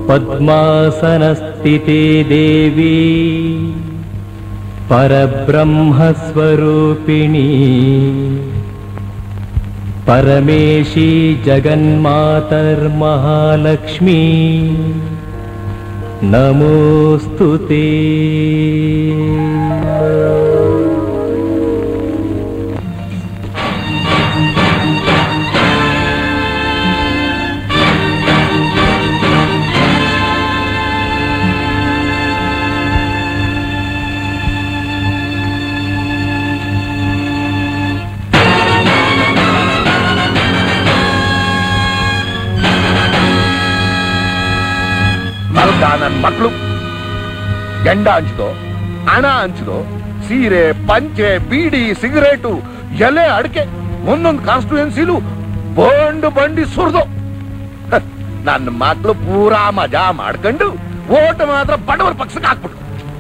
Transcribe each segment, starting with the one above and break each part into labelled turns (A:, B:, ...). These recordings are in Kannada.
A: पद्मासनस्थिते देवी परब्रह्मस्वरूपिणी परमेशी जगन्मातर्महालक्ष्मी नमोऽस्तु ते
B: ಮಲ್ಕ ನನ್ ಮಕ್ಳು ಗಂಡ ಹಂಚ್ದೋ ಹಣ ಹಂಚ್ದೋ ಸೀರೆ ಪಂಚೆ ಬೀಡಿ ಸಿಗರೇಟು ಎಲೆ ಅಡಿಕೆ ಒಂದೊಂದು ಕಾನ್ಸ್ಟಿಟ್ಯೂನ್ಸಿಲು ಬಂಡು ಬಂಡಿ ಸುರಿದು ನನ್ನ ಮಕ್ಳು ಪೂರಾ ಮಜಾ ಮಾಡ್ಕೊಂಡು ಓಟ್ ಮಾತ್ರ ಬಡವರ ಪಕ್ಷಕ್ಕೆ ಹಾಕ್ಬಿಟ್ರು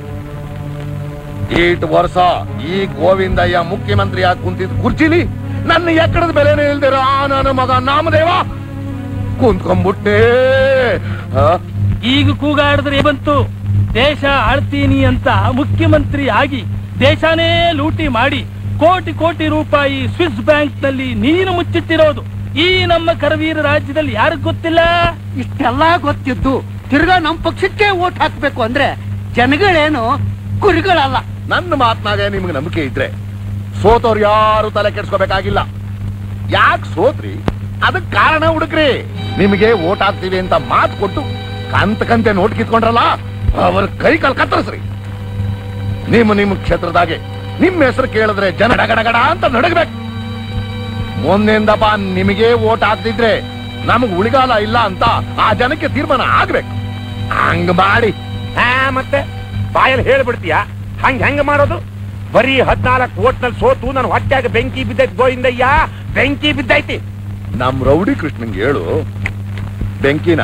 B: ಏಟ್ ವರ್ಷ ಈ ಗೋವಿಂದಯ್ಯ ಮುಖ್ಯಮಂತ್ರಿ ಆಗಿ ಕುಂತಿದ್ ಕುರ್ಚಿಲಿ ನನ್ನ ಎಕ್ಕಡದ ಬೆಲೆನೇ ಇಲ್ದಿರ ಆ ನನ್ನ ಮಗ ನಾಮದೇವ ಕುಂತ್ಕೊಂಡ್ಬಿಟ್ಟೆ ಆ
C: ಈಗ ಕೂಗಾಡಿದ್ರೆ ಬಂತು ದೇಶ ಆಳ್ತೀನಿ ಅಂತ ಮುಖ್ಯಮಂತ್ರಿ ಆಗಿ ದೇಶನೇ ಲೂಟಿ ಮಾಡಿ ಕೋಟಿ ಕೋಟಿ ರೂಪಾಯಿ ಸ್ವಿಸ್ ಬ್ಯಾಂಕ್ ನಲ್ಲಿ ನೀನು ಮುಚ್ಚಿಟ್ಟಿರೋದು ಈ ನಮ್ಮ ಕರವೀರ ರಾಜ್ಯದಲ್ಲಿ ಯಾರಿಗ್ ಗೊತ್ತಿಲ್ಲ
D: ಇಷ್ಟೆಲ್ಲ ಗೊತ್ತಿದ್ದು ತಿರ್ಗಾ ನಮ್ ಪಕ್ಷಕ್ಕೆ ಓಟ್ ಹಾಕ್ಬೇಕು ಅಂದ್ರೆ ಜನಗಳೇನು ಕುರಿಗಳಲ್ಲ
B: ನನ್ನ ಮಾತನಾಗ ನಿಮ್ಗೆ ನಂಬಿಕೆ ಇದ್ರೆ ಸೋತವ್ರು ಯಾರು ತಲೆ ಕೆಡ್ಸ್ಕೋಬೇಕಾಗಿಲ್ಲ ಯಾಕೆ ಸೋತ್ರಿ ಅದಕ್ ಕಾರಣ ಹುಡುಕ್ರಿ ನಿಮಗೆ ಓಟ್ ಹಾಕ್ತೀವಿ ಅಂತ ಮಾತು ಕೊಟ್ಟು ಕಂತ ಕಂತೆ ನೋಟ್ ಕಿತ್ಕೊಂಡ್ರಲ್ಲ ಅವ್ರ ಕೈ ಕಾಲ್ ಕತ್ತರಿಸ್ರಿ ನಿಮ್ಮ ನಿಮ್ಮ ಕ್ಷೇತ್ರದಾಗೆ ನಿಮ್ಮ ಹೆಸರು ಕೇಳಿದ್ರೆ ಜನ ಗಡಗಡ ಅಂತ ನಡಗಬೇಕು ಮುಂದಿಂದಪ್ಪ ನಿಮಗೆ ಓಟ್ ಹಾಕ್ತಿದ್ರೆ ನಮಗ್ ಉಳಿಗಾಲ ಇಲ್ಲ ಅಂತ ಆ ಜನಕ್ಕೆ ತೀರ್ಮಾನ ಆಗ್ಬೇಕು ಹಂಗ ಮಾಡಿ
E: ಹಾ ಮತ್ತೆ ಬಾಯಲ್ಲಿ ಹೇಳ್ಬಿಡ್ತೀಯ ಹಂಗ ಹೆಂಗ ಮಾಡೋದು ಬರೀ ಹದ್ನಾಲ್ಕು ಓಟ್ನಲ್ಲಿ ಸೋತು ನನ್ನ ಹೊಟ್ಟ್ಯಾಗ ಬೆಂಕಿ ಬಿದ್ದೈತಿ ಗೋವಿಂದಯ್ಯ ಬೆಂಕಿ ಬಿದ್ದೈತಿ
B: ನಮ್ ರೌಡಿ ಕೃಷ್ಣಂಗೆ ಹೇಳು ಬೆಂಕಿನ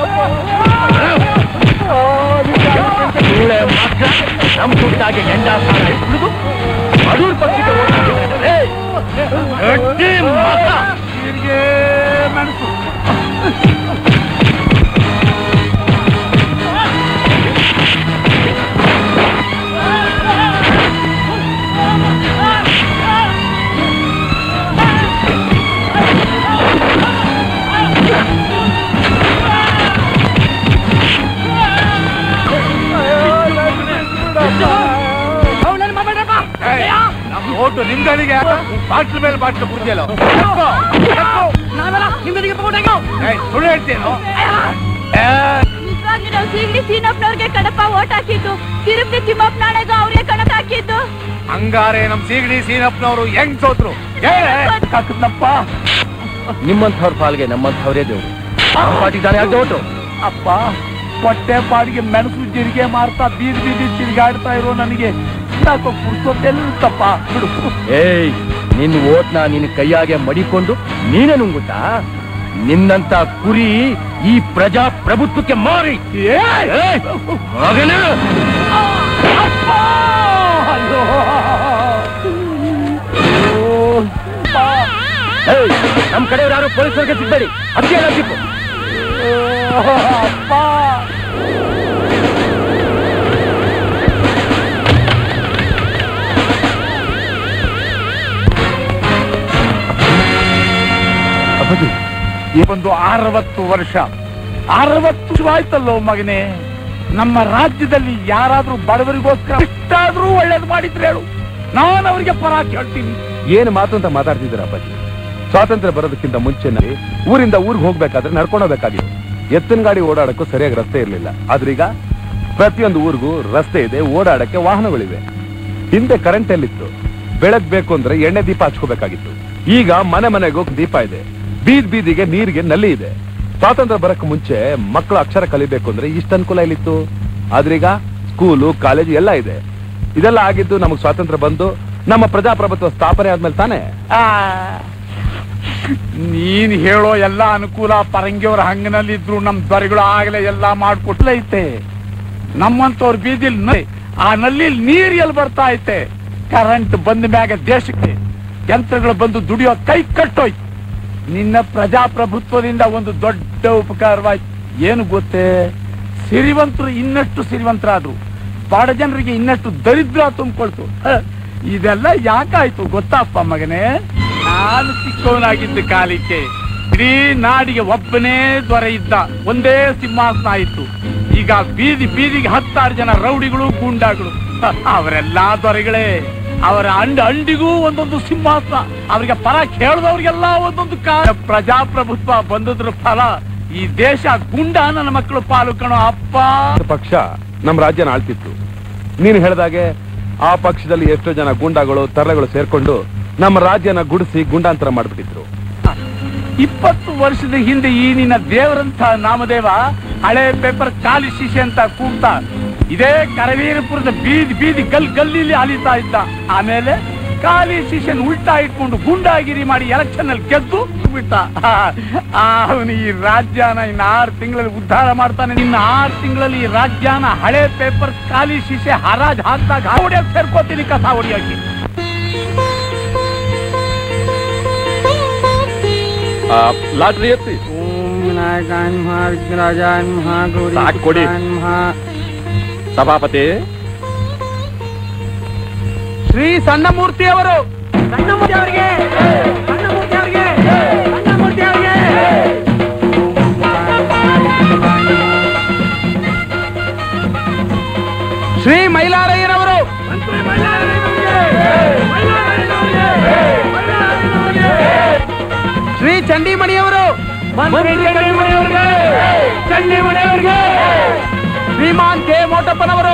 C: ನಮ್ ದುಡ್ಡಾಗೆ ಗಂಡ ಸಾಲ ಹಿಡ್ದು ಬಡವ್ರ ಪಕ್ಷಕ್ಕೆ vote ಹಾಕಿದ್ರೆ, ಏಯ್, ಗಟ್ಟಿ ಮಗ.
E: ಓಟು ನಿಮ್ಗಳಿಗೆ ಬಾಟ್ಲ್ ಮೇಲೆ ಬಾಟ್ಲ್ ಕುಡ್ದಿಲ್ಲ ಸುಳ್ಳು ಹೇಳ್ತೇನು
F: ನಿಜವಾಗ್ಲೂ ನಾವು ಸೀಗಡಿ ಸೀನಪ್ಪನವ್ರಿಗೆ ಕಣಪ್ಪ ಓಟ್ ಹಾಕಿದ್ದು ತಿರುಪತಿ ತಿಮ್ಮಪ್ಪನಾಳೆಗೂ ಅವ್ರಿಗೆ ಕಣಕ್ ಹಾಕಿದ್ದು
E: ಹಂಗಾರೆ ನಮ್ ಸೀಗಡಿ ಸೀನಪ್ಪನವರು ಹೆಂಗ್ ಸೋತ್ರು
C: ಕಕ್ಕದಪ್ಪ ನಿಮ್ಮಂಥವ್ರ ಪಾಲ್ಗೆ ನಮ್ಮಂಥವ್ರೇ ದೇವ್ರು ನಮ್ಮ ಪಾರ್ಟಿ ತಾನೇ ಆಗ್ದೆ ಒಟ್ಟು
E: ಅಪ್ಪ ಹೊಟ್ಟೆ ಪಾಡಿಗೆ ಮೆಣಸು ಜೀರಿಗೆ ಮಾರ್ತಾ ಬೀದಿ ಬೀದಿ ತಿರುಗಾಡ್ತಾ ಇರೋ ನನಗೆ ಯಾಕೋ ಪುರ್ಸೊತ್ತೆಲ್ಲಪ್ಪ ಬಿಡು
C: ಏಯ್ ನಿನ್ ಓಟ್ನ ನಿನ್ನ ಕೈಯಾಗೆ ಮಡಿಕೊಂಡು ನೀನೇ ನುಂಗುತ್ತಾ ನಿನ್ನಂತ ಕುರಿ ಈ ಪ್ರಜಾಪ್ರಭುತ್ವಕ್ಕೆ ಮಾರಿ ಏಯ್! ಮಗನೇ! ಏಯ್, ನಮ್ ಕಡೆಯವ್ರು ಯಾರು ಪೊಲೀಸರಿಗೆ ಸಿಗ್ಬೇಡಿ ಅದಕ್ಕೆ ಸಿಕ್ಕು
E: ಒಂದು ಅರವತ್ತು ವರ್ಷ ಅರವತ್ತು ವರ್ಷ ಆಯ್ತಲ್ಲೋ ಮಗನೇ ನಮ್ಮ ರಾಜ್ಯದಲ್ಲಿ ಯಾರಾದ್ರೂ ಬಡವರಿಗೋಸ್ಕರ ಇಷ್ಟಾದ್ರೂ ಒಳ್ಳೇದು ಮಾಡಿದ್ರೆ ಹೇಳು ನಾನು ಅವರಿಗೆ ಪರ ಕೇಳ್ತೀನಿ
B: ಏನು ಮಾತು ಅಂತ ಮಾತಾಡ್ತಿದ್ದೀರ ಅಪ್ಪಾಜಿ ಸ್ವಾತಂತ್ರ್ಯ ಬರೋದಕ್ಕಿಂತ ಮುಂಚೆನೆ ಊರಿಂದ ಊರಿಗೆ ಹೋಗ್ಬೇಕಾದ್ರೆ ನಡ್ಕೊಂಡು ಹೋಗ್ಬೇಕಾಗಿತ್ತು ಎತ್ತಿನ ಗಾಡಿ ಓಡಾಡಕ್ಕೂ ಸರಿಯಾಗಿ ರಸ್ತೆ ಇರಲಿಲ್ಲ ಆದ್ರೀಗ ಪ್ರತಿಯೊಂದು ಊರಿಗೂ ರಸ್ತೆ ಇದೆ ಓಡಾಡಕ್ಕೆ ವಾಹನಗಳಿವೆ ಹಿಂದೆ ಕರೆಂಟ್ ಎಲ್ಲಿತ್ತು ಬೆಳಗ್ ಬೇಕು ಅಂದ್ರೆ ಎಣ್ಣೆ ದೀಪ ಹಚ್ಕೋಬೇಕಾಗಿತ್ತು ಈಗ ಮನೆ ಮನೆಗೂ ದೀಪ ಇದೆ ಬೀದ್ ಬೀದಿಗೆ ನೀರಿಗೆ ನಲ್ಲಿ ಇದೆ ಸ್ವಾತಂತ್ರ್ಯ ಬರಕ್ ಮುಂಚೆ ಮಕ್ಕಳು ಅಕ್ಷರ ಕಲಿಬೇಕು ಅಂದ್ರೆ ಇಷ್ಟ ಅನುಕೂಲ ಇಲ್ಲಿತ್ತು ಆದ್ರೀಗ ಸ್ಕೂಲು ಕಾಲೇಜು ಎಲ್ಲ ಇದೆ ಇದೆಲ್ಲ ಆಗಿದ್ದು ನಮಗ್ ಸ್ವಾತಂತ್ರ್ಯ ಬಂದು ನಮ್ಮ ಪ್ರಜಾಪ್ರಭುತ್ವ ಸ್ಥಾಪನೆ ಆದ್ಮೇಲೆ ತಾನೇ
E: ನೀನ್ ಹೇಳೋ ಎಲ್ಲ ಅನುಕೂಲ ಪರಂಗಿಯವರ ಹಂಗನಲ್ಲಿದ್ರು ನಮ್ ದೊರೆಗಳು ಆಗಲೇ ಎಲ್ಲ ಮಾಡ್ಕೊಟ್ಲೈತೆ ನಮ್ಮಂತವ್ರ ಬೀದಿಲ್ ನ- ಆ ನಲ್ಲಿ ನೀರ್ ಎಲ್ಲಿ ಬರ್ತಾ ಐತೆ ಕರೆಂಟ್ ಬಂದ ಮ್ಯಾಗ ದೇಶಕ್ಕೆ ಯಂತ್ರಗಳು ಬಂದು ದುಡಿಯೋ ಕೈ ಕಟ್ಟೋಯ್ತು ನಿನ್ನ ಪ್ರಜಾಪ್ರಭುತ್ವದಿಂದ ಒಂದು ದೊಡ್ಡ ಉಪಕಾರವಾಯ್ತು ಏನು ಗೊತ್ತೇ ಸಿರಿವಂತರು ಇನ್ನಷ್ಟು ಸಿರಿವಂತರಾದ್ರು ಬಡ ಜನರಿಗೆ ಇನ್ನಷ್ಟು ದರಿದ್ರ ತುಂಬಿಕೊಳ್ತು ಹ, ಇದೆಲ್ಲ ಯಾಕಾಯ್ತು ಗೊತ್ತಪ್ಪ ಮಗನೇ ನಾನು ಚಿಕ್ಕವನಾಗಿದ್ದ ಕಾಲಕ್ಕೆ ಇಡೀ ನಾಡಿಗೆ ಒಬ್ಬನೇ ದೊರೆ ಇದ್ದ ಒಂದೇ ಸಿಂಹಾಸನ ಇತ್ತು ಈಗ ಬೀದಿ ಬೀದಿಗೆ ಹತ್ತಾರು ಜನ ರೌಡಿಗಳು ಗೂಂಡಾಗಳು ಹ, ಅವರೆಲ್ಲಾ ದೊರೆಗಳೇ ಅವರ ಅಂಡ ಅಂಡಿಗೂ ಒಂದೊಂದು ಸಿಂಹಾಸನ ಅವರಿಗೆ ಪರ ಕೇಳಿದವ್ರಿಗೆಲ್ಲ ಒಂದೊಂದು ಕಾಲ ಪ್ರಜಾಪ್ರಭುತ್ವ ಬಂದದ್ರ ಫಲ ಈ ದೇಶ ಗುಂಡ ನನ್ನ ಮಕ್ಕಳು ಪಾಲು ಕಣೋ ಅಪ್ಪ
B: ಪಕ್ಷ ನಮ್ಮ ರಾಜ್ಯನ ಆಳ್ತಿತ್ತು ನೀನು ಹೇಳ್ದಾಗೆ ಆ ಪಕ್ಷದಲ್ಲಿ ಎಷ್ಟೋ ಜನ ಗುಂಡಾಗಳು ತರಲೆಗಳು ಸೇರ್ಕೊಂಡು ನಮ್ಮ ರಾಜ್ಯನ ಗುಡಿಸಿ ಗುಂಡಾಂತರ ಮಾಡ್ಬಿಟ್ಟಿದ್ರು
E: ಇಪ್ಪತ್ತು ವರ್ಷದ ಹಿಂದೆ ಈ ನಿನ್ನ ದೇವರಂತ ನಾಮದೇವ ಹಳೆ ಪೇಪರ್ ಖಾಲಿ ಶಿಶೆ ಅಂತ ಕೂಗ್ತಾ ಇದೇ ಕರವೀರಪುರದ ಬೀದಿ ಬೀದಿ ಗಲ್ ಗಲ್ಲಿಲಿ ಅಲಿತಾ ಇದ್ದ ಆಮೇಲೆ ಖಾಲಿ ಶಿಶನ್ ಉಲ್ಟಾ ಇಟ್ಕೊಂಡು ಗುಂಡಾಗಿರಿ ಮಾಡಿ ಎಲೆಕ್ಷನ್ ಅಲ್ಲಿ ಗೆದ್ದು ಬಿಟ್ಟ ಅವನು ಈ ರಾಜ್ಯನ ಇನ್ನು ಆರು ತಿಂಗಳಲ್ಲಿ ಉದ್ಧಾರ ಮಾಡ್ತಾನೆ ಇನ್ನು ಆರು ತಿಂಗಳಲ್ಲಿ ಈ ರಾಜ್ಯನ ಹಳೆ ಪೇಪರ್ ಖಾಲಿ ಶಿಶೆ ಹರಾಜ್ ಹಾಕ್ದಾಗ ಹೊಡಿಯಕ್ ಸೇರ್ಕೋತೀನಿ ಕಸ ಹೊಡಿಯಕ್ಕೆ
B: ಲಾಟ್ರಿ ಎತ್ತಿ ಸಾಕ್ ಕೊಡಿ. ಸಭಾಪತಿ
E: ಶ್ರೀ ಸಣ್ಣಮೂರ್ತಿ ಅವರು ಸಣ್ಣಮೂರ್ತಿ ಅವರಿಗೆ ಸಣ್ಣಮೂರ್ತಿ ಅವರಿಗೆ ಸಣ್ಣಮೂರ್ತಿ ಅವರಿಗೆ ಶ್ರೀ ಮೈಲಾರಯ್ಯನವರು ಶ್ರೀ ಚಂಡಿಮಣಿಯವರು ಚಂಡಿಮಣಿಯವರಿಗೆ ಶ್ರೀಮಾನ್ ಕೆ ಮೋಟಪ್ಪನವರು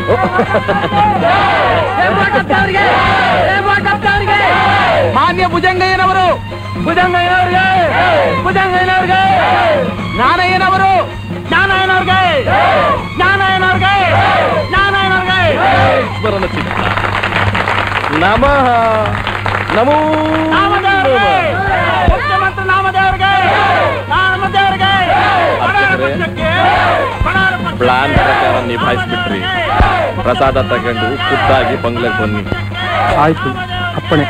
E: ಮಾನ್ಯ ಭುಜಂಗಯ್ಯನವರು ಭುಜಂಗಯ್ಯನವ್ರಿಗೆ ಭುಜಂಗಯ್ಯನವ್ರಿಗೆ ಜ್ಞಾನಯ್ಯನವರು ಜ್ಞಾನಯ್ಯನವ್ರಿಗೆ ಜ್ಞಾನಯ್ಯನವ್ರಿಗೆ ಜ್ಞಾನಯ್ಯನವ್ರಿಗೆ
B: ಸ್ಮರಣ ಚಿತ್ರ ನಮಃ ನಮೋ
E: ನಾಮದೇವರಿಗೆ ಮುಖ್ಯಮಂತ್ರಿ ನಾಮದೇವರಿಗೆ ನಾಮದೇವರಿಗೆ ಬಡವರ ಪಕ್ಷಕ್ಕೆ ಬಡವರ ಪಕ್ಷಕ್ಕೆ
B: ಪ್ಲಾನ್ ಪ್ರಕಾರ ನಿಭಾಯಿಸ್ಬಿಟ್ರಿ ಪ್ರಸಾದ ತಗೊಂಡು ಖುದ್ದಾಗಿ ಬಂಗ್ಲೆಗೆ ಬನ್ನಿ
E: ಆಯ್ತು ಅಪ್ಪಣೆ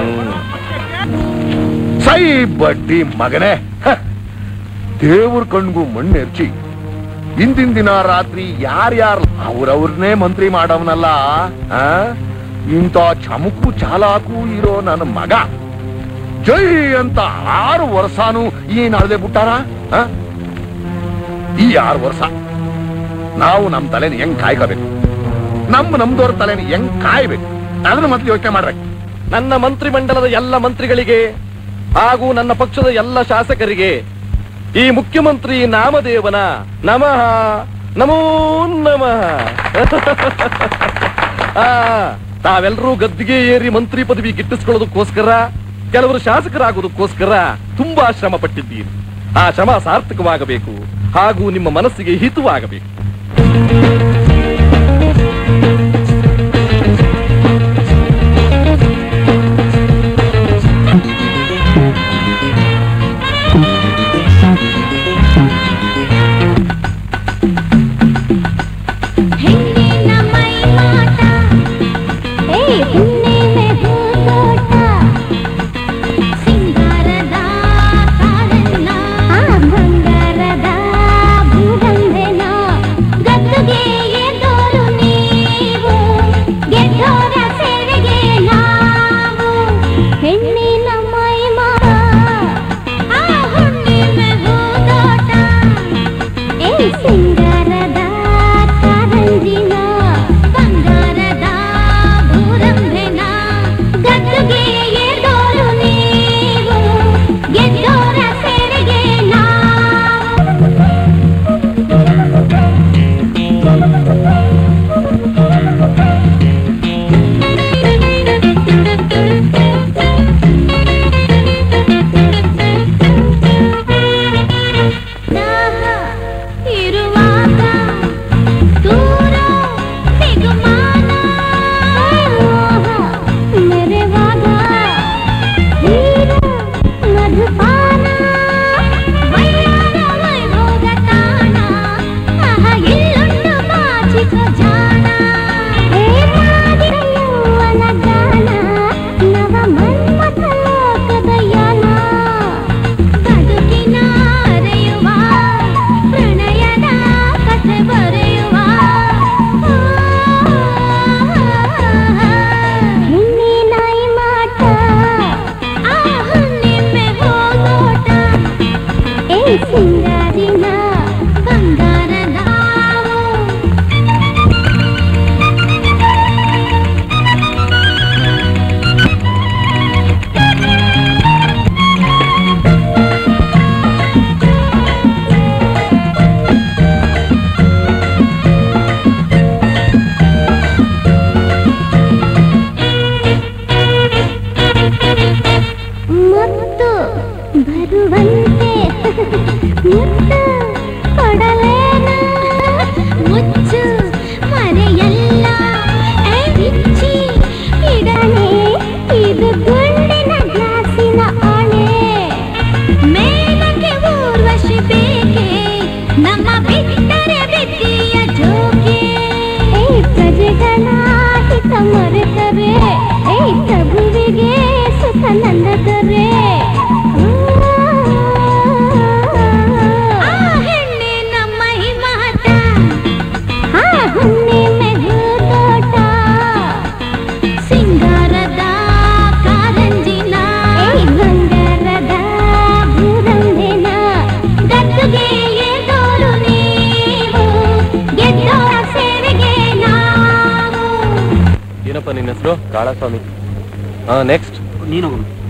G: ಸೈ ಬಡ್ಡಿ ಮಗನೇ ಹ. ದೇವ್ರ ಕಣ್ಗೂ ಮಣ್ಣೆರ್ಚಿ ಇಂದಿನ ದಿನ ರಾತ್ರಿ ಯಾರ್ಯಾರು ಅವ್ರವ್ರನ್ನೇ ಮಂತ್ರಿ ಮಾಡವನಲ್ಲ ಆ? ಇಂಥ ಚಮಕು ಚಾಲಾಕು ಇರೋ ನನ್ನ ಮಗ ಜೈ ಅಂತ ಆರು ವರ್ಷನೂ ಈ ನಾಳ್ದೆ ಬಿಟ್ಟಾರ ಆ? ಈ ಆರು ವರ್ಷ ನಾವು ನಮ್ ತಲೆನ ಹೆಂಗ್ ಕಾಯ್ಕೋಬೇಕು ನಮ್ಮ ನಮ್ದವ್ರ ತಲೆನ ಹೆಂಗ್ ಕಾಯ್ಬೇಕು ಅದನ್ನ ಮತ್ತೆ ಯೋಚನೆ ಮಾಡ್ರಿ
B: ನನ್ನ ಮಂತ್ರಿಮಂಡಲದ ಎಲ್ಲ ಮಂತ್ರಿಗಳಿಗೆ ಹಾಗೂ ನನ್ನ ಪಕ್ಷದ ಎಲ್ಲ ಶಾಸಕರಿಗೆ ಈ ಮುಖ್ಯಮಂತ್ರಿ ನಾಮದೇವನ ನಮಃ ನಮೋ ನಮಃ ಆ, ತಾವೆಲ್ಲರೂ ಗದ್ದಿಗೆ ಏರಿ ಮಂತ್ರಿ ಪದವಿ ಗಿಟ್ಟಿಸ್ಕೊಳ್ಳೋದಕ್ಕೋಸ್ಕರ ಕೆಲವರು ಶಾಸಕರಾಗೋದಕ್ಕೋಸ್ಕರ ತುಂಬಾ ಶ್ರಮ ಪಟ್ಟಿದ್ದೀರಿ ಆ ಶ್ರಮ ಸಾರ್ಥಕವಾಗಬೇಕು ಹಾಗೂ ನಿಮ್ಮ ಮನಸ್ಸಿಗೆ ಹಿತವಾಗಬೇಕು
H: ಹೆಣ್ಣಿನ ಮೈ ಮಾಟ ಏ ಹುಣ್ಣಿಮೆ ಹೂದೋಟ ಸಿಂಗಾರದ ಕಾರನ್ನ ಬಂಗಾರದ ಭೂಗಂಧೆನ ಗದ್ದುಗೆ ಎದ್ದೋರು ನೀವು ಗೆದ್ದೋರ ಸೇವೆಗೆ ನಾವು ಹೆಣ್ಣಿನ ಮೈ ಮಾಟ ಆ ಹುಣ್ಣಿಮೆ ಹೂದೋಟ ಬರುವಂತೆ ಮುತ್ತು ಕೊಡಲೇನ ಮುಚ್ಚು ಮರೆಯಲ್ಲ ಏ ಬಿಚ್ಚಿ ಇಡನೆ ಇದು ಗುಂಡಿನ ಗ್ಲಾಸಿನ ಆಣೆ ಮೇಲಕ್ಕೆ ಊರ್ವಶಿ ಬೇಕೆ ನಮ್ಮ ಬಿಟ್ಟರೆ ಬಿದ್ದಿಯ ಜೋಕೆ ಏ ಪ್ರಜೆಗಳ ಹಿತ ಮರೆತರೆ ಏ ಪ್ರಭುವಿಗೆ ಸುಖ ನಂದದರೆ ಆ ಹೆಣ್ಣೆ ನಮ್ಮ ಹಿಮಾತ ಆ ಹುಣ್ಣಿಮೆಗೂ ತೋಟ ಸಿಂಗಾರದ ಕಾರಂಜಿನ ಬಂಗಾರದ ಭೂರಂಗಿನ ಗದ್ದುಗೆ ಎದೋರು ನೀವು ಗೆದ್ದೋರ ಸೇವೆಗೆ ನಾವು
A: ಏನಪ್ಪ ನಿನ್ನ ಹೆಸರು ಕಾಳಸ್ವಾಮಿ ಹಾ ನೆಕ್ಸ್ಟ್
D: ನೀನು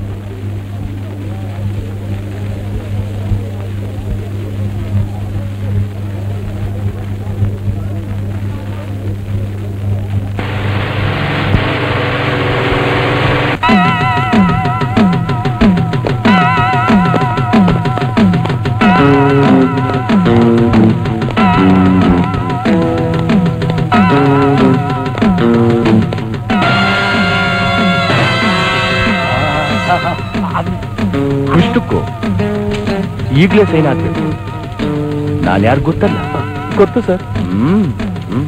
A: ಇಷ್ಟಕ್ಕೂ ಈಗಲೇ ಸೈನ್ ಆಗ್ಬೇಕು ನಾನು ಯಾರು ಗೊತ್ತಲ್ಲ ಗೊತ್ತು ಸರ್ ಹ್ಮ್ ಹ್ಮ್.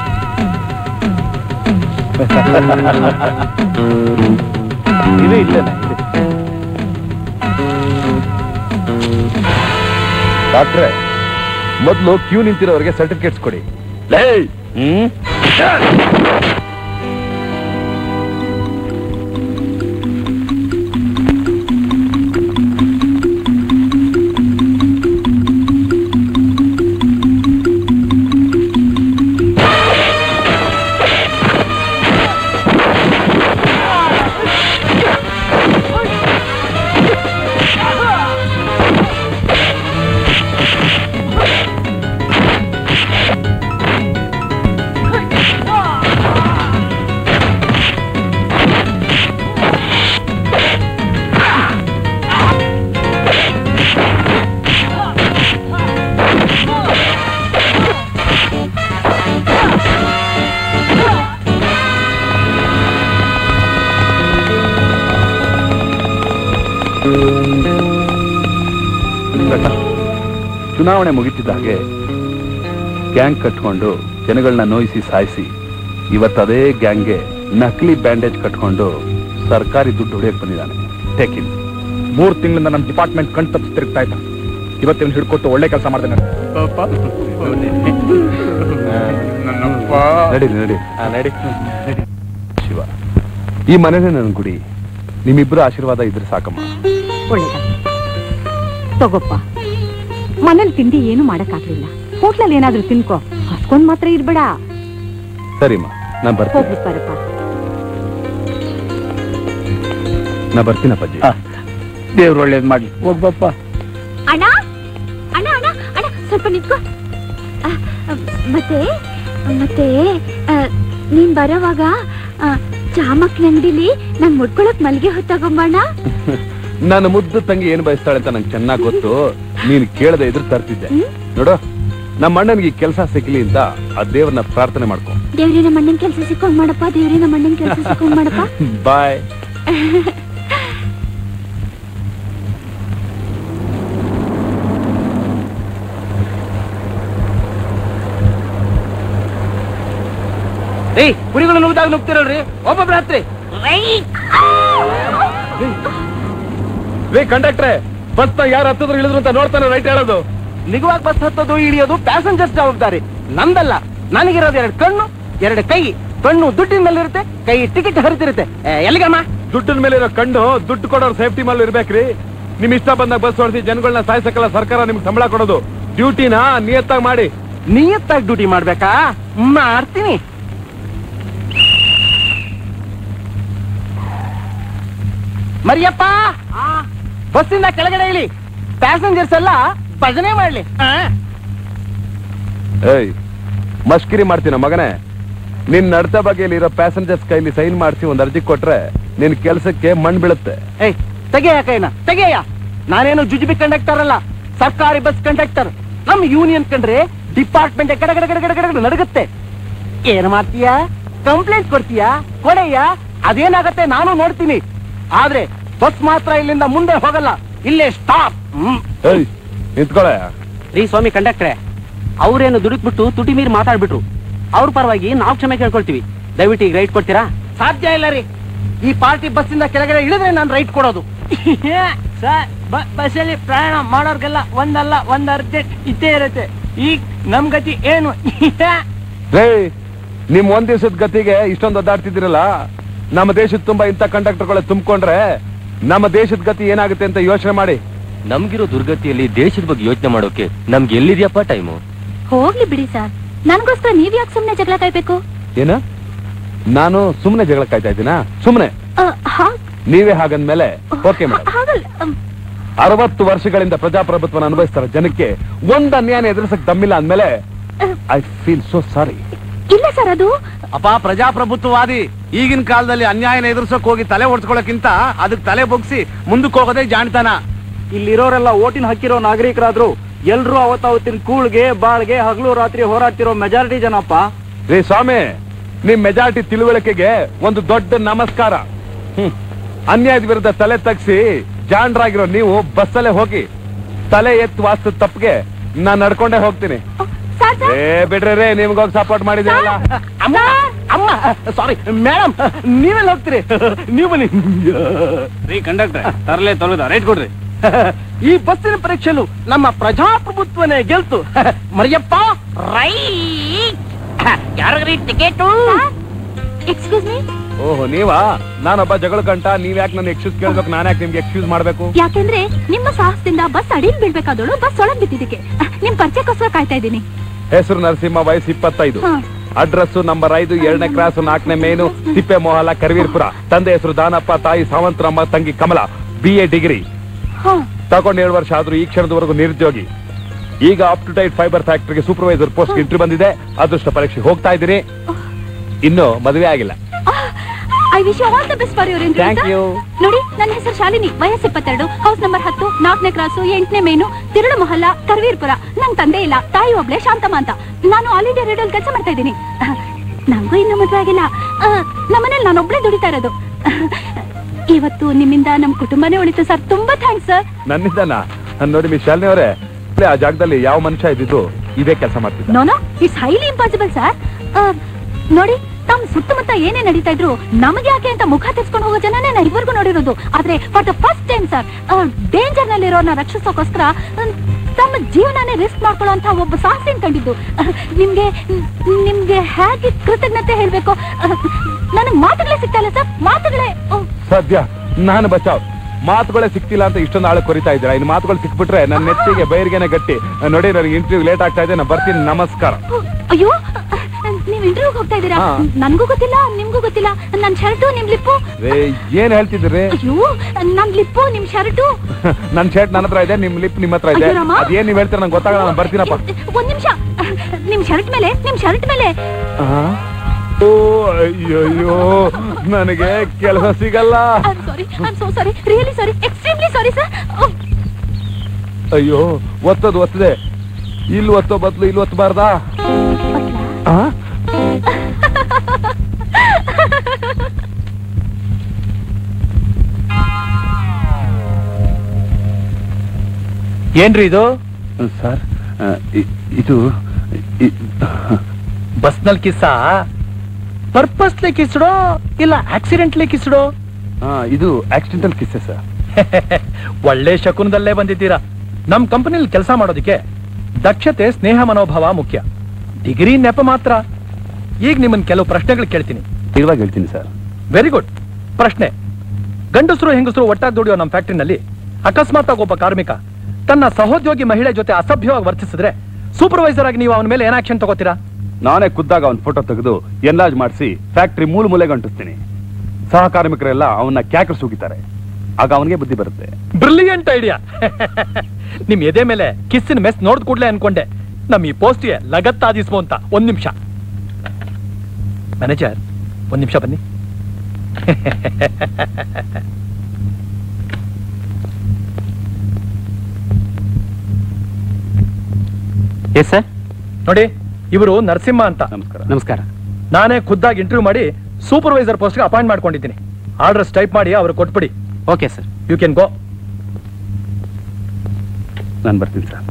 A: ಇದು ಇಲ್ಲೇನೆ ಇದೆ.
B: ಡಾಕ್ಟ್ರೆ ಮೊದಲು ಕ್ಯೂ ನಿಂತಿರೋರಿಗೆ ಸರ್ಟಿಫಿಕೇಟ್ಸ್ ಕೊಡಿ
A: ಹ್ಮ್
B: ಘಟ. ಚುನಾವಣೆ ಮುಗಿತಿದ್ದ ಹಾಗೆ ಗ್ಯಾಂಗ್ ಕಟ್ಕೊಂಡು ಜನಗಳನ್ನ ನೋಯಿಸಿ ಸಾಯಿಸಿ ಇವತ್ತದೇ ಗ್ಯಾಂಗ್ಗೆ ನಕಲಿ ಬ್ಯಾಂಡೇಜ್ ಕಟ್ಕೊಂಡು ಸರ್ಕಾರಿ ದುಡ್ಡು ಹೊಡೆಯಕ್ ಬಂದಿದ್ದಾನೆ ಟೇಕಿನ್
E: ಮೂರ್ ತಿಂಗಳಿಂದ ನಮ್ಮ ಡಿಪಾರ್ಟ್ಮೆಂಟ್ ಕಣ್ ತಪ್ಪಿಸಿ ತಿರುಗ್ತಾ ಇದ್ದ ಇವತ್ತಿನ ಹಿಡ್ಕೊಟ್ಟು ಒಳ್ಳೆ ಕೆಲಸ ಮಾಡ್ದೆ ನನ್ನಪ್ಪ
B: ನಡಿ ನಡಿ
A: ಹಾ ನಡಿ
B: ಶಿವ ಈ ಮನೆನೇ ನನ್ನ ಗುಡಿ ನಿಮ್ಮಿಬ್ಬರ ಆಶೀರ್ವಾದ ಇದ್ರೆ ಸಾಕಮ್ಮ
I: ಒಳ್ಳೇದ ತಗೋಪ್ಪ ಮನೇಲಿ ತಿಂಡಿ ಏನು ಮಾಡಕ್ಕಾಗ್ಲಿಲ್ಲ ಹೋಟ್ಲಲ್ಲಿ ಏನಾದ್ರೂ ತಿನ್ಕೋ ಹಸ್ಕೊಂಡ್ ಮಾತ್ರ ಇರ್ಬೇಡ
B: ಸರಿಮ್ಮ ನಾ ಬರ್ತೀನಿ
I: ಹೋಗ್ಬಿಟ್ ಬರಪ್ಪ
B: ನಾ ಬರ್ತೀನಪ್ಪಾಜಿ
E: ದೇವ್ರು ಒಳ್ಳೇದ್ ಮಾಡ್ಲಿ ಹೋಗ್ಬಪ್ಪ
F: ಅಣ್ಣ ಅಣ್ಣ ಅಣ್ಣ ಅಣ್ಣ ಸ್ವಲ್ಪ ನಿಂತ್ಕೋ ಆ, ಆ, ಮತ್ತೆ ಮತ್ತೆ ಆ, ನೀನ್ ಬರೋವಾಗ ಆ, ಚಾಮಕ್ನ ಅಂಗಡಿಲಿ ನಂಗ್ ಮುಡ್ಕೊಳಕ್ ಮಲ್ಗೆ ಹೊತ್ತಾಗೊಂಬಣ್ಣ
B: ನನ್ನ ಮುದ್ದು ತಂಗಿ ಏನ್ ಬಯಸ್ತಾಳೆ ಅಂತ ನಂಗೆ ಚೆನ್ನಾಗ್ ಗೊತ್ತು ನೀನ್ ಕೇಳದೆ ಇದ್ರೆ ತರ್ತಿದ್ದೆ ನೋಡು ನಮ್ಮ ಅಣ್ಣನಿಗೆ ಈ ಕೆಲಸ ಸಿಗ್ಲಿ ಅಂತ ಆ ದೇವ್ರನ್ನ ಪ್ರಾರ್ಥನೆ ಮಾಡ್ಕೊ
F: ದೇವ್ರಿನ ಮಣ್ಣಿನ ಕೆಲ್ಸ ಸಿಕ್ಕೊಂಡ್ ಮಾಡಪ್ಪ ದೇವ್ರಿನ ಮಣ್ಣಿನ ಕೆಲ್ಸ ಸಿಕ್ಕೊಂಡ್ ಮಾಡಪ್ಪ
B: ಬಾಯ್
D: ಏಯ್ ಕುರಿಗಳು ನುಗ್ದಾಗ ನುಗ್ತಿರಲ್ರಿ ಒಬ್ಬೊಬ್ರ ಹತ್ರಿ
B: ರೇ ಕಂಡಕ್ಟ್ರೆ ಬಸ್ ಯಾರು ಹತ್ತಿದ್ರು ಇಳಿದ್ರು ಅಂತ ನೋಡ್ತಾನೆ ರೈಟ್ ಹೇಳೋದು
D: ನಿಗವಾಗಿ ಬಸ್ ಹತ್ತೋದು ಇಳಿಯೋದು ಪ್ಯಾಸೆಂಜರ್ಸ್ ಜವಾಬ್ದಾರಿ ನಂದಲ್ಲ ನನಗಿರೋದು ಎರಡು ಕಣ್ಣು ಎರಡು ಕೈ ಕಣ್ಣು ದುಡ್ಡಿನ ಮೇಲೆ ಇರುತ್ತೆ ಕೈ ಟಿಕೆಟ್ ಹರಿತಿರುತ್ತೆ ಏ, ಎಲ್ಲಿಗಮ್ಮ
B: ದುಡ್ಡಿನ ಮೇಲೆ ಇರೋ ಕಣ್ಣು ದುಡ್ಡು ಕೊಡೋರು ಸೇಫ್ಟಿ ಮೇಲೆ ಇರ್ಬೇಕ್ರಿ ನಿಮ್ ಇಷ್ಟ ಬಂದಾಗ ಬಸ್ ಹೊಡೆಸಿ ಜನಗಳನ್ನ ಸಾಯಿಸಕ್ಕಲ್ಲ ಸರ್ಕಾರ ನಿಮ್ಗೆ ಸಂಬಳ ಕೊಡೋದು ಡ್ಯೂಟಿನ ನಿಯತ್ತಾಗಿ ಮಾಡಿ
D: ನಿಯತ್ತಾಗಿ ಡ್ಯೂಟಿ ಮಾಡ್ಬೇಕಾ ಮಾಡ್ತೀನಿ ಮರಿಯಪ್ಪ ಬಸ್ಸಿಂದ ಕೆಳಗಡೆ ಇಳಿ ಪ್ಯಾಸೆಂಜರ್ಸ್ ಎಲ್ಲ ಭಜನೆ ಮಾಡ್ಲಿ ಆ?
B: ಏಯ್ ಮಷ್ಕಿರಿ ಮಾಡ್ತೀನ ಮಗನೇ ನಿನ್ ನಡತೆ ಬಗ್ಗೆಯಲ್ಲಿ ಇರೋ ಪ್ಯಾಸೆಂಜರ್ಸ್ ಕೈಲಿ ಸೈನ್ ಮಾಡಿಸಿ ಒಂದ್ ಅರ್ಜಿ ಕೊಟ್ರೆ ನಿನ್ ಕೆಲ್ಸಕ್ಕೆ ಮಣ್ಣು ಬೀಳುತ್ತೆ
D: ಏಯ್ ತೆಗೆಯ ಕೈನ ತೆಗೆಯ ನಾನೇನು ಜುಜುಬಿ ಕಂಡಕ್ಟರ್ ಅಲ್ಲ ಸರ್ಕಾರಿ ಬಸ್ ಕಂಡಕ್ಟರ್ ನಮ್ ಯೂನಿಯನ್ ಕಂಡ್ರೆ ಡಿಪಾರ್ಟ್ಮೆಂಟ್ ಗಡ ಗಡ ಗಡ ಗಡ ಗಡ ಗಡ ನಡಗುತ್ತೆ ಏನ್ ಮಾಡ್ತೀಯಾ ಕಂಪ್ಲೇಂಟ್ ಕೊಡ್ತೀಯಾ ಕೊಡೆಯ ಅದೇನಾಗತ್ತೆ ನಾನು ನೋಡ್ತೀನಿ ಆದ್ರೆ ಬಸ್ ಮಾತ್ರ ಇಲ್ಲಿಂದ ಮುಂದೆ ಹೋಗಲ್ಲ ಇಲ್ಲೇ ಸ್ಟಾಪ್
B: ಏಯ್ ನಿಂತ್ಕೊಳೆ
D: ರೀ ಸ್ವಾಮಿ ಕಂಡಕ್ಟ್ರೆ ಅವ್ರೇನು ದುಡುಕ್ಬಿಟ್ಟು ತುಟಿ ಮೀರಿ ಮಾತಾಡ್ಬಿಟ್ರು ಅವ್ರ ಪರವಾಗಿ ನಾವು ಕ್ಷಮೆ ಕೇಳ್ಕೊಳ್ತೀವಿ ದಯವಿಟ್ಟು ಈಗ ರೈಟ್ ಕೊಡ್ತೀರಾ ಸಾಧ್ಯ ಇಲ್ಲ ರೀ ಈ ಪಾರ್ಟಿ ಬಸ್ಸಿಂದ ಕೆಳಗಡೆ ಇಳಿದ್ರೆ ನಾನು ರೈಟ್ ಕೊಡೋದು
J: ಸರ್ ಬಸ್ಸಲ್ಲಿ ಪ್ರಯಾಣ ಮಾಡೋರ್ಗೆಲ್ಲ ಒಂದಲ್ಲ ಒಂದ್ ಅರ್ಜೆಂಟ್ ಇದ್ದೇ ಇರುತ್ತೆ ಈಗ ನಮ್ ಗತಿ ಏನು
B: ರೇ ನಿಮ್ ಒಂದ್ ದಿವಸದ ಗತಿಗೆ ಇಷ್ಟೊಂದು ಒದ್ದಾಡ್ತಿದ್ದೀರಲ್ಲ ನಮ್ಮ ದೇಶದ ತುಂಬಾ ಇಂಥ ಕಂಡಕ್ಟರ್ಗಳು ತುಂಬಿಕೊಂಡ್ರೆ ನಮ್ಮ ದೇಶದ ಗತಿ ಏನಾಗುತ್ತೆ ಅಂತ ಯೋಚನೆ ಮಾಡಿ
A: ನಮ್ಗಿರೋ ದುರ್ಗತಿಯಲ್ಲಿ ದೇಶದ ಬಗ್ಗೆ ಯೋಚನೆ ಮಾಡೋಕೆ ನಮ್ಗೆ ಎಲ್ಲಿದ್ಯಪ್ಪ ಟೈಮು
F: ಹೋಗ್ಲಿ ಬಿಡಿ ಸರ್ ನನ್ಗೋಸ್ಕರ ನೀವ್ ಯಾಕೆ ಸುಮ್ನೆ ಜಗಳ ಕಾಯ್ಬೇಕು
B: ಏನ ನಾನು ಸುಮ್ನೆ ಜಗಳ ಕಾಯ್ತಾ ಇದ್ದೀನಾ ಸುಮ್ನೆ
F: ಆ, ಹಾ-
B: ನೀವೇ ಹಾಗಂದ್ಮೇಲೆ ಓಕೆ ಮೇಡಮ್
F: ಹಾಗಲ್ಲ ಅಮ್,
B: ಅರವತ್ತು ವರ್ಷಗಳಿಂದ ಪ್ರಜಾಪ್ರಭುತ್ವನ ಅನುಭವಿಸ್ತಾರ ಜನಕ್ಕೆ ಒಂದ್ ಅನ್ಯಾಯ ಎದುರಿಸಕ್ ದಮ್ಮಿಲ್ಲ ಅಂದ್ಮೇಲೆ ಐ ಫೀಲ್ ಸೋ ಸಾರಿ
F: ಇಲ್ಲ ಸರ್ ಅದು
D: ಅಪ್ಪ ಪ್ರಜಾಪ್ರಭುತ್ವವಾದಿ ಈಗಿನ ಕಾಲದಲ್ಲಿ ಅನ್ಯಾಯನ ಎದುರಿಸೋಕ್ ಹೋಗಿ ತಲೆ ಓಡಿಸ್ಕೊಳಕ್ಕಿಂತ ಅದಕ್ಕೆ ತಲೆ ಬೊಗ್ಸಿ ಮುಂದಕ್ಕೆ ಹೋಗೋದೇ ಜಾಣ್ತಾನ
J: ಇಲ್ಲಿರೋರೆಲ್ಲ ಓಟಿನ ಹಕ್ಕಿರೋ ನಾಗರಿಕರಾದ್ರು ಎಲ್ರು ಅವತ್ತಾವತ್ತಿನ ಕೂಳ್ಗೆ ಬಾಳ್ಗೆ ಹಗಲು ರಾತ್ರಿ ಹೋರಾಡ್ತಿರೋ ಮೆಜಾರಿಟಿ ಜನಪ್ಪ
B: ರೇ ಸ್ವಾಮಿ ನಿಮ್ ಮೆಜಾರಿಟಿ ತಿಳುವಳಿಕೆಗೆ ಒಂದು ದೊಡ್ಡ ನಮಸ್ಕಾರ ಹ್ಮ್. ಅನ್ಯಾಯದ ವಿರುದ್ಧ ತಲೆ ತಗ್ಸಿ ಜಾಣರಾಗಿರೋ ನೀವು ಬಸ್ಸಲ್ಲೇ ಹೋಗಿ ತಲೆ ಎತ್ತು ವಾಸ್ತು ತಪ್ಪಿಗೆ ನಾನ್ ನಡ್ಕೊಂಡೇ ಹೋಗ್ತೀನಿ
F: ಸರ್ ಸರ್
B: ಏ ಬಿಡ್ರಿ ರೇ ನಿಮ್ಗೋಗಿ ಸಪೋರ್ಟ್ ಮಾಡಿದ್ದೀರಲ್ಲ
D: ಅಮ್ಮ ಅಮ್ಮ ಸಾರಿ ಮೇಡಮ್ ನೀವೆಲ್ಲ ಹೋಗ್ತೀರಿ ನೀವು ಬನ್ನಿ
J: ರೀ ಕಂಡಕ್ಟರ್ ತರಲೆ ತೊಲದ ರೈಟ್ ಕೊಡ್ರಿ
D: ಈ ಬಸ್ಸಿನ ಪರೀಕ್ಷೆಲು ನಮ್ಮ ಪ್ರಜಾಪ್ರಭುತ್ವನೇ ಗೆಲ್ತು ಮರಿಯಪ್ಪ ರೈ ಯಾರಿಗ್ರಿ ಟಿಕೆಟು
F: ಎಕ್ಸ್ಕ್ಯೂಸ್ ಮೀ
B: ಓಹೋ ನೀವಾ ನಾನೊಬ್ಬ ಜಗಳ ಕಂಟ ನೀವ್ ಯಾಕೆ ನನ್ನ ಎಕ್ಸ್ಕ್ಯೂಸ್ ಕೇಳ್ಬೇಕು ನಾನು ಯಾಕೆ ನಿಮ್ಗೆ ಎಕ್ಸ್ಕ್ಯೂಸ್ ಮಾಡ್ಬೇಕು
F: ಯಾಕೆಂದ್ರೆ ನಿಮ್ಮ ಸಾಹಸದಿಂದ ಬಸ್ ಅಡಿಲ್ ಬೀಳ್ಬೇಕಾದಳು ಬಸ್ ಒಳಗ್ ಬಿದ್ದಿದ್ದಕ್ಕೆ ನಿಮ್ ಪರಿಚಯಕ್ಕೋಸ್ಕರ ಕಾಯ್ತಾ ಇದ್ದೀನಿ
B: ಹೆಸರು ನರಸಿಂಹ ವಯಸ್ಸು ಇಪ್ಪತ್ತೈದು
F: ಹಾ.
B: ಅಡ್ರೆಸ್ ನಂಬರ್ ಐದು ಎರಡನೇ ಕ್ರಾಸ್ ನಾಲ್ಕನೇ ಮೇನು ತಿಪ್ಪೆ ಮೊಹಲ ಕರವೀರ್ಪುರ ತಂದೆ ಹೆಸರು ದಾನಪ್ಪ ತಾಯಿ ಸಾವಂತರಮ್ಮ ತಂಗಿ ಕಮಲ ಬಿ ಎ ಡಿಗ್ರಿ
F: ಹಾ
B: ತಗೊಂಡ್ ಏಳು ವರ್ಷ ಆದ್ರೂ ಈ ಕ್ಷಣದವರೆಗೂ ನಿರುದ್ಯೋಗಿ ಈಗ ಅಪ್ ಟು ಡೈಟ್ ಫೈಬರ್ ಫ್ಯಾಕ್ಟರಿಗೆ ಸೂಪರ್ವೈಸರ್ ಪೋಸ್ಟ್ ಇಂಟ್ರಿ ಬಂದಿದೆ ಅದೃಷ್ಟ ಪರೀಕ್ಷೆ ಹೋಗ್ತಾ ಇದ್ದೀನಿ ಇನ್ನು ಮದುವೆ ಆಗಿಲ್ಲ
F: I wish all the best for your
B: Thank you.
F: ನೋಡಿ ನನ್ನ ಹೆಸರು ಶಾಲಿನಿ ವಯಸ್ಸು ಇಪ್ಪತ್ತೆರಡು ಹೌಸ್ ನಂಬರ್ ಹತ್ತು ನಾಲ್ಕನೇ ಕ್ರಾಸು ಎಂಟನೇ ಮೇನು ತಿರುಳು ಮೊಹಲ್ಲ ಕರ್ವೀರ್ಪುರ ನಂಗ್ ತಂದೆ ಇಲ್ಲ ತಾಯಿ ಒಬ್ಳೆ ಶಾಂತಮ್ಮ ಅಂತ ನಾನು ಆಲ್ ಇಂಡಿಯಾ ರೇಡಿಯೋಲ್ ಕೆಲಸ ಮಾಡ್ತಾ ಇದ್ದೀನಿ ನಂಗೂ ಇನ್ನು ಮದುವೆ ಆಗಿಲ್ಲ ಆ, ನಮ್ಮನೇಲಿ ನಾನು ಒಬ್ಳೆ ದುಡಿತಾ ಇರೋದು ಇವತ್ತು ನಿಮ್ಮಿಂದ ನಮ್ ಕುಟುಂಬನೇ ಉಳಿತು ಸರ್ ತುಂಬಾ ಥ್ಯಾಂಕ್ಸ್ ಸರ್
B: ನನ್ನಿಂದನಾ ನಾನ್ ನೋಡಿ ಮಿಸ್ ಶಾಲಿನಿ ಅವರೇ ಆ ಜಾಗದಲ್ಲಿ ಯಾವ ಮನುಷ್ಯ ಇದ್ದಿದ್ದು ಇದೇ ಕೆಲಸ ಮಾಡ್ತಿದ್ದ
F: no no it's highly impossible sir ನೋಡಿ ತಮ್ಮ ಸುತ್ತಮುತ್ತ ಏನೇ ನಡೀತಾ ಇದ್ರು ನಮಗೆ ಯಾಕೆ ಅಂತ ಮುಖ ತೆಚ್ಕೊಂಡು ಹೋಗೋ ಜನನೇ ನಾ ಇವ್ರಿಗೂ ನೋಡಿರೋದು ಆದ್ರೆ for the first time sir danger ನಲ್ಲಿರೋನ ರಕ್ಷಿಸೋಕೋಸ್ಕರ ಆ, ತಮ್ಮ ಜೀವನನೇ ರಿಸ್ಕ್ ಮಾಡ್ಕೊಳ್ಳೋ ಒಬ್ಬ ಸಾಹಸಿನ ಕಂಡಿದ್ದು ಆ, ನಿಮ್ಗೆ ನಿಮ್ಗೆ ಹೇಗೆ ಕೃತಜ್ಞತೆ ಹೇಳ್ಬೇಕು ನನಗೆ ಮಾತುಗಳೇ ಸಿಗ್ತಾ ಇಲ್ಲ ಸರ್ ಮಾತುಗಳೇ ಓ,
B: ಸದ್ಯ ನಾನು ಬಚಾವ್ ಮಾತುಗಳೇ ಸಿಕ್ತಿಲ್ಲ ಅಂತ ಇಷ್ಟೊಂದು ಆಳು ಕೊರಿತಾ ಇದ್ದೀರಾ ಇನ್ನು ಮಾತುಗಳು ಸಿಕ್ಬಿಟ್ರೆ ನನ್ನ ನೆತ್ತಿಗೆ ಬೈರ್ಗೆನೆ ಗಟ್ಟಿ ನೋಡಿ ನನಗೆ ಇಂಟರ್ವ್ಯೂ ಲೇಟ್ ಆಗ್ತಾ ಇದೆ ನಾನು ಬರ್ತೀನಿ ನಮಸ್ಕಾರ
F: ಓ, ಅಯ್ಯೋ ನೀವ್ ಇಂಟರ್ವ್ಯೂಗ್ ಹೋಗ್ತಾ ಇದ್ದೀರಾ
B: ಹಾ.
F: ನನ್ಗೂ ಗೊತ್ತಿಲ್ಲ ನಿಮ್ಗೂ ಗೊತ್ತಿಲ್ಲ ನನ್ ಶರ್ಟು ನಿಮ್ ಲಿಪ್ಪು
B: ರೇ ಏನ್ ಹೇಳ್ತಿದ್ರಿ
F: ಅಯ್ಯೋ ನನ್ ಲಿಪ್ಪು ನಿಮ್ ಶರ್ಟು
B: ನನ್ ಶರ್ಟ್ ನನ್ನ ಹತ್ರ ಇದೆ ನಿಮ್ ಲಿಪ್ ನಿಮ್ ಹತ್ರ ಇದೆ
F: ಅಯ್ಯೋ ರಾಮ.
B: ಅದೇನ್ ನೀವ್ ಹೇಳ್ತೀರ ನಂಗೆ ಗೊತ್ತಾಗಲ್ಲ ನಾನು ಬರ್ತೀನಪ್ಪ
F: ಒಂದ್ ನಿಮಿಷ ನಿಮ್ ಶರ್ಟ್ ಮೇಲೆ ನಿಮ್ ಶರ್ಟ್ ಮೇಲೆ
B: ಆ? ಓ ಅಯ್ಯಯ್ಯೋ ನನಗೆ ಕೆಲಸ ಸಿಗಲ್ಲ
F: I sorry I so sorry really sorry extremely sorry sir
B: ಅಯ್ಯೋ ಒತ್ತದು ಒತ್ತದೆ ಇಲ್ಲಿ ಒತ್ತೋ ಬದ್ಲು ಇಲ್ಲಿ ಒತ್ತಬಾರ್ದಾ ಆ?
A: ಏನ್ರಿ ಇದು
B: ಸರ್ ಇದು
A: ಬಸ್ನಲ್ಲಿ ಕಿಸ್ಸ ಪರ್ಪಸ್ಲೆ ಕಿಸ್ಡೋ ಇಲ್ಲ ಆಕ್ಸಿಡೆಂಟ್ಲಿ ಕಿಸ್ಡೋ
B: ಇದು ಆಕ್ಸಿಡೆಂಟಲ್ ಕಿಸ್ಸೆ ಸರ್
A: ಒಳ್ಳೆ ಶಕುನದಲ್ಲೇ ಬಂದಿದ್ದೀರಾ ನಮ್ ಕಂಪನಿಲಿ ಕೆಲಸ ಮಾಡೋದಕ್ಕೆ ದಕ್ಷತೆ ಸ್ನೇಹ ಮನೋಭಾವ ಮುಖ್ಯ ಡಿಗ್ರಿ ನೆಪ ಮಾತ್ರ ಈಗ ನಿಮ್ಮನ್ ಕೆಲವು ಪ್ರಶ್ನೆಗಳು ಕೇಳ್ತೀನಿ
B: ಇವಾಗ ಹೇಳ್ತೀನಿ ಸರ್
A: ವೆರಿ ಗುಡ್ ಪ್ರಶ್ನೆ ಗಂಡಸರು ಹೆಂಗಸರು ಒಟ್ಟಾಗಿ ದುಡಿಯೋ ನಮ್ಮ ಫ್ಯಾಕ್ಟ್ರಿನಲ್ಲಿ ಅಕಸ್ಮಾತ್ ಆಗಿ ಒಬ್ಬ ಕಾರ್ಮಿಕ ತನ್ನ ಸಹೋದ್ಯೋಗಿ ಮಹಿಳೆ ಜೊತೆ ಅಸಭ್ಯವಾಗಿ ವರ್ತಿಸಿದ್ರೆ ಸೂಪರ್ವೈಸರ್ ಆಗಿ ನೀವು ಅವನ ಮೇಲೆ ಏನ್ ಆಕ್ಷನ್ ತಗೋತೀರಾ
B: ನಾನೇ ಖುದ್ದಾಗ ಅವನ್ ಫೋಟೋ ತೆಗೆದು ಎನ್ಲಾಜ್ ಮಾಡಿಸಿ ಫ್ಯಾಕ್ಟ್ರಿ ಮೂಲ ಮೂಲೆಗೆ ಅಂಟಿಸ್ತೀನಿ ಸಹ ಕಾರ್ಮಿಕರೆಲ್ಲ ಅವನ್ನ ಕ್ಯಾಕರ್ ಸುಗಿತಾರೆ ಆಗ ಅವನಿಗೆ ಬುದ್ಧಿ ಬರುತ್ತೆ
A: ಬ್ರಿಲಿಯಂಟ್ ಐಡಿಯಾ ನಿಮ್ ಎದೆ ಮೇಲೆ ಕಿಸ್ಸಿನ ಮೆಸ್ ನೋಡ್ ಕೂಡ್ಲೆ ಅನ್ಕೊಂಡೆ ನಮ್ ಈ ಪೋಸ್ಟ್ಗೆ ಲಗತ್ತಾದಿಸ್ಬೋ ಅಂತ ಒಂದ್ ನಿಮಿಷ ಮ್ಯಾನೇಜರ್ ಒಂದ್ ನಿಮಿಷ ಬನ್ನಿ
K: ಎಸ್ ಸರ್
A: ನೋಡಿ ಇವರು ನರಸಿಂಹ ಅಂತ
B: ನಮಸ್ಕಾರ
K: ನಮಸ್ಕಾರ
A: ನಾನೇ ಖುದ್ದಾಗಿ ಇಂಟರ್ವ್ಯೂ ಮಾಡಿ ಸೂಪರ್ವೈಸರ್ ಪೋಸ್ಟ್ಗೆ ಅಪಾಯಿಂಟ್ ಮಾಡ್ಕೊಂಡಿದ್ದೀನಿ ಆರ್ಡರ್ಸ್ ಟೈಪ್ ಮಾಡಿ ಅವ್ರು ಕೊಟ್ಬಿಡಿ
K: okay sir
A: you can go
B: ನಾನು ಬರ್ತೀನಿ ಸರ್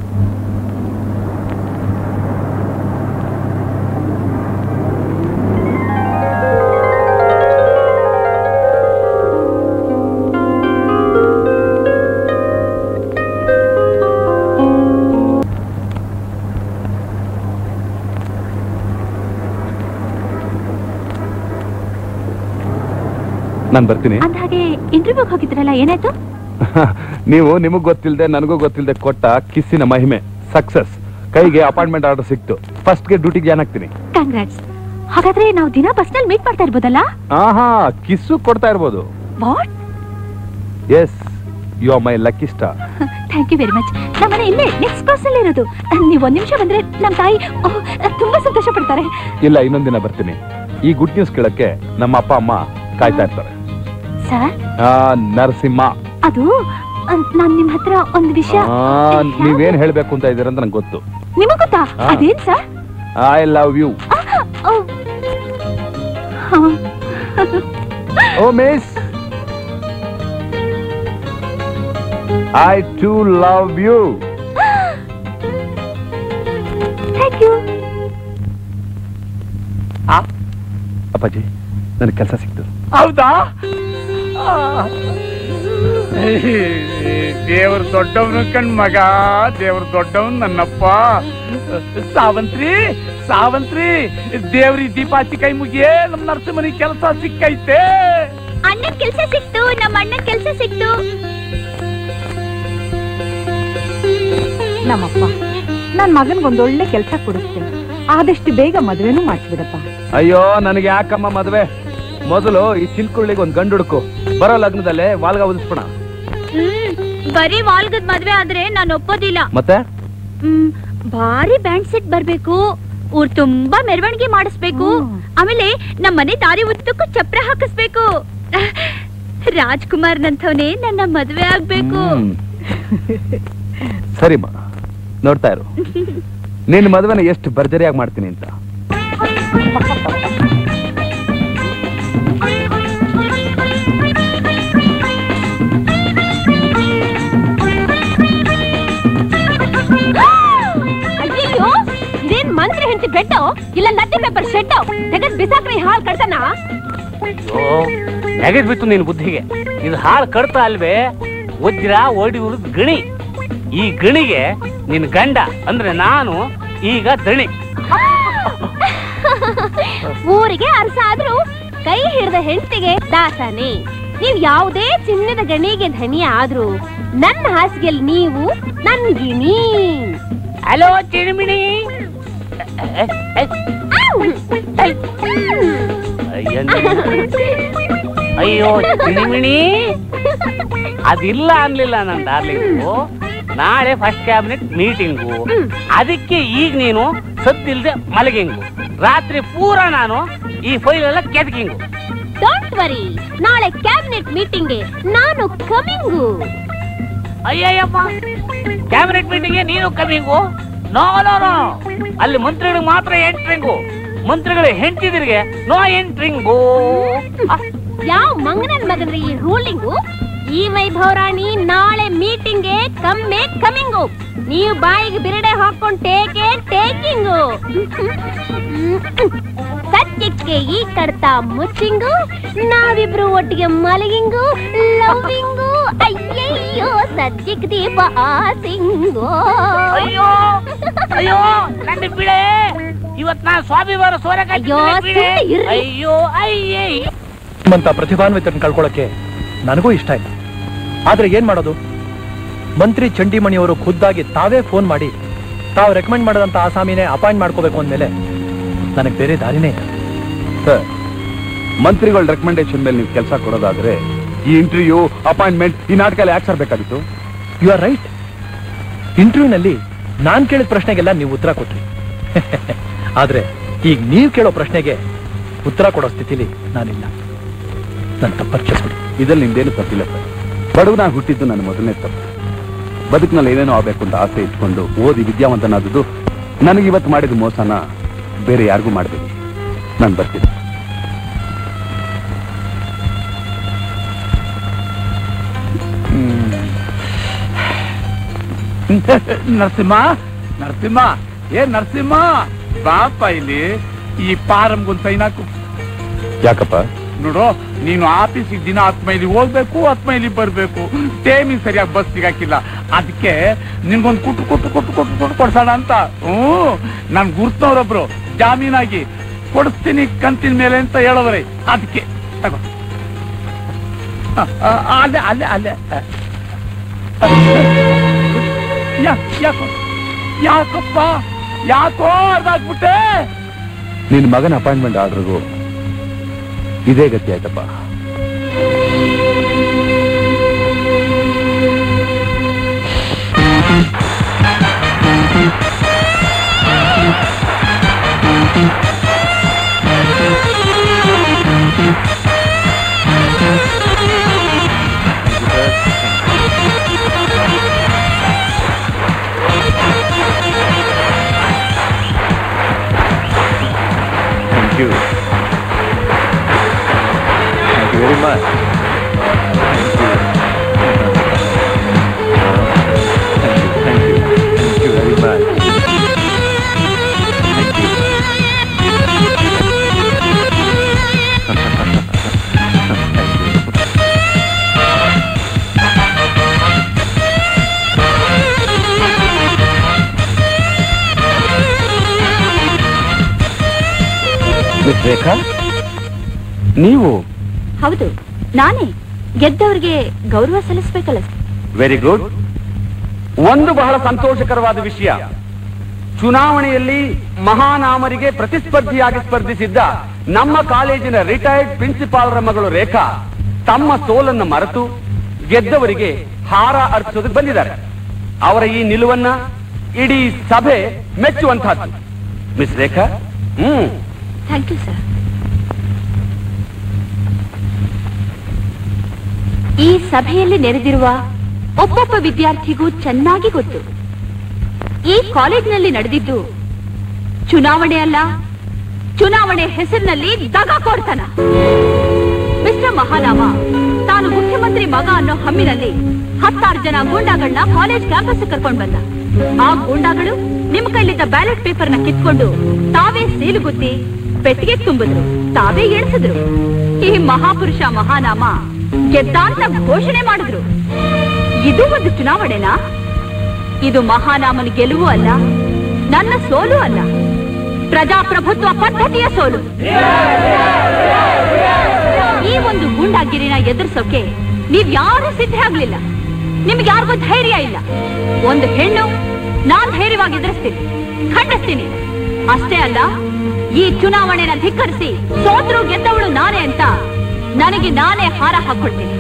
B: ನಾನು ಬರ್ತೀನಿ
F: ಅಂದ ಹಾಗೆ ಇಂಟರ್ವ್ಯೂಗೆ ಹೋಗಿದ್ರಲ್ಲ ಏನಾಯ್ತು
B: ನೀವು ನಿಮಗ್ ಗೊತ್ತಿಲ್ಲದೆ ನನಗೂ ಗೊತ್ತಿಲ್ಲದೆ ಕೊಟ್ಟ ಕಿಸ್ಸಿನ ಮಹಿಮೆ ಸಕ್ಸಸ್ ಕೈಗೆ ಅಪಾಯಿಂಟ್ಮೆಂಟ್ ಆರ್ಡರ್ ಸಿಕ್ತು ಫಸ್ಟ್ಗೆ ಡ್ಯೂಟಿಗೆ ಜಾಯ್ನ್ ಆಗ್ತೀನಿ
F: ಕಂಗ್ರಾಟ್ಸ್ ಹಾಗಾದ್ರೆ ನಾವು ದಿನ ಬಸ್ನಲ್ಲಿ ಮೀಟ್ ಮಾಡ್ತಾ ಇರ್ಬೋದಲ್ಲ
B: ಆಹಾ ಕಿಸ್ಸು ಕೊಡ್ತಾ ಇರ್ಬೋದು
F: what
B: yes you are my lucky star
F: thank you very much ನಮ್ಮ ಮನೆ ಇಲ್ಲೇ ನೆಕ್ಸ್ಟ್ ಕ್ರಾಸ್ ಅಲ್ಲಿ ಇರೋದು ನೀವು ಒಂದ್ ನಿಮಿಷ ಬಂದ್ರೆ ನಮ್ಮ ತಾಯಿ ಓಹ್, ತುಂಬಾ ಸಂತೋಷ ಪಡ್ತಾರೆ
B: ಇಲ್ಲ ಇನ್ನೊಂದಿನ ಬರ್ತೀನಿ ಈ ಗುಡ್ ನ್ಯೂಸ್ ಕೇಳಕ್ಕೆ ನಮ್ಮ ಅಪ್ಪ ಅಮ್ಮ ಕಾಯ್ತಾ ಇರ್ತಾರೆ
F: ಸರ್
B: ಆ, ನರಸಿಂಹ
F: ಅದು ನಾನ್ ನಿಮ್ ಹತ್ರ ಒಂದ್ ವಿಷಯ
B: ಆ, ನೀವೇನ್ ಹೇಳ್ಬೇಕು ಅಂತ ಇದೀರ ಅಂತ ನಂಗೆ ಗೊತ್ತು
F: ನಿಮಗ್ ಗೊತ್ತಾ
B: ಹಾ.
F: ಅದೇನ್ sir
B: I love you oh miss I too love you
F: thank you
B: ಅಪ್ಪಾಜಿ ನನಗೆ ಕೆಲಸ ಸಿಕ್ತು
E: ಹೌದಾ ದೇವ್ರ ದೊಡ್ಡವನು ಕಣ್ ಮಗ ದೇವ್ರ ದೊಡ್ಡವನ್ ನನ್ನಪ್ಪ ಸಾವಂತ್ರಿ ಸಾವಂತ್ರಿ ದೇವ್ರಿ ದೀಪ ಹಚ್ಚಿ ಕೈ ಮುಗಿಯೇ ನಮ್ ನರಸಿಂಹನಿ ಕೆಲಸ ಸಿಕ್ಕೈತೆ
F: ಅಣ್ಣನ್ ಕೆಲ್ಸ ಸಿಕ್ತು ನಮ್ಮ ಅಣ್ಣನ್ ಕೆಲ್ಸ ಸಿಕ್ತು
I: ನಮ್ಮಪ್ಪ ನನ್ ಮಗನ್ಗೊಂದೊಳ್ಳೆ ಕೆಲ್ಸ ಕೊಡಿಸ್ತೆ ಆದಷ್ಟು ಬೇಗ ಮದ್ವೆನೂ ಮಾಡಿಸ್ಬಿಡಪ್ಪ
B: ಅಯ್ಯೋ ನನಗೆ ಯಾಕಮ್ಮ ಮದ್ವೆ ಮೊದಲು ಈ ಚಿನ್ಕುಳ್ಳಿಗೆ ಒಂದ್ ಗಂಡು ಹುಡುಕು ಬರೋ ಲಗ್ನದಲ್ಲೇ ವಾಲ್ಗ ಉದಿಸ್ಬಿಡ
F: ಹ್ಮ್ ಬರೀ ವಾಲ್ಗದ್ ಮದ್ವೆ ಆದ್ರೆ ನಾನು ಒಪ್ಪೋದಿಲ್ಲ
B: ಮತ್ತೆ
F: ಹ್ಮ್ ಭಾರಿ ಬ್ಯಾಂಡ್ ಸೆಟ್ ಬರ್ಬೇಕು ಊರ್ ತುಂಬಾ ಮೆರವಣಿಗೆ ಮಾಡಿಸ್ಬೇಕು ಆಮೇಲೆ ನಮ್ಮ ಮನೆ ದಾರಿ ಉದ್ದಕ್ಕೂ ಚಪ್ರ ಹಾಕಿಸ್ಬೇಕು ರಾಜ್ಕುಮಾರ್ ನಂತವನೇ ನನ್ನ ಮದ್ವೆ ಆಗ್ಬೇಕು
B: ಹ್ಮ್. ಸರಿಮ್ಮ ನೋಡ್ತಾ ಇರು ನಿನ್ನ ಮದುವೆನ ಎಷ್ಟು ಭರ್ಜರಿಯಾಗಿ ಮಾಡ್ತೀನಿ ಅಂತ
I: ಅಯ್ಯೋ ಇದೇನ್ ಮಂತ್ರಿ ಹೆಂಡತಿ ಬೆಡ್ ಇಲ್ಲ ನಟ್ಟಿ ಪೇಪರ್ ಶೆಡ್ ತೆಗೆದ್ ಬಿಸಾಕ್ರಿ ಹಾಲ್ ಕಡ್ತನ
K: ನೆಗೆದ್ ಬಿತ್ತು ನಿನ್ ಬುದ್ಧಿಗೆ ಇದು ಹಾಳು ಕಡ್ತಾ ಅಲ್ವೇ ವಜ್ರ ಓಡಿ ಉಳಿದ್ ಗಣಿ ಈ ಗಣಿಗೆ ನಿನ್ ಗಂಡ ಅಂದ್ರೆ ನಾನು ಈಗ ದಣಿ
H: ಊರಿಗೆ ಅರಸ ಆದ್ರೂ ಕೈ ಹಿಡಿದ ಹೆಂಡತಿಗೆ ದಾಸನೇ ನೀವ್ ಯಾವುದೇ ಚಿನ್ನದ ಗಣಿಗೆ ಧನಿ ಆದ್ರೂ ನನ್ನ ಹಾಸಿಗೆಲ್ ನೀವು ನನ್ ಗಿಣಿ
K: ಹಲೋ ಚಿಣಿಮಿಣಿ ಅಯ್ಯ ಅಯ್ಯೋ ಚಿಣಿಮಿಣಿ ಅದಿಲ್ಲ ಅನ್ಲಿಲ್ಲ ನನ್ ಡಾರ್ಲಿಂಗು ನಾಳೆ ಫಸ್ಟ್ ಕ್ಯಾಬಿನೆಟ್ ಮೀಟಿಂಗು ಅದಕ್ಕೆ ಈಗ ನೀನು ಸದ್ದಿಲ್ದೆ ಮಲಗಿಂಗು ರಾತ್ರಿ ಪೂರ ನಾನು ಈ ಫೈಲ್ ಎಲ್ಲ ಕೆದಕಿಂಗು
H: ಡೋಂಟ್ ವರಿ ನಾಳೆ ಕ್ಯಾಬಿನೆಟ್ ಮೀಟಿಂಗ್ಗೆ ನಾನು ಕಮಿಂಗು
K: ಅಯ್ಯಯ್ಯಪ್ಪ ಕ್ಯಾಬಿನೆಟ್ ಮೀಟಿಂಗ್ಗೆ ನೀನು ಕಮ್ಮಿಂಗು ನೋ ನೋ ನೋ ಅಲ್ಲಿ ಮಂತ್ರಿಗಳಿಗೆ ಮಾತ್ರ ಎಂಟ್ರಿಂಗು ಮಂತ್ರಿಗಳ ಹೆಂಡತಿದಿರಿಗೆ ನೋ ಎಂಟ್ರಿಂಗು
H: ಯಾವ ಮಂಗನನ್ ಮಗನ್ರಿ ಈ ರೂಲಿಂಗು ಈ ವೈಭವ ರಾಣಿ ನಾಳೆ ಮೀಟಿಂಗ್ಗೆ ಕಮ್ಮೆ ಕಮಿಂಗು ನೀವು ಬಾಯಿಗೆ ಬಿರಡೆ ಹಾಕೊಂಡ್ ಟೇಕೆ ಟೇಕಿಂಗು ಸದ್ಯಕ್ಕೆ ಈ ಕಡ್ತ ಮುಚ್ಚಿಂಗು ನಾವಿಬ್ರು ಒಟ್ಟಿಗೆ ಮಲಗಿಂಗು ಲವ್ವಿಂಗು ಅಯ್ಯಯ್ಯೋ ಸದ್ಯಕ್ಕೆ ದೀಪ ಆಸಿಂಗು
K: ಅಯ್ಯೋ ಅಯ್ಯೋ ನನ್ನ ಬಿಳೆ ಇವತ್ ನಾ ಸ್ವಾಮಿ ಬರೋ ಸೋರೆಕಾಯಿ
H: ಅಯ್ಯೋ,
K: ತಿಂದ್ರೆ ಬಿಡೆ.
H: ಸುಮ್ನೆ ಇರ್ರಿ.
K: ಅಯ್ಯೋ ಅಯ್ಯಯ್ಯೋ
A: ನಿಮ್ಮಂತ ಪ್ರತಿಭಾನ್ವಿತರನ್ನ ಕಳ್ಕೊಳ್ಳೋಕೆ ನನಗೂ ಇಷ್ಟ ಇಲ್ಲ ಆದ್ರೆ ಏನ್ ಮಾಡೋದು ಮಂತ್ರಿ ಚಂಡಿಮಣಿಯವರು ಖುದ್ದಾಗಿ ತಾವೇ ಫೋನ್ ಮಾಡಿ ತಾವು ರೆಕಮೆಂಡ್ ಮಾಡದಂತ ಆಸಾಮಿನೇ ಅಪಾಯಿಂಟ್ ಮಾಡ್ಕೋಬೇಕು ಅಂದ್ಮೇಲೆ ನನಗೆ ಬೇರೆ ದಾರಿನೇ ಇಲ್ಲ
B: ಸರ್ ಮಂತ್ರಿಗಳ ರೆಕಮೆಂಡೇಶನ್ ಮೇಲೆ ನೀವು ಕೆಲಸ ಕೊಡೋದಾದ್ರೆ ಈ ಇಂಟರ್ವ್ಯೂ ಅಪಾಯಿಂಟ್ಮೆಂಟ್ ಈ ನಾಟಕ ಎಲ್ಲ ಯಾಕೆ ಸರ್ ಬೇಕಾಗಿತ್ತು
A: ಯು ಆರ್ ರೈಟ್ ಇಂಟರ್ವ್ಯೂನಲ್ಲಿ ನಾನ್ ಕೇಳಿದ ಪ್ರಶ್ನೆಗೆಲ್ಲ ನೀವು ಉತ್ತರ ಕೊಟ್ರಿ ಆದ್ರೆ ಈಗ ನೀವು ಕೇಳೋ ಪ್ರಶ್ನೆಗೆ ಉತ್ತರ ಕೊಡೋ ಸ್ಥಿತಿಲಿ ನಾನಿಲ್ಲ ನನ್ನ ತಪ್ಪರ್ಚಿಸ್ಬಿಡಿ
B: ಇದ್ರಲ್ಲಿ ನಿಮ್ದೇನು ತಪ್ಪಿಲ್ಲ ಸರ್ ಬಡವನಾಗಿ ಹುಟ್ಟಿದ್ದು ನನ್ನ ಮೊದಲನೇ ತಪ್ಪು ಬದುಕಿನಲ್ಲಿ ಏನೇನೋ ಆಗ್ಬೇಕು ಅಂತ ಆಸೆ ಇಟ್ಕೊಂಡು ಓದಿ ವಿದ್ಯಾವಂತನಾದದ್ದು ನನಗೆ ಇವತ್ತು ಮಾಡಿದ ಮೋಸನ ಬೇರೆ ಯಾರಿಗೂ ಮಾಡಬೇಡಿ ನಾನು ಬರ್ತೀನಿ
E: ನರಸಿಂಹ ನರಸಿಂಹ ಏ ನರಸಿಂಹ ಬಾಪ ಇಲ್ಲಿ ಈ ಫಾರಮ್ಗೊಂದು ಸೈನ್ ಹಾಕು
B: ಯಾಕಪ್ಪ
E: ನೋಡು ನೀನು ಆಫೀಸಿಗೆ ದಿನ ಹತ್ತು ಮೈಲಿ ಹೋಗ್ಬೇಕು ಹತ್ತು ಮೈಲಿ ಬರ್ಬೇಕು ಟೈಮಿಂಗ್ ಸರಿಯಾಗಿ ಬಸ್ ಸಿಗಾಕಿಲ್ಲ ಅದಕ್ಕೆ ನಿನ್ಗೊಂದು ಕುಟ್ಟು ಕುಟ್ಟು ಕುಟ್ಟು ಕುಟ್ಟು ಕುಟ್ಟು ಕೊಡ್ಸೋಣ ಅಂತ ಹ್ಮ್ ನನ್ ಗುರ್ತವ್ರೊಬ್ರು ಜಾಮೀನಾಗಿ ಕೊಡಿಸ್ತೀನಿ ಕಂತಿನ ಮೇಲೆ ಅಂತ ಹೇಳೋವ್ರೆ ಅದಕ್ಕೆ ತಗೋ ಆ, ಆ, ಅಲ್ಲೇ ಅಲ್ಲೇ ಅಲ್ಲೇ ಯಾ- ಯಾಕೋ ಯಾಕಪ್ಪ ಯಾಕೋ ಅದಾಗ್ಬಿಟ್ಟೆ
B: ನಿನ್ನ ಮಗನ ಅಪಾಯಿಂಟ್ಮೆಂಟ್ ಆರ್ಡ್ರಿಗೂ ಇದೇ ಗತಿ ಆಯ್ತಪ್ಪ
L: Thank you. Thank you very much. Thank you. Thank you. Thank you very much. Thank you.
B: Miss Rekha ನೀವು
F: ಹೌದು ನಾನೇ ಗೆದ್ದವ್ರಿಗೆ ಗೌರವ ಸಲ್ಲಿಸ್ಬೇಕಲ್ಲ
K: ವೆರಿ ಗುಡ್ ಒಂದು ಬಹಳ ಸಂತೋಷಕರವಾದ ವಿಷಯ ಚುನಾವಣೆಯಲ್ಲಿ ಮಹಾನಾಮರಿಗೆ ಪ್ರತಿಸ್ಪರ್ಧಿಯಾಗಿ ಸ್ಪರ್ಧಿಸಿದ್ದ ನಮ್ಮ ಕಾಲೇಜಿನ ರಿಟೈರ್ಡ್ ಪ್ರಿನ್ಸಿಪಾಲ್ರ ಮಗಳು ರೇಖಾ ತಮ್ಮ ಸೋಲನ್ನು ಮರೆತು ಗೆದ್ದವರಿಗೆ ಹಾರ ಅರ್ಪಿಸೋದಕ್ಕೆ ಬಂದಿದ್ದಾರೆ ಅವರ ಈ ನಿಲುವನ್ನ ಇಡೀ ಸಭೆ ಮೆಚ್ಚುವಂತಹದ್ದು miss Rekha hmm
F: thank you sir ಈ ಸಭೆಯಲ್ಲಿ ನೆರೆದಿರುವ ಒಬ್ಬೊಬ್ಬ ವಿದ್ಯಾರ್ಥಿಗೂ ಚೆನ್ನಾಗಿ ಗೊತ್ತು ಈ ಕಾಲೇಜಿನಲ್ಲಿ ನಡೆದಿದ್ದು ಚುನಾವಣೆ ಅಲ್ಲ ಚುನಾವಣೆ ಹೆಸರಿನಲ್ಲಿ ದಗ ಕೊಡ್ತಾನ ಮಿಸ್ಟರ್ ಮಹಾನಾಮ ತಾನು ಮುಖ್ಯಮಂತ್ರಿ ಮಗ ಅನ್ನೋ ಹಮ್ಮಿನಲ್ಲಿ ಹತ್ತಾರು ಜನ ಗೂಂಡಾಗಳನ್ನ ಕಾಲೇಜ್ ಕ್ಯಾಂಪಸ್ ಕರ್ಕೊಂಡ್ ಬಂದ ಆ ಗೂಂಡಾಗಳು ನಿಮ್ ಕೈಲಿದ್ದ ಬ್ಯಾಲೆಟ್ ಪೇಪರ್ ನ ಕಿತ್ಕೊಂಡು ತಾವೇ ಸೀಲುಗುತ್ತಿ ಪೆಟ್ಟಿಗೆ ತುಂಬಿದ್ರು ತಾವೇ ಎಣಿಸಿದ್ರು ಈ ಮಹಾಪುರುಷ ಮಹಾನಾಮ ಗೆದ್ದಾಂತ ಘೋಷಣೆ ಮಾಡಿದ್ರು ಇದು ಒಂದು ಚುನಾವಣೆನಾ ಇದು ಮಹಾನಾಮನ ಗೆಲುವು ಅಲ್ಲ ನನ್ನ ಸೋಲು ಅಲ್ಲ ಪ್ರಜಾಪ್ರಭುತ್ವ ಪದ್ಧತಿಯ ಸೋಲು ಈ ಒಂದು ಗೂಂಡಾಗಿರಿನ ಎದುರಿಸೋಕೆ ನೀವ್ ಯಾರು ಸಿದ್ಧ ಆಗ್ಲಿಲ್ಲ ನಿಮ್ಗೆ ಯಾರಿಗೂ ಧೈರ್ಯ ಇಲ್ಲ ಒಂದು ಹೆಣ್ಣು ನಾನ್ ಧೈರ್ಯವಾಗಿ ಎದುರಿಸ್ತೀನಿ ಖಂಡಿಸ್ತೀನಿ ಅಷ್ಟೇ ಅಲ್ಲ ಈ ಚುನಾವಣೆನ ಧಿಕ್ಕರಿಸಿ ಸೋತ್ರು ಗೆದ್ದವಳು ನಾನೇ ಅಂತ ನನಗೆ ನಾನೇ ಹಾರ ಹಾಕೊಳ್ತೀನಿ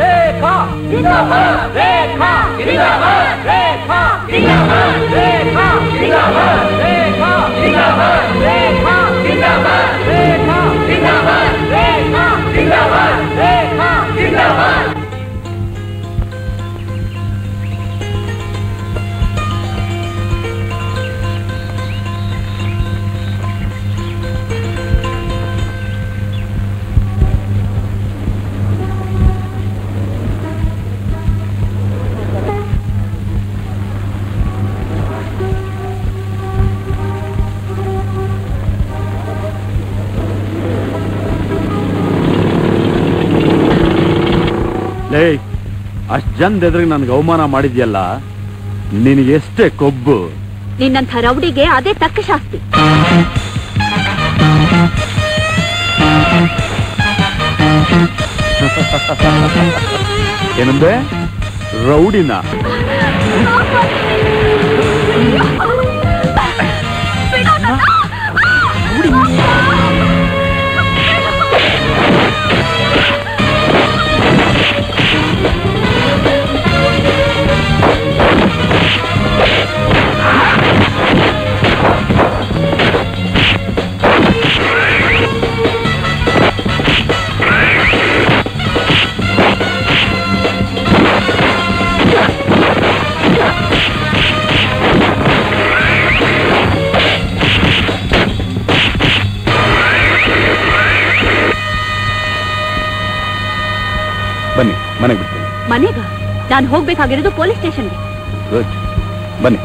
L: ಲೇ ಅಷ್ಟ್ ಜನದ ಎದುರಿಗೆ ನನ್ಗೆ ಅವಮಾನ ಮಾಡಿದ್ಯಲ್ಲ ನಿನಗೆ ಎಷ್ಟೇ ಕೊಬ್ಬು
F: ನಿನ್ನಂಥ ರೌಡಿಗೆ ಅದೇ ತಕ್ಕ ಶಾಸ್ತಿ
L: ಏನಂದೆ ರೌಡಿನ
G: Yeah.
F: ಮನೆಗ ನಾನು ಹೋಗ್ಬೇಕಾಗಿರೋದು ಪೊಲೀಸ್ ಸ್ಟೇಷನ್ಗೆ
B: ಗುಡ್ ಬನ್ನಿ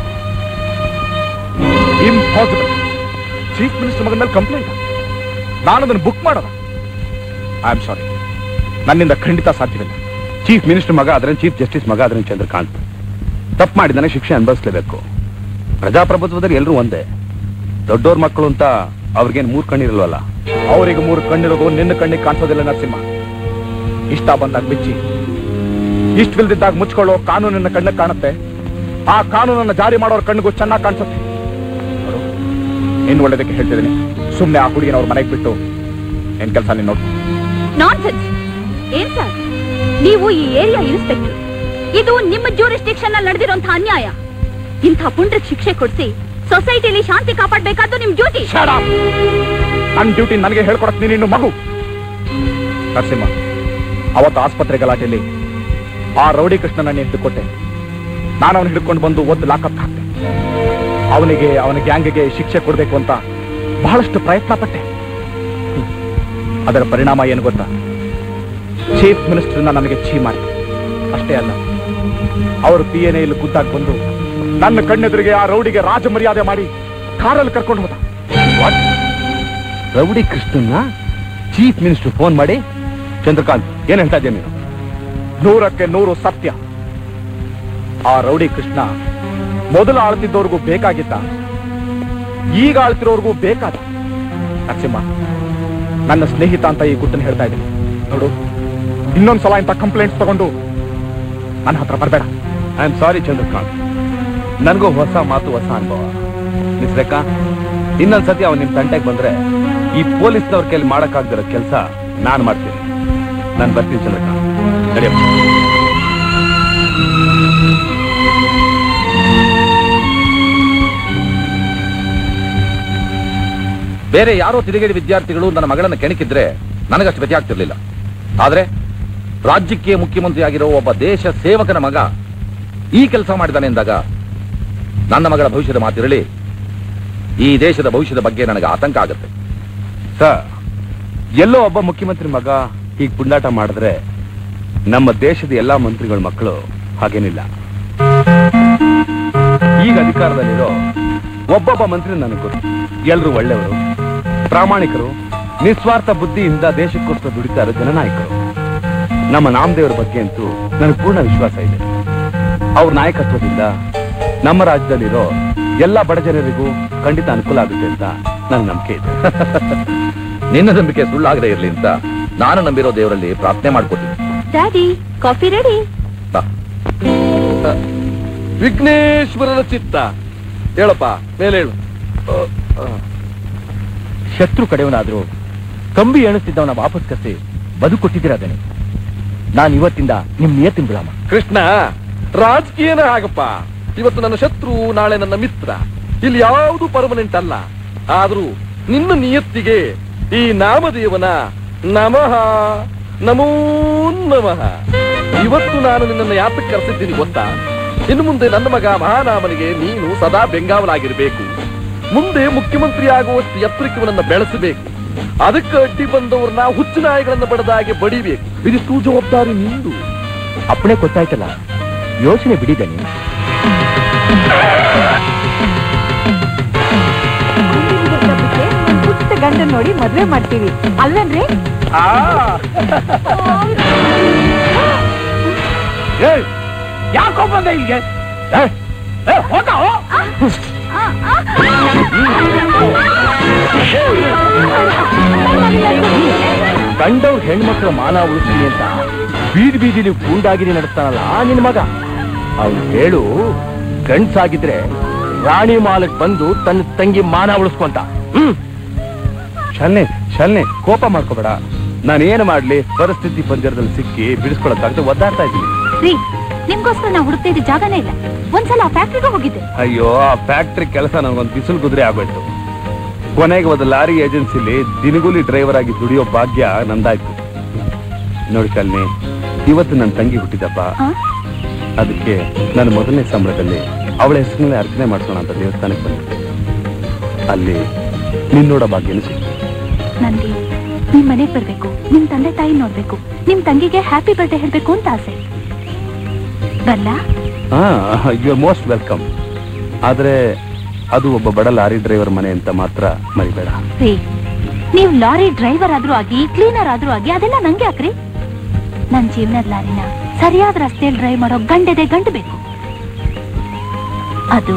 B: ಇಂಪಾಸಿಬಲ್ ಚೀಫ್ ಮಿನಿಸ್ಟರ್ ಮಗನ ಮೇಲೆ ಕಂಪ್ಲೇಂಟ್ ನಾನು ಅದನ್ನು ಬುಕ್ ಮಾಡೋಣ ಐ ಆಮ್ ಸಾರಿ ನನ್ನಿಂದ ಖಂಡಿತ ಸಾಧ್ಯವಿಲ್ಲ ಚೀಫ್ ಮಿನಿಸ್ಟರ್ ಮಗ ಆದ್ರೆ ಚೀಫ್ ಜಸ್ಟಿಸ್ ಮಗ ಆದ್ರೆ ಚಂದ್ರಕಾಂತ್ ತಪ್ಪು ಮಾಡಿದಾನೆ ಶಿಕ್ಷೆ ಅನುಭವಿಸ್ಲೇಬೇಕು ಪ್ರಜಾಪ್ರಭುತ್ವದಲ್ಲಿ ಎಲ್ಲರೂ ಒಂದೇ ದೊಡ್ಡೋರ್ ಮಕ್ಕಳು ಅಂತ ಅವ್ರಿಗೇನು ಮೂರು ಕಣ್ಣಿರಲ್ವಲ್ಲ ಅವರಿಗೆ ಮೂರು ಕಣ್ಣಿರೋದು ನಿನ್ನ ಕಣ್ಣಿಗೆ ಕಾಣಿಸೋದಿಲ್ಲ ನರಸಿಂಹ ಇಷ್ಟ ಬಂದಾಗ ಬಿಚ್ಚಿ ಇಷ್ಟವಿಲ್ದಿದ್ದಾಗ ಮುಚ್ಕೊಳ್ಳೋ ಕಾನೂನಿನ ಕಣ್ಣಿಗೆ ಕಾಣುತ್ತೆ ಆ ಕಾನೂನನ್ನ ಜಾರಿ ಮಾಡೋರ್ ಕಣ್ಣಿಗೂ ಚೆನ್ನಾಗಿ ಕಾಣಿಸುತ್ತೆ ನೋಡು, ಇನ್ನು ಒಳ್ಳೇದಕ್ಕೆ ಹೇಳ್ತಿದ್ದೀನಿ ಸುಮ್ಮನೆ ಆ ಹುಡುಗಿನ ಅವ್ರ ಮನೆಗೆ ಬಿಟ್ಟು ಏನ್ ಕೆಲಸ ನೀನು ನೋಡು
F: ನಾನ್ಸೆನ್ಸ್ ಏನ್ ಸರ್ ನೀವು ಈ ಏರಿಯಾ ಇನ್ಸ್ಪೆಕ್ಟರ್ ಇದು ನಿಮ್ಮ ಜೂರಿಸ್ಟಿಕ್ಷನ್ ನಲ್ಲಿ ನಡೆದಿರುವಂತಹ ಅನ್ಯಾಯ ಇಂಥ ಪುಂಡ್ರಿಗೆ ಶಿಕ್ಷೆ ಕೊಡಿಸಿ ಸೊಸೈಟಿಲಿ ಶಾಂತಿ ಕಾಪಾಡಬೇಕಾದ್ದು ನಿಮ್ ಡ್ಯೂಟಿ
B: ನನ್ನ ಡ್ಯೂಟಿ ನನಗೆ ಹೇಳ್ಕೊಡಕ್ ನೀನು ಇನ್ನು ಮಗು ನರಸಿಂಹ ಅವತ್ತು ಆಸ್ಪತ್ರೆ ಗಲಾಟೆಯಲ್ಲಿ ಆ ರೌಡಿ ಕೃಷ್ಣನ ಕೊಟ್ಟೆ ನಾನು ಅವನು ಹಿಡ್ಕೊಂಡು ಬಂದು ಒದ್ದು ಲಾಕಪ್ ಹಾಕ್ತೆ ಅವನಿಗೆ ಅವನ ಗ್ಯಾಂಗಿಗೆ ಶಿಕ್ಷೆ ಕೊಡಬೇಕು ಅಂತ ಬಹಳಷ್ಟು ಪ್ರಯತ್ನ ಪಟ್ಟೆ ಹ್ಮ್. ಅದರ ಪರಿಣಾಮ ಏನು ಗೊತ್ತಾ ಚೀಫ್ ಮಿನಿಸ್ಟರ್ನ ನನಗೆ ಛೀ ಮಾಡಿ ಅಷ್ಟೇ ಅಲ್ಲ ಅವರು ಪಿ ಎನ್ ಇಲ್ಲಿ ಖುದ್ದಾಗಿ ಬಂದು ನನ್ನ ಕಣ್ಣೆದುರಿಗೆ ಆ ರೌಡಿಗೆ ರಾಜ ಮರ್ಯಾದೆ ಮಾಡಿ ಕಾರಲ್ಲಿ ಕರ್ಕೊಂಡು ಹೋದ ರೌಡಿ ಕೃಷ್ಣನ್ನ ಚೀಫ್ ಮಿನಿಸ್ಟರ್ ಫೋನ್ ಮಾಡಿ ಚಂದ್ರಕಾಂತ್ ಏನ್ ಹೇಳ್ತಾ ಇದ್ದೀನಿ ನೀನು ನೂರಕ್ಕೆ ನೂರು ಸತ್ಯ ಆ ರೌಡಿ ಕೃಷ್ಣ ಮೊದಲು ಆಳ್ತಿದ್ದವ್ರಿಗೂ ಬೇಕಾಗಿದ್ದ ಈಗ ಆಳ್ತಿರೋರ್ಗೂ ಬೇಕಾದ ನರಸಿಂಹ ನನ್ನ ಸ್ನೇಹಿತ ಅಂತ ಈ ಗುಟ್ಟನ್ನು ಹೇಳ್ತಾ ಇದ್ದೀನಿ ನೋಡು ಇನ್ನೊಂದ್ಸಲ ಇಂಥ ಕಂಪ್ಲೇಂಟ್ಸ್ ತಗೊಂಡು ನನ್ನ ಹತ್ರ ಬರಬೇಡ ಐ ಆಮ್ ಸಾರಿ ಚಂದ್ರಕಾಂತ್ ನನಗೂ ಹೊಸ ಮಾತು ಹೊಸ ಅನುಭವ ಮಿಸ್ ರೇಖಾ ಇನ್ನೊಂದ್ಸತಿ ಅವನ್ ನಿಮ್ ತಂಟೆಗೆ ಬಂದ್ರೆ ಈ ಪೊಲೀಸ್ನವ್ರ ಕೈಲಿ ಮಾಡಕ್ಕಾಗ್ದಿರೋ ಕೆಲಸ ನಾನ್ ಮಾಡ್ತೀನಿ ನಾನು ಬರ್ತೀನಿ ಚಂದ್ರಕಾಂತ್ ನಡೆಯಪ್ಪ
M: ಬೇರೆ ಯಾರೋ ತಿರುಗೇಡಿ ವಿದ್ಯಾರ್ಥಿಗಳು ನನ್ನ ಮಗಳನ್ನ ಕೆಣಕಿದ್ರೆ ನನಗಷ್ಟು ವ್ಯತ್ಯ ಆಗ್ತಿರ್ಲಿಲ್ಲ ಆದ್ರೆ ರಾಜ್ಯಕ್ಕೆ ಮುಖ್ಯಮಂತ್ರಿ ಆಗಿರೋ ಒಬ್ಬ ದೇಶ ಸೇವಕನ ಮಗ ಈ ಕೆಲಸ ಮಾಡಿದಾನೆ ಎಂದಾಗ ನನ್ನ ಮಗಳ ಭವಿಷ್ಯದ ಮಾತಿರಲಿ ಈ ದೇಶದ ಭವಿಷ್ಯದ ಬಗ್ಗೆ ನನಗೆ ಆತಂಕ ಆಗುತ್ತೆ
B: ಸರ್ ಎಲ್ಲೋ ಒಬ್ಬ ಮುಖ್ಯಮಂತ್ರಿ ಮಗ ಹೀಗೆ ಪುಂಡಾಟ ಮಾಡಿದ್ರೆ ನಮ್ಮ ದೇಶದ ಎಲ್ಲಾ ಮಂತ್ರಿಗಳ ಮಕ್ಕಳು ಹಾಗೇನಿಲ್ಲ ಈಗ ಅಧಿಕಾರದಲ್ಲಿರೋ ಒಬ್ಬೊಬ್ಬ ಮಂತ್ರಿ ನನಗೆ ಗೊತ್ತು ಎಲ್ಲರೂ ಒಳ್ಳೆಯವರು ಪ್ರಾಮಾಣಿಕರು ನಿಸ್ವಾರ್ಥ ಬುದ್ಧಿಯಿಂದ ದೇಶಕ್ಕೋಸ್ಕರ ದುಡಿತಾ ಇರೋ ಜನನಾಯಕರು ನಮ್ಮ ನಾಮದೇವರ ಬಗ್ಗೆ ಅಂತೂ ನನಗೆ ಪೂರ್ಣ ವಿಶ್ವಾಸ ಇದೆ ಅವ್ರ ನಾಯಕತ್ವದಿಂದ ನಮ್ಮ ರಾಜ್ಯದಲ್ಲಿರೋ ಎಲ್ಲ ಬಡ ಜನರಿಗೂ ಖಂಡಿತ ಅನುಕೂಲ ಆಗುತ್ತೆ ಅಂತ ನನ್ನ ನಂಬಿಕೆ ಇದೆ
M: ನಿನ್ನ ನಂಬಿಕೆ ಸುಳ್ಳಾಗದೆ ಇರಲಿ ಅಂತ ನಾನು ನಂಬಿರೋ ದೇವರಲ್ಲಿ ಪ್ರಾರ್ಥನೆ ಮಾಡ್ಕೊತೀನಿ
F: ಡ್ಯಾಡಿ ಕಾಫಿ ರೆಡಿ
N: ವಿಘ್ನೇಶ್ವರನ ಚಿತ್ತ ಹೇಳಪ್ಪ ಮೇಲೆ ಹೇಳು
D: ಶತ್ರು ಕಡೆಯವನಾದ್ರೂ ಕಂಬಿ ಎಣಿಸ್ತಿದ್ದವನ ವಾಪಸ್ ಕಸಿ ಬದುಕು ಕೊಟ್ಟಿದ್ದೀರದೇನೆ ನಾನು ಇವತ್ತಿಂದ ನಿಮ್ ನಿಯತ್ತಿನ ಗುಲಾಮ
N: ಕೃಷ್ಣ ರಾಜಕೀಯನ ಹಾಗಪ್ಪ ಇವತ್ತು ನನ್ನ ಶತ್ರು ನಾಳೆ ನನ್ನ ಮಿತ್ರ ಇಲ್ಲಿ ಯಾವುದು ಪರ್ಮನೆಂಟ್ ಅಲ್ಲ ಆದ್ರೂ ನಿನ್ನ ನಿಯತ್ತಿಗೆ ಈ ನಾಮದೇವನ ನಮಃ ನಮೋ ನಮಃ ಇವತ್ತು ನಾನು ನಿನ್ನನ್ನು ಯಾತಕ್ಕೆ ಕರೆಸಿದ್ದೀನಿ ಗೊತ್ತಾ ಇನ್ನು ಮುಂದೆ ನನ್ನ ಮಗ ಮಹಾನಾಮನಿಗೆ ನೀನು ಸದಾ ಬೆಂಗಾವಲಾಗಿರ್ಬೇಕು ಮುಂದೆ ಮುಖ್ಯಮಂತ್ರಿ ಆಗುವಷ್ಟು ಎತ್ತರಕ್ಕೆ ಇವನನ್ನ ಬೆಳೆಸಬೇಕು ಅದಕ್ಕೆ ಅಡ್ಡಿ ಬಂದವ್ರನ್ನ ಹುಚ್ಚು ನಾಯಿಗಳನ್ನ ಬಡದಾಗೆ ಬಡಿಬೇಕು ಇದಿಷ್ಟು ಜವಾಬ್ದಾರಿ ನಿಂದು
D: ಅಪ್ಪಣೆ ಗೊತ್ತಾಯ್ತಲ್ಲ ಯೋಚನೆ ಬಿಡಿದ್ದೇನೆ
I: ಪುಟ್ಟ ಗಂಡ ನೋಡಿ ಮದ್ವೆ ಮಾಡ್ತೀವಿ ಅಲ್ಲನ್ರಿ
C: ಯಾಕೋ ಬಂದೆ ಇಲ್ಲಿಗೆ
D: ಕಂಡವ್ರ ಹೆಣ್ಮಕ್ಳ ಮಾನ ಉಳಿಸ್ತೀನಿ ಅಂತ ಬೀದಿ ಬೀದಿಲಿ ಗೂಂಡಾಗಿರಿ ನಡೆಸ್ತಾನಲ್ಲ ನಿನ್ ಮಗ ಅವ್ನು ಹೇಳು ಗಂಡ್ಸಾಗಿದ್ರೆ ರಾಣಿ ಮಾಲಕ್ ಬಂದು ತನ್ನ ತಂಗಿ ಮಾನ ಉಳಿಸ್ಕೊಂತ ಹ್ಮ್
B: ಶಲ್ನೆ ಶಲ್ನೆ ಕೋಪ ಮಾಡ್ಕೋಬೇಡ ನಾನೇನು ಮಾಡ್ಲಿ ಪರಿಸ್ಥಿತಿ ಪಂಜರದಲ್ಲಿ ಸಿಕ್ಕಿ ಬಿಡಿಸ್ಕೊಳಕ್ಕಾಗದೆ ಒದ್ದಾಡ್ತಾ ಇದ್ದೀನಿ
F: ರೀ ನಿಮ್ಗೋಸ್ಕರ ನಾವು ಹುಡುಕ್ತಾ ಇದ್ದ ಜಾಗನೇ ಇಲ್ಲ ಒಂದ್ಸಲ ಆ ಫ್ಯಾಕ್ಟ್ರಿಗೂ ಹೋಗಿದ್ದೆ
B: ಅಯ್ಯೋ ಆ ಫ್ಯಾಕ್ಟ್ರಿ ಕೆಲಸ ನನಗೊಂದು ಬಿಸಿಲು ಕುದುರೆ ಆಗ್ಬಿಟ್ಟು ಕೊನೆಗೆ ಒಂದು ಲಾರಿ ಏಜೆನ್ಸಿಲಿ ದಿನಗೂಲಿ ಡ್ರೈವರ್ ಆಗಿ ದುಡಿಯೋ ಭಾಗ್ಯ ನಂದಾಯ್ತು ನೋಡಿ ಶಾಲಿನಿ ಇವತ್ತು ನನ್ನ ತಂಗಿ ಹುಟ್ಟಿದಪ್ಪ ಅದಕ್ಕೆ ನನ್ನ ಮೊದಲನೇ ಸಂಬಳದಲ್ಲಿ ಅವಳ ಹೆಸರಿನಲ್ಲಿ ಅರ್ಚನೆ ಮಾಡಿಸೋಣ ಅಂತ ದೇವಸ್ಥಾನಕ್ಕೆ ಬಂದಿದ್ದೆ ಅಲ್ಲಿ ನಿನ್ನೋಡ ಭಾಗ್ಯನೂ ಸಿಕ್ತು
F: ನನ್ಗೆ ನಿಮ್ ಮನೆಗ್ ಬರ್ಬೇಕು ನಿಮ್ ತಂದೆ ತಾಯಿ ನೋಡ್ಬೇಕು ನಿಮ್ ತಂಗಿಗೆ ಹ್ಯಾಪಿ ಬರ್ಡೇ ಹೇಳ್ಬೇಕು ಅಂತ ಆಸೆ
I: ಬರ್ಲಾ
B: ಹಾ ಯು ಆರ್ ಮೋಸ್ಟ್ ವೆಲ್ಕಮ್ ಆದ್ರೆ ಅದು ಒಬ್ಬ ಬಡ ಲಾರಿ ಡ್ರೈವರ್ ಮನೆ ಅಂತ ಮಾತ್ರ ಮರಿಬೇಡ
I: ರೀ ನೀವ್ ಲಾರಿ ಡ್ರೈವರ್ ಆದ್ರೂ ಆಗಿ ಕ್ಲೀನರ್ ಆದ್ರೂ ಆಗಿ ಅದೆಲ್ಲ ನಂಗೆ ಯಾಕ್ರಿ ನನ್ ಜೀವನದ ಲಾರಿನ ಸರಿಯಾದ ರಸ್ತೆಯಲ್ಲಿ ಡ್ರೈವ್ ಮಾಡೋ ಗಂಡದೆ ಗಂಡು ಬೇಕು ಅದು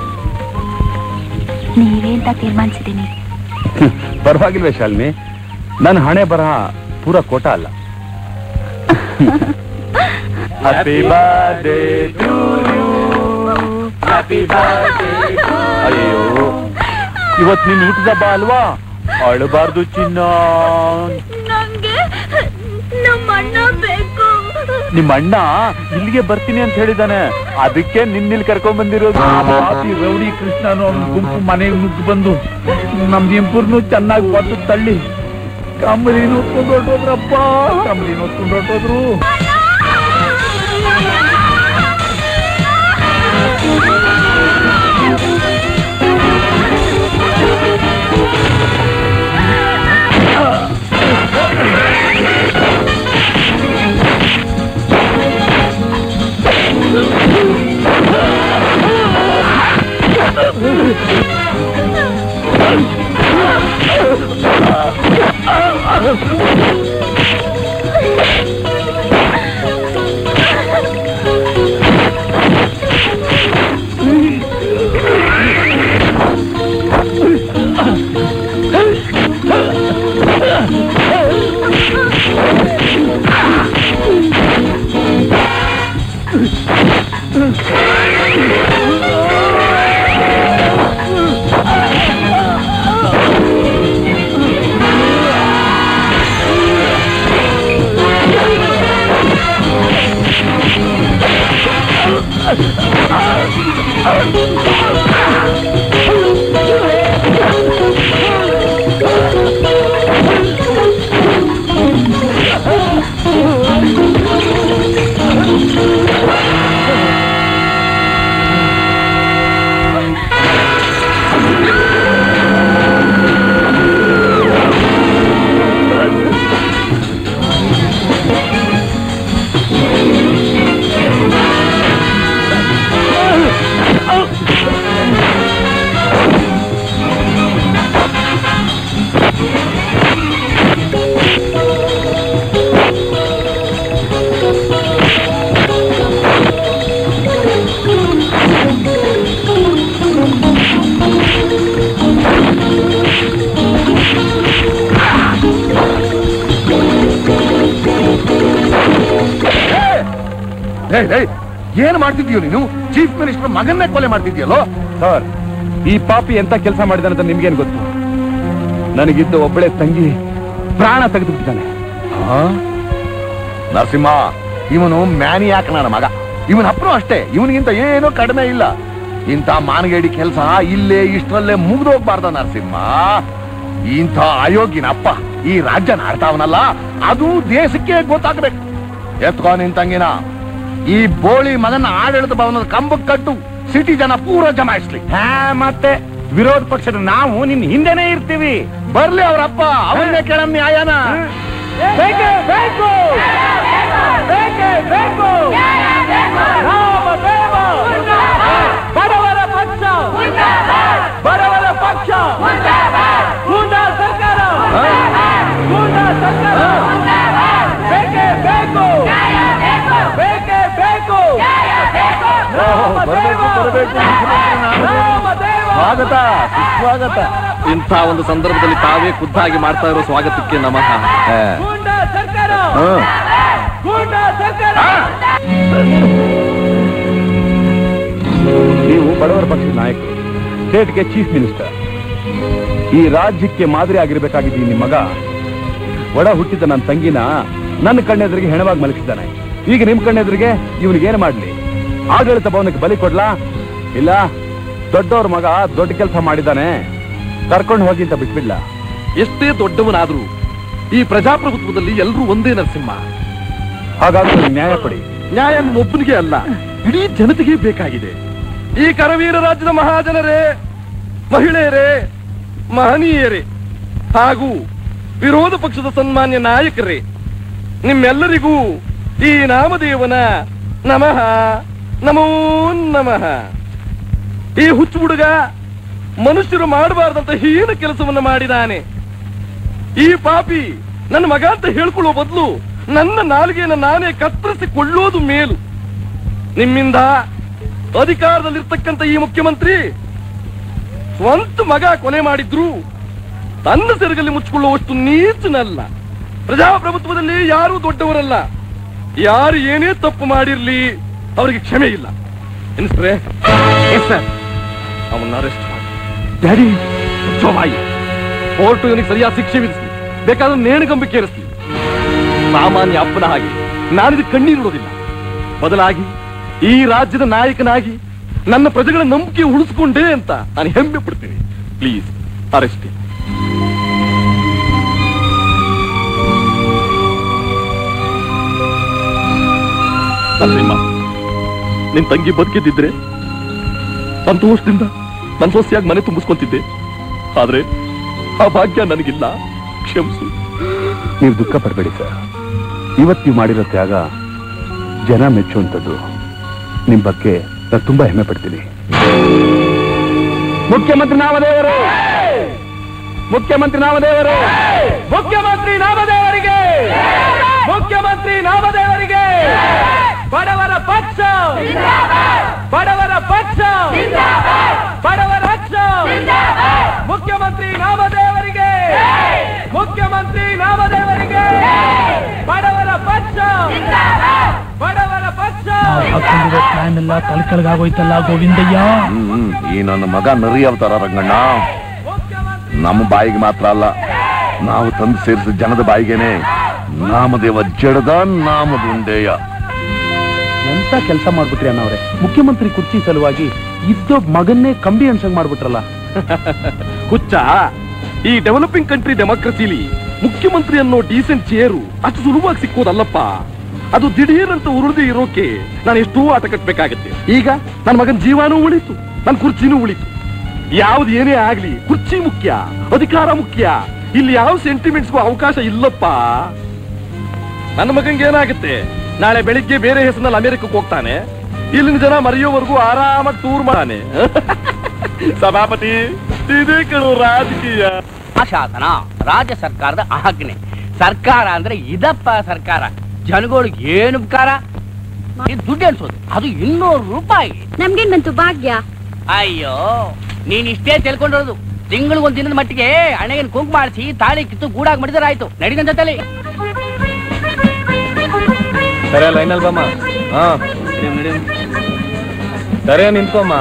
I: ನೀವೇ ಅಂತ ತೀರ್ಮಾನಿಸಿದೀನಿ
B: ಪರವಾಗಿಲ್ವೇ ಶಾಲಿನಿ ನನ್ನ ಹಣೆ ಬರಹ ಪೂರ ಕೋಟ ಅಲ್ಲ happy birthday to you happy ಅಯ್ಯೋ ಇವತ್ತು ನೀನ್ ಹುಟ್ಟಿದ ಹಬ್ಬ ಅಲ್ವಾ ಅಳಬಾರ್ದು ಚಿನ್ನ
F: ನಂಗೆ ನಮ್ಮ ಅಣ್ಣ ಬೇಕು
B: ನಿಮ್ಮ ಅಣ್ಣ ಇಲ್ಲಿಗೆ ಬರ್ತೀನಿ ಅಂತ ಹೇಳಿದಾನೆ ಅದಕ್ಕೆ ನಿನ್ನಿಲ್ ಕರ್ಕೊಂಡ್ ಬಂದಿರೋದು
E: ಪಾಪಿ ರೌಡಿ ಕೃಷ್ಣನು ಅವ್ನ ಗುಂಪು ಮನೆಗೆ ನುಗ್ಗಿ ಬಂದು ನಮ್ ಇಂಪುರ್ನು ಚೆನ್ನಾಗಿ ಒದ್ದು ತಳ್ಳಿ ಕಂಬಳಿನ ಹೊತ್ಕೊಂಡು ಹೊರಟೋದ್ರಪ್ಪ ಕಂಬಳಿನ ಹೊತ್ಕೊಂಡು ಹೊರಟೋದ್ರು
G: ಏನ್ ಮಾಡ್ತಿದ್ಯೋ ನೀನು ಚೀಫ್ ಮಿನಿಸ್ಟರ್ ಮಗನ್ನೇ ಕೊಲೆ ಮಾಡ್ತಿದ್ಯಲ್ಲೋ
B: ಸರ್ ಈ ಪಾಪಿ ಎಂತ ಕೆಲಸ ಮಾಡಿದಾನೆ ಅಂತ ನಿಮ್ಗೇನ್ ಗೊತ್ತು ನನಗಿದ್ದ ಒಬ್ಬಳೆ ತಂಗಿ ಪ್ರಾಣ ತೆಗೆದುಬಿಟ್ಟಿದ್ದಾನೆ
G: ನರಸಿಂಹ ಇವನು ಮ್ಯಾನಿಯಾಕ್ ನನ್ನ ಮಗ ಇವನ ಅಪ್ಪನು ಅಷ್ಟೇ ಇವನಿಗಿಂತ ಏನೂ ಕಡಿಮೆ ಇಲ್ಲ ಇಂಥ ಮಾನಗೇಡಿ ಕೆಲಸ ಇಲ್ಲೇ ಇಷ್ಟರಲ್ಲೇ ಮುಗ್ದೋಗ್ಬಾರ್ದ ನರಸಿಂಹ ಇಂಥ ಅಯೋಗ್ಯನ ಅಪ್ಪ ಈ ರಾಜ್ಯನ ಆಡ್ತಾವನಲ್ಲ ಅದು ದೇಶಕ್ಕೆ ಗೊತ್ತಾಗ್ಬೇಕು ಎತ್ಕೋ ನಿನ್ ತಂಗಿನ ಈ ಬೋಳಿ ಮಗನ ಆಡಳಿತ ಭವನದ ಕಂಬಕ್ಕೆ ಕಟ್ಟು ಸಿಟಿ ಜನ ಪೂರ ಜಮಾಯಿಸ್ಲಿ
B: ಹಾ ಮತ್ತೆ ವಿರೋಧ ಪಕ್ಷದ ನಾವು ನಿನ್ ಹಿಂದೆನೆ ಇರ್ತೀವಿ
G: ಬರ್ಲಿ ಅವರಪ್ಪ ಅವನ್ನೇ ಕೇಳಮ್ ನ್ಯಾಯನ
J: ಬೇಕೇ ಬೇಕು ಬೇಕೇ ಬೇಕು ರಾಮದೇವ ಬಡವರ ಪಕ್ಷ ಬಡವರ ಪಕ್ಷ ಗೂಂಡಾ ಸರ್ಕಾರ ಗೂಂಡಾ ಸರ್ಕಾರ ಬೇಕೇ ಬೇಕು ಬೇಕೇ ಬೇಕು
B: ಬರಬೇಕು ಬರಬೇಕು ಸ್ವಾಗತ ಸುಸ್ವಾಗತ
N: ಇಂಥ ಒಂದು ಸಂದರ್ಭದಲ್ಲಿ ತಾವೇ ಖುದ್ದಾಗಿ ಮಾಡ್ತಾ ಇರೋ ಸ್ವಾಗತಕ್ಕೆ ನಮಃ
J: ಗೂಂಡಾ ಸರ್ಕಾರ
B: ಹ್ಮ್
J: ಗೂಂಡಾ ಸರ್ಕಾರ
B: ನೀವು ಬಡವರ ಪಕ್ಷದ ನಾಯಕರು ಸ್ಟೇಟ್ಗೆ ಚೀಫ್ ಮಿನಿಸ್ಟರ್ ಈ ರಾಜ್ಯಕ್ಕೆ ಮಾದರಿ ಆಗಿರ್ಬೇಕಾಗಿದ್ದು ನಿಮ್ಮ ಮಗ ಒಡ ಹುಟ್ಟಿದ ನನ್ನ ತಂಗಿನ ನನ್ನ ಕಣ್ಣೆದುರಿಗೆ ಹೆಣವಾಗಿ ಮಲಗಿಸಿದ್ದಾನೆ ಈಗ ನಿಮ್ ಕಣ್ಣೆದುರಿಗೆ ಇವನಿಗೇನು ಮಾಡ್ಲಿ ಆಡಳಿತ ಭವನಕ್ಕೆ ಬಲಿ ಕೊಡ್ಲಾ ಇಲ್ಲ ದೊಡ್ಡವ್ರ ಮಗ ದೊಡ್ಡ ಕೆಲಸ ಮಾಡಿದ್ದಾನೆ ಕರ್ಕೊಂಡು ಹೋಗಿ ಅಂತ ಬಿಟ್ಬಿಡ್ಲಾ
N: ಎಷ್ಟೇ ದೊಡ್ಡವನಾದ್ರೂ ಈ ಪ್ರಜಾಪ್ರಭುತ್ವದಲ್ಲಿ ಎಲ್ಲರೂ ಒಂದೇ ನರಸಿಂಹ
B: ಹಾಗಾದ್ರೆ ನನಗೆ ನ್ಯಾಯ ಕೊಡಿ
N: ನ್ಯಾಯ ಒಬ್ಬನಿಗೆ ಅಲ್ಲ ಇಡೀ ಜನತೆಗೆ ಬೇಕಾಗಿದೆ ಈ ಕರವೀರ ರಾಜ್ಯದ ಮಹಾಜನರೇ ಮಹಿಳೆಯರೇ ಮಹನೀಯರೇ ಹಾಗೂ ವಿರೋಧ ಪಕ್ಷದ ಸನ್ಮಾನ್ಯ ನಾಯಕರೇ ನಿಮ್ಮೆಲ್ಲರಿಗೂ ಈ ನಾಮದೇವನ ನಮಃ ನಮೋ ನಮಃ ಈ ಹುಚ್ಚು ಹುಡುಗ ಮನುಷ್ಯರು ಮಾಡಬಾರ್ದಂತ ಹೀನ ಕೆಲಸವನ್ನು ಮಾಡಿದಾನೆ ಈ ಪಾಪಿ ನನ್ನ ಮಗ ಅಂತ ಹೇಳ್ಕೊಳ್ಳೋ ಬದಲು ನನ್ನ ನಾಲಿಗೆಯನ್ನು ನಾನೇ ಕತ್ತರಿಸಿಕೊಳ್ಳೋದು ಮೇಲು ನಿಮ್ಮಿಂದ ಅಧಿಕಾರದಲ್ಲಿರ್ತಕ್ಕಂಥ ಈ ಮುಖ್ಯಮಂತ್ರಿ ಸ್ವಂತ ಮಗ ಕೊಲೆ ಮಾಡಿದ್ರು ತನ್ನ ಸೆರಗಲ್ಲಿ ಮುಚ್ಚಿಕೊಳ್ಳುವಷ್ಟು ನೀಚನಲ್ಲ ಪ್ರಜಾಪ್ರಭುತ್ವದಲ್ಲಿ ಯಾರೂ ದೊಡ್ಡವರಲ್ಲ ಯಾರು ಏನೇ ತಪ್ಪು ಮಾಡಿರ್ಲಿ ಅವರಿಗೆ ಕ್ಷಮೆ ಇಲ್ಲ ಎನ್ಸ್ರೆ ಅವನ್ನ ಅರೆಸ್ಟ್ ಮಾಡಿ ಡ್ಯಾಡಿ ಬಾಯಿ ಕೋರ್ಟು ಇವನಿಗೆ ಸರಿಯಾದ ಶಿಕ್ಷೆ ವಿಧಿಸಿ ಬೇಕಾದ್ರೆ ನೇಣುಗಂಬಿಕೆ ಏರಿಸ್ಲಿ ಸಾಮಾನ್ಯ ಅಪ್ಪನ ಹಾಗೆ ನಾನಿದು ಕಣ್ಣೀರು ನೋಡೋದಿಲ್ಲ ಬದಲಾಗಿ ಈ ರಾಜ್ಯದ ನಾಯಕನಾಗಿ ನನ್ನ ಪ್ರಜೆಗಳ ನಂಬಿಕೆ ಉಳಿಸ್ಕೊಂಡೆ ಅಂತ ನಾನು ಹೆಮ್ಮೆ ಪಡ್ತೀನಿ ಪ್ಲೀಸ್ ಅರೆಸ್ಟ್ ಅಲ್ರಿಮ್ಮ ನಿನ್ ತಂಗಿ ಬದುಕಿದ್ದಿದ್ರೆ ಸಂತೋಷದಿಂದ ನನ್ನ ಸೊಸೆಯಾಗಿ ಮನೆ ತುಂಬಿಸ್ಕೊಂತಿದ್ದೆ ಆದ್ರೆ ಆ ಭಾಗ್ಯ ನನಗಿಲ್ಲ ಕ್ಷಮಿಸು
B: ನೀವು ದುಃಖ ಪಡಬೇಡಿ ಸರ್ ಇವತ್ತು ನೀವು ಮಾಡಿರೋ ತ್ಯಾಗ ಜನ ಮೆಚ್ಚುವಂಥದ್ದು ನಿಮ್ ಬಗ್ಗೆ ನಾನು ತುಂಬಾ ಹೆಮ್ಮೆ ಪಡ್ತೀನಿ ಮುಖ್ಯಮಂತ್ರಿ ನಾಮದೇವರು
N: ಮುಖ್ಯಮಂತ್ರಿ ನಾಮದೇವರು ಮುಖ್ಯಮಂತ್ರಿ ನಾಮದೇವರಿಗೆ ಮುಖ್ಯಮಂತ್ರಿ ನಾಮದೇವರಿಗೆ ಬಡವರ ಪಕ್ಷ ಬಡವರ ಪಕ್ಷ ಬಡವರ ಪಕ್ಷ ಮುಖ್ಯಮಂತ್ರಿ ನಾಮದೇವರಿಗೆ ಮುಖ್ಯಮಂತ್ರಿ ನಾಮದೇವರಿಗೆ ಬಡವರ ಪಕ್ಷ ಬಡವರ ಪಕ್ಷ
C: ಹಾಕೊಂಡಿರೋ ಪ್ಲಾನ್ ಎಲ್ಲ ತಲೆಕೆಳಗಾಗೋಯ್ತಲ್ಲ ಗೋವಿಂದಯ್ಯ
G: ಹ್ಮ್ ಈ ನನ್ನ ಮಗ ನರಿ ಅವತಾರ ರಂಗಣ್ಣ ನಮ್ಮ ಬಾಯಿಗೆ ಮಾತ್ರ ಅಲ್ಲ ನಾವು ತಂದು ಸೇರಿಸಿದ ಜನದ ಬಾಯಿಗೆನೆ ನಾಮದೇವ ಜಡದ ನಾಮದುಂಡೆಯ
B: ಎಂತ ಕೆಲಸ ಮಾಡ್ಬಿಟ್ರಿ ಅನ್ನವ್ರೆ ಮುಖ್ಯಮಂತ್ರಿ ಕುರ್ಚಿ ಸಲುವಾಗಿ ಇದ್ದೋ ಮಗನ್ನೇ ಕಂಬಿ ಅನ್ಸಂಗ್ ಮಾಡ್ಬಿಟ್ರಲ್ಲ
N: ಹುಚ್ಚ ಈ ಡೆವಲಪಿಂಗ್ ಕಂಟ್ರಿ ಡೆಮೋಕ್ರಸಿಲಿ ಮುಖ್ಯಮಂತ್ರಿ ಅನ್ನೋ ಡೀಸೆಂಟ್ ಚೇರು ಅಷ್ಟು ಸುಲಭವಾಗಿ ಸಿಕ್ಕೋದಲ್ಲಪ್ಪ ಅದು ದಿಢೀರಂತ ಉರುಳದೆ ಇರೋಕೆ ನಾನು ಎಷ್ಟೋ ಆಟ ಕಟ್ಬೇಕಾಗತ್ತೆ ಈಗ ನನ್ನ ಮಗನ ಜೀವನೂ ಉಳಿತು ನನ್ನ ಕುರ್ಚಿನೂ ಉಳಿತು ಯಾವ್ದು ಏನೇ ಆಗ್ಲಿ ಕುರ್ಚಿ ಮುಖ್ಯ ಅಧಿಕಾರ ಮುಖ್ಯ ಇಲ್ಲಿ ಯಾವ ಸೆಂಟಿಮೆಂಟ್ಸ್ಗೂ ಅವಕಾಶ ಇಲ್ಲಪ್ಪ ನನ್ನ ಮಗಂಗೆ ಏನಾಗುತ್ತೆ ನಾಳೆ ಬೆಳಿಗ್ಗೆ ಬೇರೆ ಹೆಸರಿನಲ್ಲಿ ಅಮೆರಿಕಕ್ಕೆ ಹೋಗ್ತಾನೆ ಇಲ್ಲಿನ ಜನ ಮರೆಯೋವರೆಗೂ ಆರಾಮಾಗಿ ಟೂರ್ ಮಾಡಾನೆ ಸಭಾಪತಿ ಇದೇ ಕಣೋ ರಾಜಕೀಯ
K: ಶಾಸನ ರಾಜ್ಯ ಸರ್ಕಾರದ ಆಜ್ಞೆ ಸರ್ಕಾರ ಅಂದ್ರೆ ಇದಪ್ಪ ಸರ್ಕಾರ ಜನಗಳಿಗೆ ಏನು ಉಪಕಾರ ಇದು ದುಡ್ಡು ಅನ್ಸೋದು ಅದು ಇನ್ನೂರು ರೂಪಾಯಿ
F: ನಮ್ಗೇನ್ ಬಂತು ಭಾಗ್ಯ
K: ಅಯ್ಯೋ ನೀನ್ ಇಷ್ಟೇ ತಿಳ್ಕೊಂಡಿರೋದು ತಿಂಗಳಿಗೊಂದ್ ದಿನದ ಮಟ್ಟಿಗೆ ಹಣೆಗಿನ ಕುಂಕು ಮಾಡಿಸಿ ತಾಳಿ ಕಿತ್ತು ಗೂಡಾಗಿ ಮಾಡಿದ್ರೆ ಆಯ್ತು ನಡಿದಂತ ತಲೆ
A: ಸರಿ ಲೈನಲ್ಲಿ ಬಮ್ಮ ಹಾ ಸರಿ ನಿಂತ್ಕೊಮ್ಮ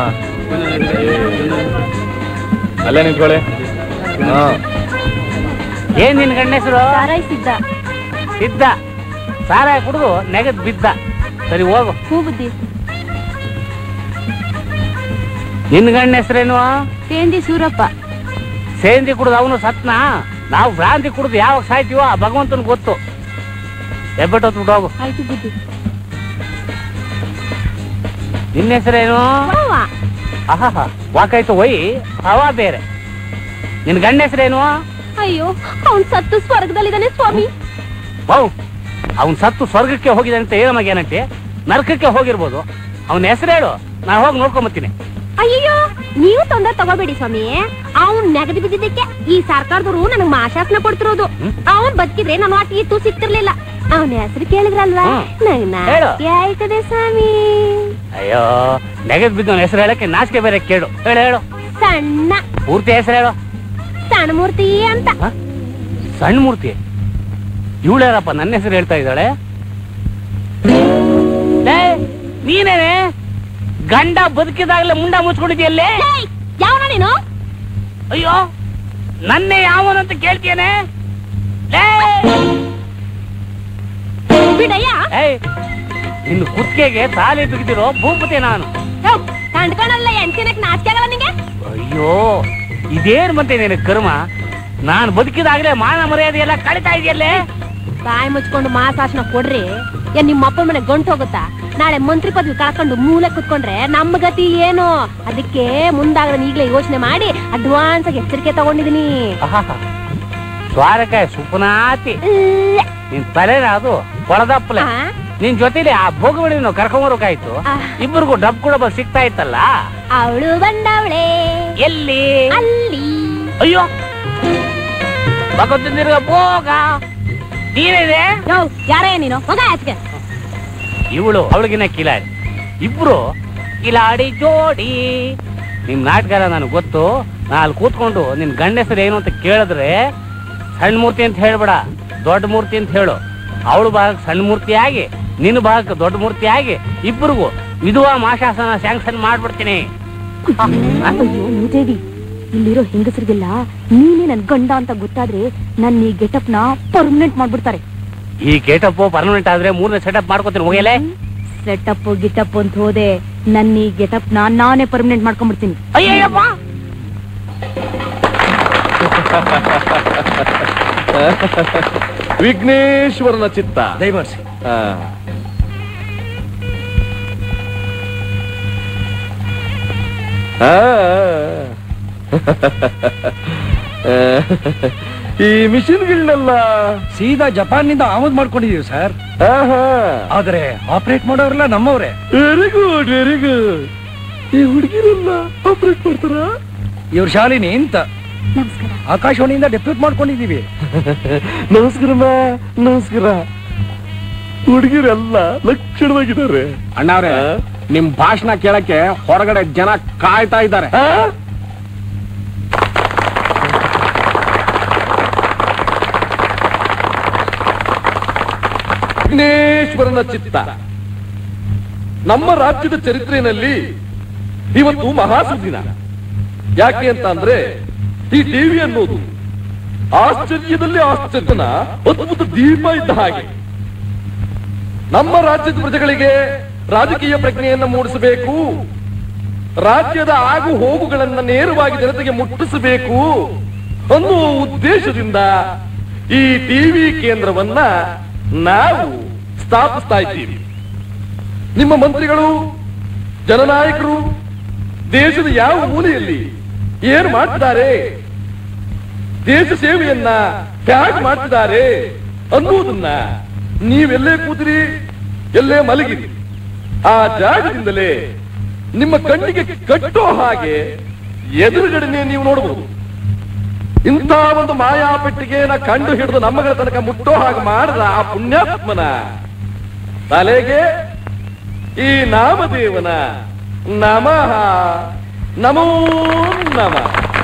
A: ಅಲ್ಲೇ ನಿಂತ್ಕೊಳ್ಳಿ ಹಾ
K: ಏನ್ ನಿನ್ ಗಂಡ ಹೆಸರು
I: ಸಿದ್ಧ
K: ಸಿದ್ಧ ಸಾರಾಯ ಕುಡಿದು ನೆಗದ್ ಬಿದ್ದ ಸರಿ ಹೋಗು
I: ಹೂ ಬುದ್ಧಿ
K: ನಿನ್ ಗಂಡ ಹೆಸರೇನು
I: ಸೇಂದಿ ಸೂರಪ್ಪ
K: ಸೇಂದಿ ಕುಡ್ದು ಅವನು ಸತ್ನ ನಾವು ಭ್ರಾಂತಿ ಕುಡ್ದು ಯಾವಾಗ ಸಾಯ್ತೀವೋ ಆ ಭಗವಂತನ ಗೊತ್ತು ಎಬ್ಬಟ್ಟು ಹೊತ್ಬಿಟ್ಟು ಹೋಗು
I: ಆಯ್ತು ಬುದ್ಧಿ
K: ನಿನ್ನ ಹೆಸರೇನು ಆಹಾ ವಾಕಾಯ್ತು ಒಯ್ ಹವಾ ಬೇರೆ ನಿನ್ ಗಂಡ ಹೆಸರೇನು
H: ಅಯ್ಯೋ ಅವನ್ ಸತ್ತು ಸ್ವರ್ಗದಲ್ಲಿದ್ದಾನೆ ಸ್ವಾಮಿ
K: ಬೌ ಅವನ್ ಸತ್ತು ಸ್ವರ್ಗಕ್ಕೆ ಹೋಗಿದೆ ಅಂತ ಏನೋ ಏನಂತೆ ನರಕಕ್ಕೆ ಹೋಗಿರ್ಬೋದು ಅವನ ಹೆಸರು ಹೇಳು ನಾನು ಹೋಗಿ ನೋಡ್ಕೊಂಬತ್ತೀನಿ
H: ಅಯ್ಯೋ ನೀವು ತೊಂದರೆ ತಗೋಬೇಡಿ ಸ್ವಾಮಿ ಅವ್ನ್ ನೆಗದು ಬಿದ್ದಿದ್ದಕ್ಕೆ ಈ ಸರ್ಕಾರದವರು ನನಗ್ ಮಾಶಾಸನ ಕೊಡ್ತಿರೋದು ಅವನ್ ಬದುಕಿದ್ರೆ ನಾನು ಆ ಟೀತು ಸಿಕ್ತಿರ್ಲಿಲ್ಲ ಅವನ ಹೆಸರು ಕೇಳಿದ್ರಲ್ವಾ ನಂಗ್
K: ಹೇಳು.
H: ನಾಚಿಕೆ ಆಯ್ತದೆ ಸ್ವಾಮಿ
K: ಅಯ್ಯೋ ನೆಗದ್ ಬಿದ್ದವನ ಹೆಸರು ಹೇಳಕ್ಕೆ ನಾಚಿಕೆ ಬೇರೆ ಕೇಳು ಹೇಳು ಹೇಳು
H: ಸಣ್ಣ
K: ಪೂರ್ತಿ ಹೆಸರು ಹೇಳು
H: ಸಣ್ಣ ಮೂರ್ತಿ ಅಂತ
K: ಸಣ್ಣ ಮೂರ್ತಿ ಇವಳ್ಯಾರಪ್ಪ ನನ್ನ ಹೆಸರು ಹೇಳ್ತಾ ಇದ್ದಾಳೆ ಲೇ, ನೀನೇನೆ ಗಂಡ ಬದುಕಿದಾಗಲೇ ಮುಂಡ ಮುಚ್ಕೊಂಡಿದ್ಯಲ್ಲೇ
H: ಯಾವ ನೀನು
K: ಅಯ್ಯೋ ನನ್ನೇ ಯಾವನಂತ ಕೇಳ್ತೀಯನೆ
H: ಬಿಡಯ್ಯ
K: ಏಯ್ ನಿನ್ನ ಕುತ್ತಿಗೆಗೆ ತಾಲಿ ಬಿಗಿದಿರೋ ಭೂಪತಿ ನಾನು
H: ಕಂಡ್ಕೊಂಡಲ್ಲ ಎಂಟಿನಕ್ ನಾಚಿಕೆ ಆಗಲ್ಲ ನಿಂಗೆ
K: ಅಯ್ಯೋ ಇದೇನ್ ಬಂತೆ ನಿನ್ನ ಕರ್ಮ ನಾನು ಬದುಕಿದಾಗಲೇ ಮಾನ ಮರ್ಯಾದೆ ಎಲ್ಲ ಕಳಿತಾ ಇದೆಯಲ್ಲೇ
H: ಬಾಯಿ ಮುಚ್ಕೊಂಡು ಮಾಸಾಶನ ಕೊಡ್ರಿ ಏನ್ ನಿಮ್ಮ ಅಪ್ಪ ಮನೆ ಗಂಟು ಹೋಗುತ್ತಾ ನಾಳೆ ಮಂತ್ರಿ ಪದವಿ ಕಳ್ಕೊಂಡು ಮೂಲೆ ಕುತ್ಕೊಂಡ್ರೆ ನಮ್ಮ ಗತಿ ಏನು ಅದಕ್ಕೆ ಮುಂದಾಗದ ಈಗಲೇ ಯೋಚನೆ ಮಾಡಿ ಅಡ್ವಾನ್ಸ್ ಆಗಿ ಎಚ್ಚರಿಕೆ ತಗೊಂಡಿದೀನಿ
K: ಸ್ವಾರಕಾಯ ಸುಪನಾತಿ ನಿನ್ ತಲೆನ ಅದು ಕೊಳದಪ್ಪಲೆ ನಿನ್ ಜೊತೆಲಿ ಆ ಭೋಗವಳಿನ ಕರ್ಕೊಂಬರೋಕಾಯ್ತು ಇಬ್ಬರಿಗೂ ಡಬ್ ಕೂಡ ಬಸ್ ಸಿಗ್ತಾ ಇತ್ತಲ್ಲ
H: ಅವಳು ಬಂದವಳೆ
K: ಎಲ್ಲಿ
H: ಅಲ್ಲಿ
K: ಅಯ್ಯೋ ಭಗವತಿಂದಿರ್ಗ ಭೋಗ ನೀನಿದೆ
H: ಯಾರೇ ನೀನು ಹೋಗ ಆಚೆಗೆ
K: ಇವಳು ಅವಳಿಗಿನ ಕಿಲಾಡಿ ಇಬ್ರು ಕಿಲಾಡಿ ಜೋಡಿ ನಿಮ್ ನಾಟಕ ಎಲ್ಲ ನನಗೆ ಗೊತ್ತು ನಾ ಅಲ್ಲಿ ಕೂತ್ಕೊಂಡು ನಿನ್ ಗಂಡ ಹೆಸರು ಏನು ಅಂತ ಕೇಳಿದ್ರೆ ಸಣ್ಣ ಮೂರ್ತಿ ಅಂತ ಹೇಳ್ಬೇಡ ದೊಡ್ಡ ಮೂರ್ತಿ ಅಂತ ಹೇಳು ಅವಳು ಭಾಗಕ್ಕೆ ಸಣ್ಣ ಮೂರ್ತಿ ಆಗಿ ನಿನ್ನ ಭಾಗಕ್ಕೆ ದೊಡ್ಡ ಮೂರ್ತಿ ಆಗಿ ಇಬ್ಬರಿಗೂ ವಿಧವಾ ಮಾಶಾಸನ ಸ್ಯಾಂಕ್ಷನ್ ಮಾಡ್ಬಿಡ್ತೀನಿ
I: ಅಯ್ಯೋ ಮೂದೇವಿ ಇಲ್ಲಿರೋ ಹೆಂಗಸರಿಗೆಲ್ಲ ನೀನೇ ನನ್ ಗಂಡ ಅಂತ ಗೊತ್ತಾದ್ರೆ ನನ್ನ ಈ ಗೆಟಪ್ ನ ಪರ್ಮನೆಂಟ್ ಮಾಡ್ಬಿಡ್ತಾರೆ
K: ಈ ಗೇಟಪ್ ಪರ್ಮನೆಂಟ್ ಆದ್ರೆ ಮೂರನೇ ಸೆಟಪ್ ಮಾಡ್ಕೊತೀನಿ ಹೋಗಲೇ
I: ಸೆಟಪ್ ಗಿಟಪ್ ಅಂತ ಹೋದೆ ನನ್ನ ಈ ಗೆಟಪ್ ನ ನಾನೇ ಪರ್ಮನೆಂಟ್ ಮಾಡ್ಕೊಂಡ್ಬಿಡ್ತೀನಿ
K: ಅಯ್ಯಯ್ಯಪ್ಪ
N: ವಿಘ್ನೇಶ್ವರನ ಚಿತ್ತ
A: ದಯಮಾಡಿಸಿ
N: ಆ. ಆ. ಈ ಮಿಷಿನ್ಗಳನ್ನೆಲ್ಲ
A: ಸೀದಾ ಜಪಾನ್ನಿಂದ ಆಮದು ಮಾಡ್ಕೊಂಡಿದೀವಿ ಸರ್
N: ಆಹಾ
A: ಆದ್ರೆ ಆಪರೇಟ್ ಮಾಡೋರೆಲ್ಲ ನಮ್ಮವ್ರೆ
N: ವೆರಿ ಗುಡ್ ವೆರಿ ಗುಡ್ ಈ ಹುಡುಗಿರಲ್ಲ ಆಪರೇಟ್ ಮಾಡ್ತಾರ
A: ಇವ್ರ ಶಾಲಿನಿ ಅಂತ
I: ನಮಸ್ಕಾರ
A: ಆಕಾಶವಾಣಿಯಿಂದ ಡೆಪ್ಯೂಟ್ ಮಾಡ್ಕೊಂಡಿದೀವಿ
N: ನಮಸ್ಕಾರಮ್ಮ ನಮಸ್ಕಾರ ಹುಡುಗಿರೆಲ್ಲ ಲಕ್ಷಣವಾಗಿದ್ದಾರೆ
E: ಅಣ್ಣವ್ರೆ ನಿಮ್ ಭಾಷಣ ಕೇಳಕ್ಕೆ ಹೊರಗಡೆ ಜನ ಕಾಯ್ತಾ ಇದ್ದಾರೆ
N: ವಿಘ್ನೇಶ್ವರನ ಚಿತ್ತ ನಮ್ಮ ರಾಜ್ಯದ ಚರಿತ್ರೆಯಲ್ಲಿ ಇವತ್ತು ಮಹಾಸುದಿನ ಯಾಕೆ ಅಂತ ಅಂದ್ರೆ ಈ ಟಿವಿ ಅನ್ನೋದು ಆಶ್ಚರ್ಯದಲ್ಲಿ ಆಶ್ಚರ್ಯನ ಅದ್ಭುತ ದೀಪ ಇದ್ದ ಹಾಗೆ ನಮ್ಮ ರಾಜ್ಯದ ಪ್ರಜೆಗಳಿಗೆ ರಾಜಕೀಯ ಪ್ರಜ್ಞೆಯನ್ನ ಮೂಡಿಸಬೇಕು ರಾಜ್ಯದ ಆಗು ಹೋಗುಗಳನ್ನ ನೇರವಾಗಿ ಜನತೆಗೆ ಮುಟ್ಟಿಸಬೇಕು ಅನ್ನುವ ಉದ್ದೇಶದಿಂದ ಈ ಟಿವಿ ಕೇಂದ್ರವನ್ನ ನಾವು ಸ್ಥಾಪಿಸ್ತಾ ಇದ್ದೀವಿ ನಿಮ್ಮ ಮಂತ್ರಿಗಳು ಜನನಾಯಕರು ದೇಶದ ಯಾವ ಮೂಲೆಯಲ್ಲಿ ಏನು ಮಾಡ್ತಿದ್ದಾರೆ ದೇಶ ಸೇವೆಯನ್ನ ತ್ಯಾಗ ಮಾಡ್ತಿದ್ದಾರೆ ಅನ್ನುವುದನ್ನ ನೀವೆಲ್ಲೇ ಕೂತಿರಿ ಎಲ್ಲೇ ಮಲಗಿರಿ ಆ ಜಾಗದಿಂದಲೇ ನಿಮ್ಮ ಕಣ್ಣಿಗೆ ಕಟ್ಟೋ ಹಾಗೆ ಎದುರುಗಡೆನೆ ನೀವು ನೋಡಬಹುದು ಇಂಥ ಒಂದು ಮಾಯಾ ಪೆಟ್ಟಿಗೆನ ಕಂಡು ಹಿಡಿದು ನಮ್ಮಗಳ ತನಕ ಮುಟ್ಟೋ ಹಾಗೆ ಮಾಡಿದ ಆ ಪುಣ್ಯಾತ್ಮನ ತಲೆಗೆ ಈ ನಾಮದೇವನ ನಮಃ ನಮೋ ನಮಃ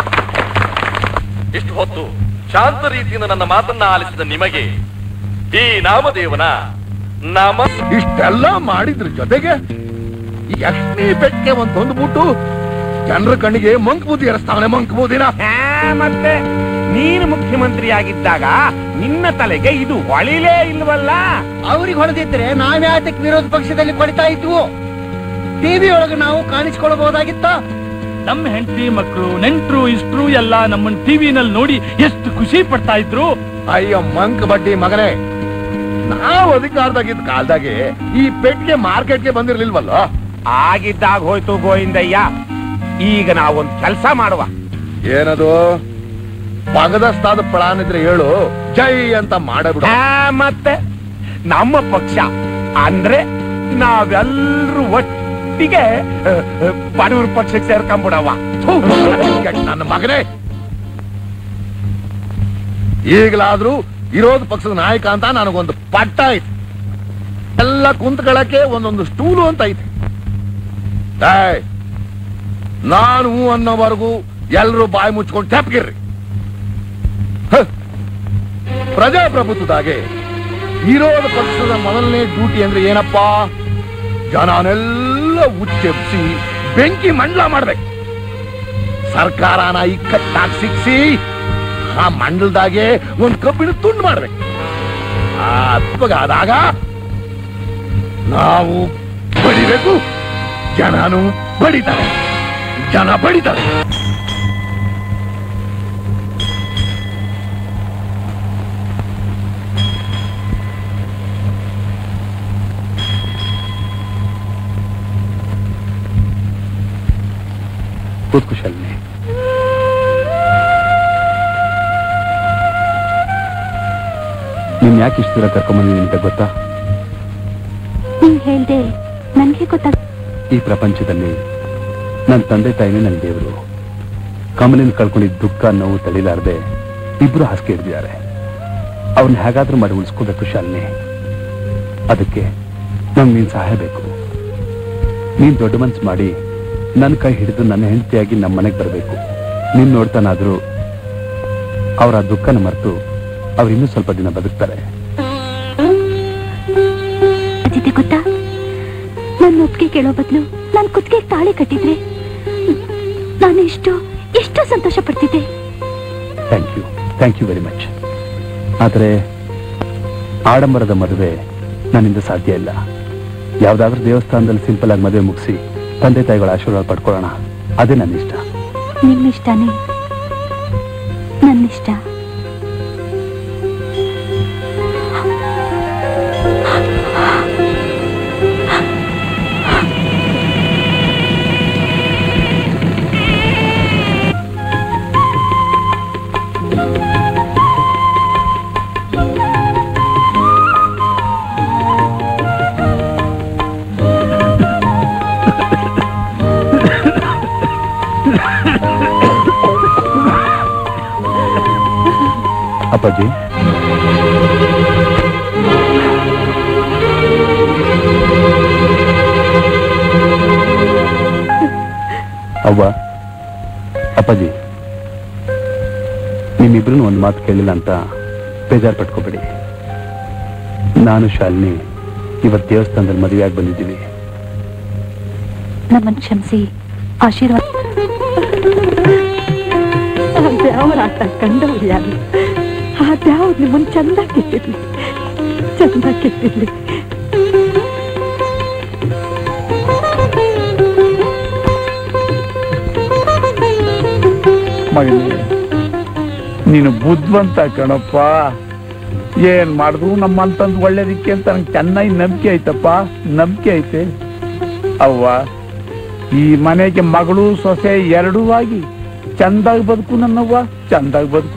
N: ಇಷ್ಟು ಹೊತ್ತು ಶಾಂತ ರೀತಿಯಿಂದ ನನ್ನ ಮಾತನ್ನ ಆಲಿಸಿದ ನಿಮಗೆ ಈ ನಾಮದೇವನ ನಮ
G: ಇಷ್ಟೆಲ್ಲ ಮಾಡಿದ್ರ ಜೊತೆಗೆ ಈ ಯಕ್ಷಿಣಿ ಪೆಟ್ಟಿಗೆ ಒಂದ್ ತಂದ್ಬಿಟ್ಟು ಜನರ ಕಣ್ಣಿಗೆ ಮಂಕ್ ಬೂದಿ ಎರಸ್ತಾವನೆ ಮಂಕ್ ಬೂದಿನ
E: ಮತ್ತೆ ನೀನು ಮುಖ್ಯಮಂತ್ರಿ ಆಗಿದ್ದಾಗ ನಿನ್ನ ತಲೆಗೆ ಇದು ಹೊಳಿಲೇ ಇಲ್ವಲ್ಲ
D: ಅವ್ರಿಗೆ ಹೊಡೆದಿದ್ರೆ ನಾವ್ಯಾತಕ್ಕೆ ವಿರೋಧ ಪಕ್ಷದಲ್ಲಿ ಕೊಡ್ತಾ ಇದ್ವು ಟಿವಿ ಒಳಗೆ ನಾವು ಕಾಣಿಸ್ಕೊಳ್ಬಹುದಾಗಿತ್ತ
C: ನಮ್ಮ ಹೆಂಡತಿ ಮಕ್ಕಳು ನೆಂಟ್ರು ಇಷ್ಟ್ರು ಎಲ್ಲ ನಮ್ಮನ್ ಟಿವಿನಲ್ಲಿ ನೋಡಿ ಎಷ್ಟು ಖುಷಿ ಪಡ್ತಾ ಇದ್ರು
G: ಅಯ್ಯೋ ಮಂಕ್ ಬಡ್ಡಿ ಮಗನೇ ನಾವು ಅಧಿಕಾರದಾಗಿದ್ದ ಕಾಲದಾಗೆ ಈ ಪೆಟ್ಟಿಗೆ ಮಾರ್ಕೆಟ್ಗೆ ಬಂದಿರ್ಲಿಲ್ವಲ್ಲ
E: ಆಗಿದ್ದಾಗ ಹೋಯ್ತು ಗೋವಿಂದಯ್ಯ ಈಗ ನಾವೊಂದ್ ಕೆಲಸ ಮಾಡುವ
G: ಏನದು ಪಗದಸ್ತಾದ ಪ್ಲಾನ್ ಇದ್ರೆ ಹೇಳು ಜೈ ಅಂತ ಮಾಡಬಿಡು
E: ಆ, ಮತ್ತೆ ನಮ್ಮ ಪಕ್ಷ ಅಂದ್ರೆ ನಾವೆಲ್ಲರೂ ಒಟ್ಟಿಗೆ ಬಡವ್ರ ಪಕ್ಷಕ್ಕೆ ಸೇರ್ಕೊಂಡ್ಬಿಡವ
G: ಥು, ನನ್ನ ಮಗನೇ ಈಗಲಾದ್ರೂ ವಿರೋಧ ಪಕ್ಷದ ನಾಯಕ ಅಂತ ನನಗೊಂದು ಪಟ್ಟ ಐತಿ ಎಲ್ಲ ಕುಂತ್ಕೊಳ್ಳಕ್ಕೆ ಒಂದೊಂದು ಸ್ಟೂಲು ಅಂತ ಐತಿ ಏಯ್, ನಾನು ಹೂ ಅನ್ನೋವರೆಗೂ ಎಲ್ರು ಬಾಯಿ ಮುಚ್ಕೊಂಡು ತೆಪ್ಗಿರ್ರಿ ಹ. ಪ್ರಜಾಪ್ರಭುತ್ವದಾಗೆ ವಿರೋಧ ಪಕ್ಷದ ಮೊದಲನೇ ಡ್ಯೂಟಿ ಅಂದ್ರೆ ಏನಪ್ಪಾ ಜನನೆಲ್ಲ ಉಚ್ಚೆಬ್ಸಿ ಬೆಂಕಿ ಮಂಡಲ ಮಾಡ್ಬೇಕು ಸರ್ಕಾರನ ಇಕ್ಕಟ್ಟಾಗಿ ಸಿಕ್ಸಿ ಆ ಮಂಡಲದಾಗೆ ಒಂದ್ ಕಬ್ಬಿಣ ತುಂಡು ಮಾಡ್ಬೇಕು ಆ ಅದ್ಭುಗಾದಾಗ ನಾವು ಬಡಿಬೇಕು ಜನನು ಬಡಿತಾರೆ ಜನ ಬಡಿತಾರೆ
B: ಕೂತ್ಕು ಶಾಲಿನಿ ನೀನ್ ಯಾಕೆ ಇಷ್ಟು ದೂರ ಕರ್ಕೊಂಬಂದಿದ್ದೀನಿ ಅಂತ ಗೊತ್ತಾ
I: ಹೇಳ್ದೆ ನನ್ಗೆ ಗೊತ್ತಾಗ
B: ಈ ಪ್ರಪಂಚದಲ್ಲಿ ನನ್ನ ತಂದೆ ತಾಯಿನೇ ನನ್ನ ದೇವರು ಕಮಲಿನ ಕಳ್ಕೊಂಡಿದ್ದ ದುಃಖ ನೋವು ತಳಿಲಾರದೆ ಇಬ್ರು ಹಾಸಿಗೆ ಹಿಡಿದಿದ್ದಾರೆ ಅವ್ರನ್ನ ಹೇಗಾದ್ರೂ ಮಾಡಿ ಉಳಿಸ್ಕೋಬೇಕು ಶಾಲಿನಿ ಅದಕ್ಕೆ ನಮ್ಗೆ ನೀನ್ ಸಹಾಯ ಬೇಕು ನೀನ್ ದೊಡ್ಡ ಮನ್ಸು ಮಾಡಿ ನನ್ನ ಕೈ ಹಿಡಿದು ನನ್ನ ಹೆಂಡತಿಯಾಗಿ ನಮ್ಮ ಮನೆಗೆ ಬರಬೇಕು ನೀನ್ ನೋಡ್ತಾನಾದ್ರೂ ಅವರ ದುಃಖನ ಮರೆತು ಅವ್ರು ಇನ್ನೂ ಸ್ವಲ್ಪ ದಿನ ಬದುಕ್ತಾರೆ
I: ಅಜಿತೆ ಗೊತ್ತಾ ನನ್ನ ಒಪ್ಪಿಗೆ ಕೇಳೋ ಬದಲು ನಾನು ಕುತ್ತಿಗೆ ತಾಳಿ ಕಟ್ಟಿದ್ರೆ ನಾನು ಎಷ್ಟು ಎಷ್ಟು ಸಂತೋಷ ಪಡ್ತಿದ್ದೆ
B: thank you thank you very much ಆದರೆ ಆಡಂಬರದ ಮದುವೆ ನನ್ನಿಂದ ಸಾಧ್ಯ ಇಲ್ಲ ಯಾವ್ದಾದ್ರೂ ದೇವಸ್ಥಾನದಲ್ಲಿ ಸಿಂಪಲ್ ಆಗಿ ಮದುವೆ ಮುಗಿಸಿ ತಂದೆ ತಾಯಿಗಳ ಆಶೀರ್ವಾದ ಪಡ್ಕೊಳ್ಳೋಣ ಅದೇ ನನ್ನ ಇಷ್ಟ
I: ನಿಮ್ಮ ಇಷ್ಟನೇ ನನ್ನಿಷ್ಟ
B: ಅಪ್ಪಾಜಿ ಅವ್ವ ಅಪ್ಪಾಜಿ ನಿಮ್ಮಿಬ್ರು ಒಂದು ಮಾತು ಕೇಳಿಲ್ಲ ಅಂತ ಬೇಜಾರು ಪಟ್ಕೋಬೇಡಿ ನಾನು ಶಾಲಿನಿ ಇವತ್ತು ದೇವಸ್ಥಾನದಲ್ಲಿ ಮದುವೆಯಾಗಿ ಬಂದಿದ್ದೀವಿ
I: ನಮ್ಮನ್ನು ಕ್ಷಮಿಸಿ ಆಶೀರ್ವಾದ
O: ದೇವರ ಆಟ ಕಂಡವ್ರು ಯಾರು ಆ ದೇವ್ರು ನಿಮ್ಮನ್ನು ಚಂದ ಕೆತ್ತಿರ್ಲಿ ಚಂದ ಕೆತ್ತಿರ್ಲಿ
E: ಮಗನೇ ನೀನು ಬುದ್ಧಿವಂತ ಕಣಪ್ಪ ಏನ್ ಮಾಡಿದ್ರು ನಮ್ಮಂತಂದ್ ಒಳ್ಳೇದಿಕ್ಕೆ ಅಂತ ನಂಗೆ ಚೆನ್ನಾಗಿ ನಂಬಿಕೆ ಐತಪ್ಪ ನಂಬಿಕೆ ಐತೆ ಅವ್ವ ಈ ಮನೆಗೆ ಮಗಳು ಸೊಸೆ ಎರಡೂ ಆಗಿ ಚಂದಾಗಿ ಬದುಕು ನನ್ನವ್ವ ಚಂದಾಗಿ ಬದುಕು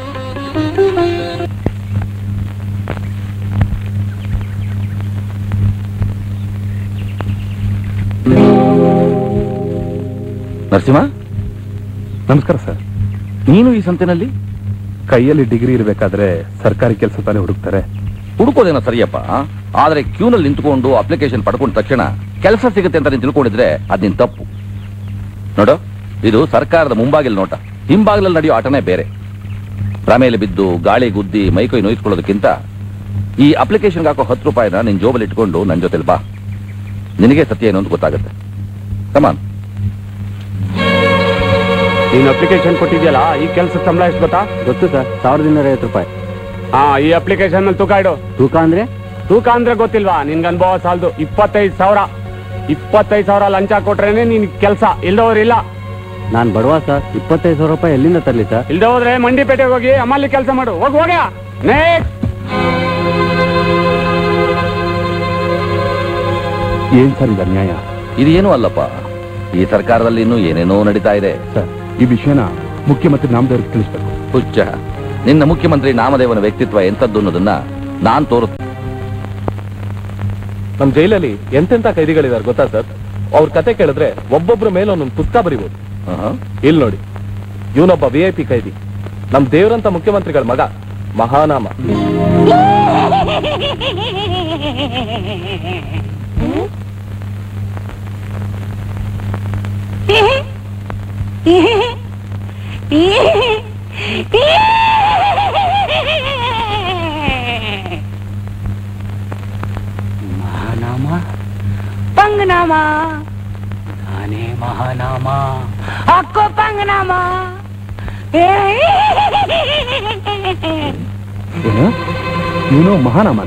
M: ನರಸಿಂಹ
B: ನಮಸ್ಕಾರ ಸರ್
M: ನೀನು ಈ ಸಂತೆನಲ್ಲಿ
B: ಕೈಯಲ್ಲಿ ಡಿಗ್ರಿ ಇರಬೇಕಾದ್ರೆ ಸರ್ಕಾರಿ ಕೆಲಸ ತಾನೇ ಹುಡುಕ್ತಾರೆ
M: ಹುಡುಕೋದೇನೋ ಸರಿಯಪ್ಪ ಆದ್ರೆ ಕ್ಯೂನಲ್ಲಿ ನಿಂತ್ಕೊಂಡು ಅಪ್ಲಿಕೇಶನ್ ಪಡ್ಕೊಂಡ ತಕ್ಷಣ ಕೆಲಸ ಸಿಗುತ್ತೆ ಅಂತ ನೀನು ತಿಳ್ಕೊಂಡಿದ್ರೆ ಅದ್ ನಿನ್ ತಪ್ಪು ನೋಡು ಇದು ಸರ್ಕಾರದ ಮುಂಬಾಗಿಲು ನೋಟ ಹಿಂಬಾಗಿಲಲ್ಲಿ ನಡೆಯೋ ಆಟನೇ ಬೇರೆ ಭ್ರಮೆಯಲ್ಲಿ ಬಿದ್ದು ಗಾಳಿ ಗುದ್ದಿ ಮೈಕೈ ನೋಯಿಸ್ಕೊಳ್ಳೋದಕ್ಕಿಂತ ಈ ಅಪ್ಲಿಕೇಶನ್ಗೆ ಹಾಕೋ ಹತ್ತು ರೂಪಾಯಿನ ನಿನ್ ಜೋಬಲ್ಲಿ ಇಟ್ಕೊಂಡು ನನ್ನ ಜೊತೆಲಿ ಬಾ ನಿನಗೆ ಸತ್ಯ ಏನು ಅಂತ ಗೊತ್ತಾಗುತ್ತೆ ಕಮಾನ್
P: ನೀನು ಅಪ್ಲಿಕೇಶನ್ ಕೊಟ್ಟಿದ್ಯಲ್ಲ ಈ ಕೆಲಸ ಸಂಬಳ ಎಷ್ಟು ಗೊತ್ತಾ
L: ಗೊತ್ತು ಸರ್ ಸಾವಿರದ ಇನ್ನೂರ ಐವತ್ತು ರೂಪಾಯಿ
P: ಹಾ ಈ ಅಪ್ಲಿಕೇಶನ್ ಮೇಲೆ ತೂಕ ಇಡು
L: ತೂಕ ಅಂದ್ರೆ
P: ತೂಕ ಅಂದ್ರೆ ಗೊತ್ತಿಲ್ವಾ ನಿನ್ಗೆ ಅನುಭವ ಸಾಲದು ಇಪ್ಪತ್ತೈದು ಸಾವಿರ ಇಪ್ಪತ್ತೈದು ಸಾವಿರ ಲಂಚ ಕೊಟ್ರೇನೆ ನಿನ್ ಕೆಲಸ ಇಲ್ದವ್ರು ಇಲ್ಲ
L: ನಾನ್ ಬಡವ ಸರ್ ಇಪ್ಪತ್ತೈದು ಸಾವಿರ ರೂಪಾಯಿ ಎಲ್ಲಿಂದ ತರಲಿ ಸರ್
P: ಇಲ್ದ ಹೋದ್ರೆ ಮಂಡಿಪೇಟೆಗೆ ಹೋಗಿ ಅಮ್ಮಲ್ಲಿ ಕೆಲಸ ಮಾಡು ಹೋಗಿ ಹೋಗ್ಯ ನೆಕ್ಸ್ಟ್
B: ಏನ್ ಸರ್ ಇದು ಅನ್ಯಾಯ
M: ಇದೇನೂ ಅಲ್ಲಪ್ಪ ಈ ಸರ್ಕಾರದಲ್ಲಿ ಇನ್ನೂ ಏನೇನೋ ನಡೀತಾ ಇದೆ
B: ಸರ್ ಈ ವಿಷಯನ ಮುಖ್ಯಮಂತ್ರಿ ನಾಮದೇವ್ರಿಗೆ ತಿಳಿಸ್ಬೇಕು
M: ಹುಚ್ಚ ನಿನ್ನ ಮುಖ್ಯಮಂತ್ರಿ ನಾಮದೇವನ ವ್ಯಕ್ತಿತ್ವ ಎಂತದ್ದು ಅನ್ನೋದನ್ನ ನಾನ್ ತೋರುತ್ತ
N: ನಮ್ ಜೈಲಲ್ಲಿ ಎಂತೆಂತ ಕೈದಿಗಳಿದ್ದಾರೆ ಗೊತ್ತಾ ಸರ್ ಅವ್ರ ಕತೆ ಕೇಳಿದ್ರೆ ಒಬ್ಬೊಬ್ರ ಮೇಲೆ ಒಂದೊಂದು ಪುಸ್ತಕ ಬರಿಬೋದು ಇಲ್ಲಿ ನೋಡಿ ಇವನೊಬ್ಬ ವಿ ಐ ಪಿ ಕೈದಿ ನಮ್ ದೇವರಂತ ಮುಖ್ಯಮಂತ್ರಿಗಳ ಮಗ ಮಹಾನಾಮ
J: ಮಹಾನಾಮ ಪಂಗನಾಮ ನಾನೇ ಮಹಾನಾಮ ಅಕ್ಕೋ ಪಂಗನಾಮ
B: ಏನು ನೀನು ಮಹಾನಾಮನ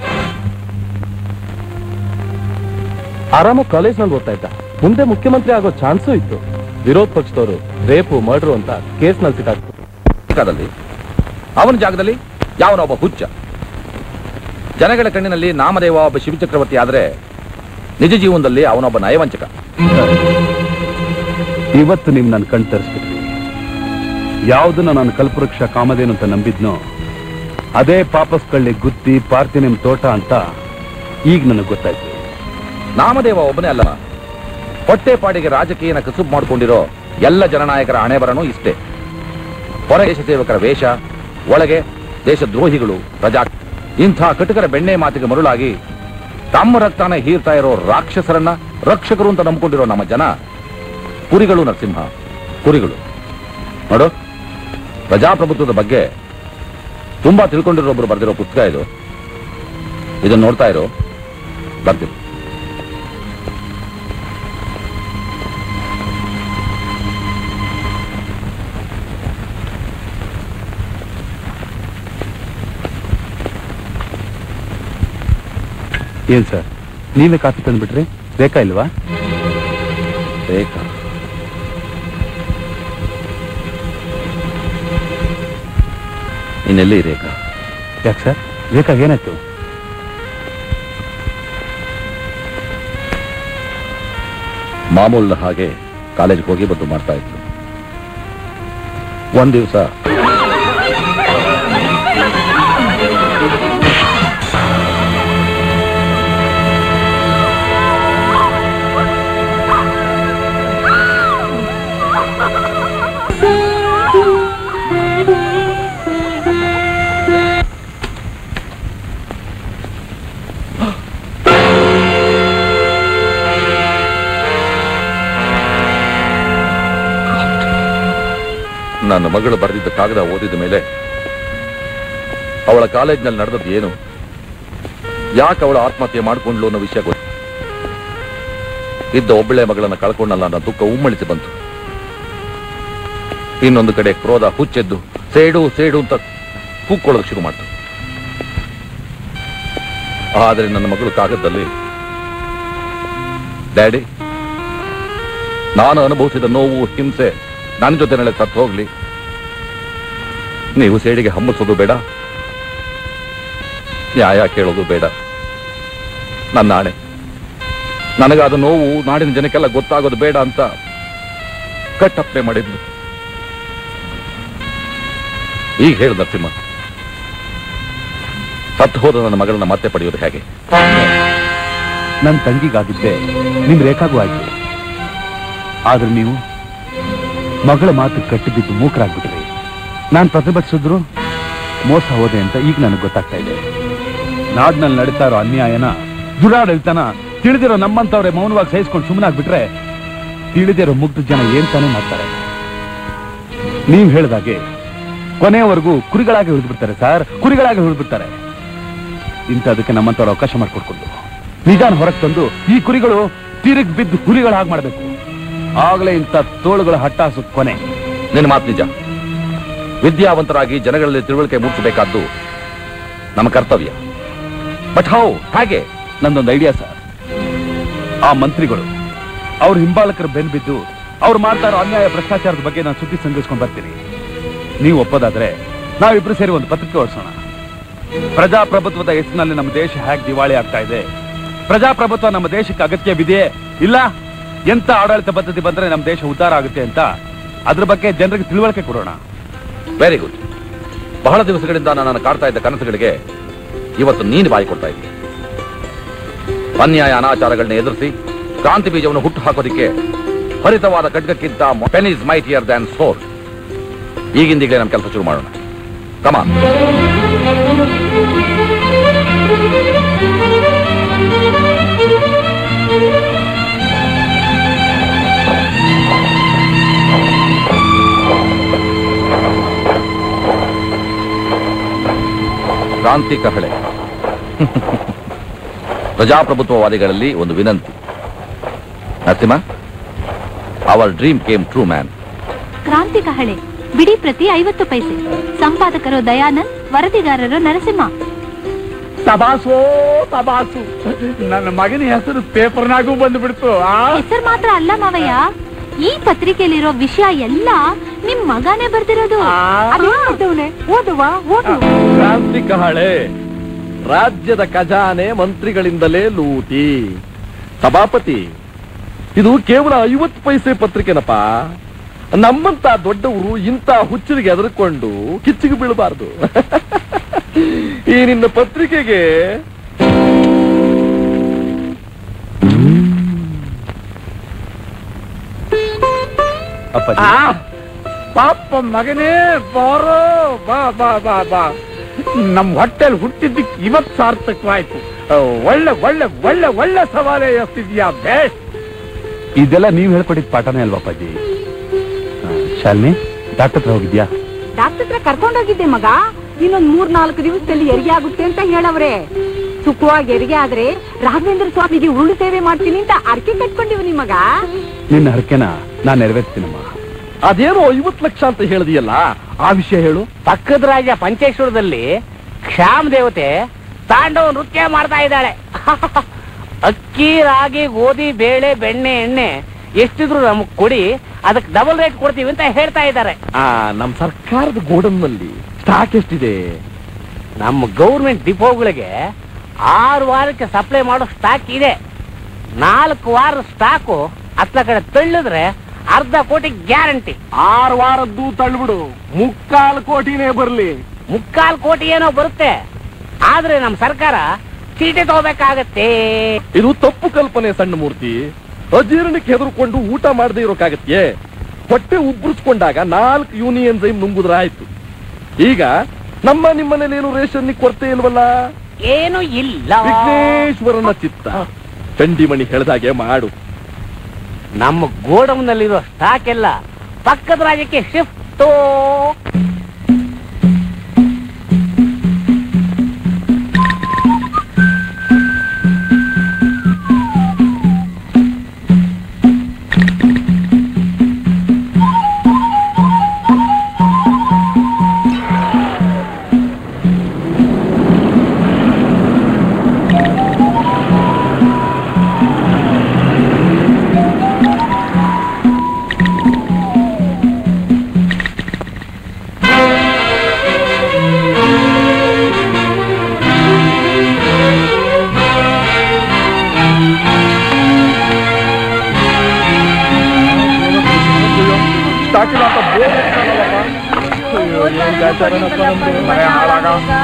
N: ಆರಾಮ ಕಾಲೇಜ್ನಲ್ಲಿ ಓದ್ತಾ ಇದ್ದ ಮುಂದೆ ಮುಖ್ಯಮಂತ್ರಿ ಆಗೋ ಚಾನ್ಸೂ ಇತ್ತು ವಿರೋಧ ಪಕ್ಷದವರು ರೇಪು ಮರ್ಡರ್ ಅಂತ ಕೇಸ್ನಲ್ಲಿ ಸಿಕ್ಕಾಕ್ತು
M: ಜಾಗದಲ್ಲಿ ಅವನ ಜಾಗದಲ್ಲಿ ಯಾವನೊಬ್ಬ ಹುಚ್ಚ ಜನಗಳ ಕಣ್ಣಿನಲ್ಲಿ ನಾಮದೇವ ಒಬ್ಬ ಶಿವಚಕ್ರವರ್ತಿ ಆದ್ರೆ ನಿಜ ಜೀವನದಲ್ಲಿ ಅವನೊಬ್ಬ ನಯವಂಚಕ
B: ಇವತ್ತು ನೀವು ನನ್ನ ಕಣ್ ತರಿಸ್ಬಿಟ್ರಿ ಯಾವುದನ್ನ ನಾನು ಕಲ್ಪವೃಕ್ಷ ಕಾಮಧೇನು ಅಂತ ನಂಬಿದ್ನೋ ಅದೇ ಪಾಪಸ್ ಕಳ್ಳಿ ಗುತ್ತಿ ಪಾರ್ಥಿ ನಿಮ್ ತೋಟ ಅಂತ ಈಗ ನನಗೆ ಗೊತ್ತಾಯ್ತು
M: ನಾಮದೇವ ಒಬ್ಬನೇ ಅಲ್ಲ ಹೊಟ್ಟೆಪಾಡಿಗೆ ರಾಜಕೀಯನ ಕಸುಬು ಮಾಡಿಕೊಂಡಿರೋ ಎಲ್ಲ ಜನನಾಯಕರ ಹಣೆ ಬರನೂ ಇಷ್ಟೇ ಹೊರ ದೇಶ ಸೇವಕರ ವೇಷ ಒಳಗೆ ದೇಶದ್ರೋಹಿಗಳು ಪ್ರಜಾ ಇಂಥ ಕಟುಕರ ಬೆಣ್ಣೆ ಮಾತಿಗೆ ಮರುಳಾಗಿ ತಮ್ಮ ರಕ್ತನ ಹೀರ್ತಾ ಇರೋ ರಾಕ್ಷಸರನ್ನ ರಕ್ಷಕರು ಅಂತ ನಂಬ್ಕೊಂಡಿರೋ ನಮ್ಮ ಜನ ಕುರಿಗಳು ನರಸಿಂಹ ಕುರಿಗಳು ನೋಡು ಪ್ರಜಾಪ್ರಭುತ್ವದ ಬಗ್ಗೆ ತುಂಬಾ ತಿಳ್ಕೊಂಡಿರೋ ಒಬ್ರು ಬರೆದಿರೋ ಪುಸ್ತಕ ಇದು ಇದನ್ನ ನೋಡ್ತಾ ಇರೋ ಬರ್ತೀವಿ
B: ಏನ್ ಸರ್ ನೀವೇ ಕಾಫಿ ತಂದ್ಬಿಟ್ರಿ ಬೇಕಾ ಇಲ್ವಾ
M: ಬೇಕಾ ಇನ್ನೆಲ್ಲಿ ರೇಖಾ
B: ಯಾಕೆ ಸರ್ ಬೇಕಾ ಏನಾಯ್ತು
M: ಮಾಮೂಲಿನ ಹಾಗೆ ಕಾಲೇಜ್ಗೆ ಹೋಗಿ ಬಂದು ಮಾಡ್ತಾ ಇದ್ರು ಒಂದ್ ದಿವಸ ನನ್ನ ಮಗಳು ಬರೆದಿದ್ದ ಕಾಗದ ಓದಿದ ಮೇಲೆ ಅವಳ ಕಾಲೇಜ್ನಲ್ಲಿ ನಡೆದದ್ದು ಏನು ಯಾಕೆ ಅವಳು ಆತ್ಮಹತ್ಯೆ ಮಾಡ್ಕೊಂಡ್ಲು ಅನ್ನೋ ವಿಷಯ ಗೊತ್ತು ಇದ್ದ ಒಬ್ಬಳೆ ಮಗಳನ್ನ ಕಳ್ಕೊಂಡಲ್ಲ ಅನ್ನೋ ದುಃಖ ಉಮ್ಮಳಿಸಿ ಬಂತು ಇನ್ನೊಂದು ಕಡೆ ಕ್ರೋಧ ಹುಚ್ಚೆದ್ದು ಸೇಡು ಸೇಡು ಅಂತ ಕೂಕ್ಕೊಳ್ಳೋಕೆ ಶುರು ಮಾಡ್ತು ಆದರೆ ನನ್ನ ಮಗಳು ಕಾಗದದಲ್ಲಿ ಡ್ಯಾಡಿ ನಾನು ಅನುಭವಿಸಿದ ನೋವು ಹಿಂಸೆ ನನ್ನ ಜೊತೆ ನಡೆ ಸತ್ತು ಹೋಗ್ಲಿ ನೀವು ಸೇಡಿಗೆ ಹಮ್ಮಿಸೋದು ಬೇಡ ನ್ಯಾಯ ಕೇಳೋದು ಬೇಡ ನನ್ನ ಆಣೆ ನನಗಾದ ನೋವು ನಾಡಿನ ಜನಕ್ಕೆಲ್ಲ ಗೊತ್ತಾಗೋದು ಬೇಡ ಅಂತ ಕಟ್ಟಪ್ಪೆ ಮಾಡಿದ್ಲು ಈಗ ಹೇಳು ನರಸಿಂಹ ಸತ್ತು ಹೋದ ನನ್ನ ಮಗಳನ್ನ ಮತ್ತೆ ಪಡೆಯೋದು ಹೇಗೆ
B: ನನ್ನ ತಂಗಿಗಾಗಿದ್ದೆ ನಿಮ್ ರೇಖಾಗೂ ಆಯ್ತು ಆದ್ರೆ ನೀವು ಮಗಳ ಮಾತು ಕಟ್ಟಿಬಿದ್ದು ಮೂಕರಾಗ್ಬಿಟ್ರಿ ನಾನು ಪ್ರತಿಭಟಿಸಿದ್ರು ಮೋಸ ಹೋದೆ ಅಂತ ಈಗ ನನಗೆ ಗೊತ್ತಾಗ್ತಾ ಇದೆ ನಾಡ್ನಲ್ಲಿ ನಡೀತಾ ಇರೋ ಅನ್ಯಾಯನ ದುರಾಡಳಿತನ ತಿಳಿದಿರೋ ನಮ್ಮಂತವ್ರೆ ಮೌನವಾಗಿ ಸಹಿಸ್ಕೊಂಡು ಸುಮ್ಮನಾಗ್ಬಿಟ್ರೆ ತಿಳಿದಿರೋ ಮುಗ್ಧ ಜನ ಏನ್ ತಾನೇ ಮಾಡ್ತಾರೆ ನೀವ್ ಹೇಳ್ದಾಗೆ ಕೊನೆಯವರೆಗೂ ಕುರಿಗಳಾಗಿ ಉಳಿದ್ಬಿಡ್ತಾರೆ ಸರ್ ಕುರಿಗಳಾಗಿ ಉಳಿದ್ಬಿಡ್ತಾರೆ ಇಂಥದಕ್ಕೆ ನಮ್ಮಂತವ್ರು ಅವಕಾಶ ಮಾಡಿಕೊಡ್ಕೊಂಡು ನಿಜಾನ ಹೊರಗೆ ತಂದು ಈ ಕುರಿಗಳು ತಿರುಗ್ ಬಿದ್ದು ಹುಲಿಗಳಾಗಿ ಮಾಡ್ಬೇಕು ಆಗ್ಲೇ ಇಂಥ ತೋಳುಗಳ ಹಟ್ಟಾಸು ಕೊನೆ
M: ನಿನ್ನ ಮಾತು ನಿಜ ವಿದ್ಯಾವಂತರಾಗಿ ಜನಗಳಲ್ಲಿ ತಿಳುವಳಿಕೆ ಮೂಡಿಸಬೇಕಾದ್ದು ನಮ್ಮ ಕರ್ತವ್ಯ ಬಟ್ ಹೌ ಹಾಗೆ
B: ನಂದೊಂದು ಐಡಿಯಾ ಸರ್ ಆ ಮಂತ್ರಿಗಳು ಅವ್ರ ಹಿಂಬಾಲಕರ ಬೆನ್ ಬಿದ್ದು ಅವ್ರು ಮಾಡ್ತಾ ಇರೋ ಅನ್ಯಾಯ ಭ್ರಷ್ಟಾಚಾರದ ಬಗ್ಗೆ ನಾನು ಸುದ್ದಿ ಸಂಗ್ರಹಿಸ್ಕೊಂಡು ಬರ್ತೀನಿ ನೀವು ಒಪ್ಪೋದಾದ್ರೆ ನಾವಿಬ್ರು ಸೇರಿ ಒಂದು ಪತ್ರಿಕೆ ಹೊರಸೋಣ ಪ್ರಜಾಪ್ರಭುತ್ವದ ಹೆಸರಿನಲ್ಲಿ ನಮ್ಮ ದೇಶ ಹೇಗೆ ದಿವಾಳಿ ಆಗ್ತಾ ಇದೆ ಪ್ರಜಾಪ್ರಭುತ್ವ ನಮ್ಮ ದೇಶಕ್ಕೆ ಅಗತ್ಯವಿದೆಯೇ ಇಲ್ಲ ಎಂತ ಆಡಳಿತ ಪದ್ಧತಿ ಬಂದ್ರೆ ನಮ್ಮ ದೇಶ ಉದ್ಧಾರ ಆಗುತ್ತೆ ಅಂತ ಅದ್ರ ಬಗ್ಗೆ ಜನರಿಗೆ ತಿಳುವಳಿಕೆ ಕೊಡೋಣ
M: ವೆರಿ ಗುಡ್ ಬಹಳ ದಿವಸಗಳಿಂದ ನಾನು ಕಾಡ್ತಾ ಇದ್ದ ಕನಸುಗಳಿಗೆ ಇವತ್ತು ನೀನು ಬಾಯಿ ಕೊಡ್ತಾ ಇದ್ದೀನಿ ಅನ್ಯಾಯ ಅನಾಚಾರಗಳನ್ನ ಎದುರಿಸಿ ಕ್ರಾಂತಿ ಬೀಜವನ್ನು ಹುಟ್ಟು ಹಾಕೋದಿಕ್ಕೆ ಹರಿತವಾದ ಖಡ್ಗಕ್ಕಿಂತ pen is mightier than sword ಈಗಿಂದೀಗಲೇ ನಮ್ಮ ಕೆಲಸ ಶುರು ಮಾಡೋಣ ಕಮಾನ್ ಕ್ರಾಂತಿ ಕಹಳೆ ಪ್ರಜಾಪ್ರಭುತ್ವವಾದಿಗಳಲ್ಲಿ ಒಂದು ವಿನಂತಿ Narasimha our dream came true man
I: ಕ್ರಾಂತಿ ಕಹಳೆ ಬಿಡಿ ಪ್ರತಿ ಐವತ್ತು ಪೈಸೆ ಸಂಪಾದಕರು ದಯಾನಂದ್ ವರದಿಗಾರರು ನರಸಿಂಹ
E: ತಬಾಸೋ ತಬಾಸು ನನ್ನ ಮಗನ ಹೆಸರು ಪೇಪರ್ನಾಗೂ ಬಂದ್ಬಿಡ್ತು ಆ
I: ಹೆಸರು ಮಾತ್ರ ಅಲ್ಲ ಮಾವಯ್ಯ ಈ ಪತ್ರಿಕೆಯಲ್ಲಿರೋ ವಿಷಯ ಎಲ್ಲ ನಿಮ್ ಮಗನೇ ಬರ್ದಿರೋದು
O: ಓದುವ ಓದು
N: ಕ್ರಾಂತಿ ಕಹಳೆ ರಾಜ್ಯದ ಖಜಾನೆ ಮಂತ್ರಿಗಳಿಂದಲೇ ಲೂಟಿ ಸಭಾಪತಿ ಇದು ಕೇವಲ ಐವತ್ತು ಪೈಸೆ ಪತ್ರಿಕೆನಪ್ಪ ನಮ್ಮಂತ ದೊಡ್ಡವರು ಇಂಥ ಹುಚ್ಚರಿಗೆ ಎದುರುಕೊಂಡು ಕಿಚ್ಚಿಗೆ ಬೀಳಬಾರ್ದು ಈ ನಿನ್ನ ಪತ್ರಿಕೆಗೆ
B: ಅಪ್ಪಾಜಿ
E: ಆ, ಪಾಪ ಮಗನೇ ಬಾರೋ ಬಾ ಬಾ ಬಾ ಬಾ ನಮ್ ಹೊಟ್ಟೆಲ್ ಹುಟ್ಟಿದ್ದಕ್ಕೆ ಇವತ್ ಸಾರ್ಥಕವಾಯ್ತು ಆ, ಒಳ್ಳೆ ಒಳ್ಳೆ ಒಳ್ಳೆ ಒಳ್ಳೆ ಸವಾಲೆ ಎಷ್ಟಿದ್ಯಾ ಬೇಸ್
B: ಇದೆಲ್ಲ ನೀವ್ ಹೇಳ್ಕೊಟ್ಟಿದ್ ಪಾಠನೇ ಅಲ್ವಾ ಅಪ್ಪಾಜಿ ಆ, ಶಾಲಿನಿ ಡಾಕ್ಟರ್ ಹತ್ರ ಹೋಗಿದ್ಯಾ
O: ಡಾಕ್ಟರ್ ಹತ್ರ ಕರ್ಕೊಂಡೋಗಿದ್ದೆ ಮಗ ಇನ್ನೊಂದ್ ಮೂರ್ ನಾಲ್ಕು ದಿವಸದಲ್ಲಿ ಹೆರಿಗೆ ಆಗುತ್ತೆ ಅಂತ ಹೇಳವ್ರೆ ಸುಖವಾಗಿ ಹೆರಿಗೆ ಆದ್ರೆ ರಾಘವೇಂದ್ರ ಸ್ವಾಮಿಗೆ ಉರುಳು ಸೇವೆ ಮಾಡ್ತೀನಿ ಅಂತ ಅರ್ಕೆ ಕಟ್ಕೊಂಡಿವ್ನಿ ಮಗ
B: ನಿನ್ನ ಹರಕೆನ ನಾನ್ ನೆರವೇರ್ತೀನಮ್ಮ
N: ಅದೇನೋ ಐವತ್ ಲಕ್ಷ ಅಂತ ಹೇಳಿದೆಯಲ್ಲ ಆ ವಿಷಯ ಹೇಳು
K: ಪಕ್ಕದ ರಾಜ್ಯ ಪಂಚೇಶ್ವರದಲ್ಲಿ ಕ್ಷಾಮ್ ದೇವತೆ ತಾಂಡವ ನೃತ್ಯ ಮಾಡ್ತಾ ಇದ್ದಾಳೆ ಅಕ್ಕಿ ರಾಗಿ ಗೋಧಿ ಬೇಳೆ ಬೆಣ್ಣೆ ಎಣ್ಣೆ ಎಷ್ಟಿದ್ರು ನಮಗ್ ಕೊಡಿ ಅದಕ್ಕೆ ಡಬಲ್ ರೇಟ್ ಕೊಡ್ತೀವಿ ಅಂತ ಹೇಳ್ತಾ ಇದ್ದಾರೆ
N: ಆ ನಮ್ ಸರ್ಕಾರದ ಗೋಡನ್ನಲ್ಲಿ ಸ್ಟಾಕ್ ಎಷ್ಟಿದೆ
K: ನಮ್ಮ ಗೌರ್ಮೆಂಟ್ ಡಿಪೋಗಳಿಗೆ ಆರು ವಾರಕ್ಕೆ ಸಪ್ಲೈ ಮಾಡೋ ಸ್ಟಾಕ್ ಇದೆ ನಾಲ್ಕು ವಾರ ಸ್ಟಾಕು ಹತ್ಲ ಕಡೆ ತಳ್ಳಿದ್ರೆ ಅರ್ಧ ಕೋಟಿ ಗ್ಯಾರಂಟಿ
N: ಆರು ವಾರದ್ದು ತಳ್ಬಿಡು ಮುಕ್ಕಾಲು ಕೋಟಿನೇ ಬರ್ಲಿ
K: ಮುಕ್ಕಾಲ್ ಕೋಟಿ ಏನೋ ಬರುತ್ತೆ ಆದ್ರೆ ನಮ್ಮ ಸರ್ಕಾರ ಚೀಟಿ ತಗೋಬೇಕಾಗತ್ತೆ
N: ಇದು ತಪ್ಪು ಕಲ್ಪನೆ ಸಣ್ಣ ಮೂರ್ತಿ ಅಜೀರ್ಣಕ್ಕೆ ಹೆದರ್ಕೊಂಡು ಊಟ ಮಾಡದೇ ಇರೋಕ್ಕಾಗತ್ಯೆ ಹೊಟ್ಟೆ ಉಬ್ಬರಿಸ್ಕೊಂಡಾಗ ನಾಲ್ಕು ಯೂನಿಯನ್ ಜೈಮ್ ನುಂಗುದ್ರಾಯ್ತು ಈಗ ನಮ್ಮ ನಿಮ್ಮನೇಲೇನು ರೇಷನ್ ಕೊರತೆ ಇಲ್ವಲ್ಲ
K: ಏನು ಇಲ್ಲ
N: ವಿಘ್ನೇಶ್ವರನ ಚಿತ್ತ ಚಂಡಿಮಣಿ ಹೇಳ್ದಾಗೆ ಮಾಡು
K: ನಮ್ಮ ಗೋಡೌನ್ನಲ್ಲಿರೋ ಸ್ಟಾಕ್ ಎಲ್ಲ ಪಕ್ಕದ ರಾಜ್ಯಕ್ಕೆ ಶಿಫ್ಟ್
N: ಸ್ಟಾಕ್ ಇಲ್ಲ ಅಂತ ಬೋರ್ಡ್ ಹಾಕ್ತಾರಲ್ಲಪ್ಪ. ಅಯ್ಯೋ, ಏನ್ ಗಾಚಾರನಪ್ಪ ನಮ್ದು. ಮನೆ ಹಾಳಾಗ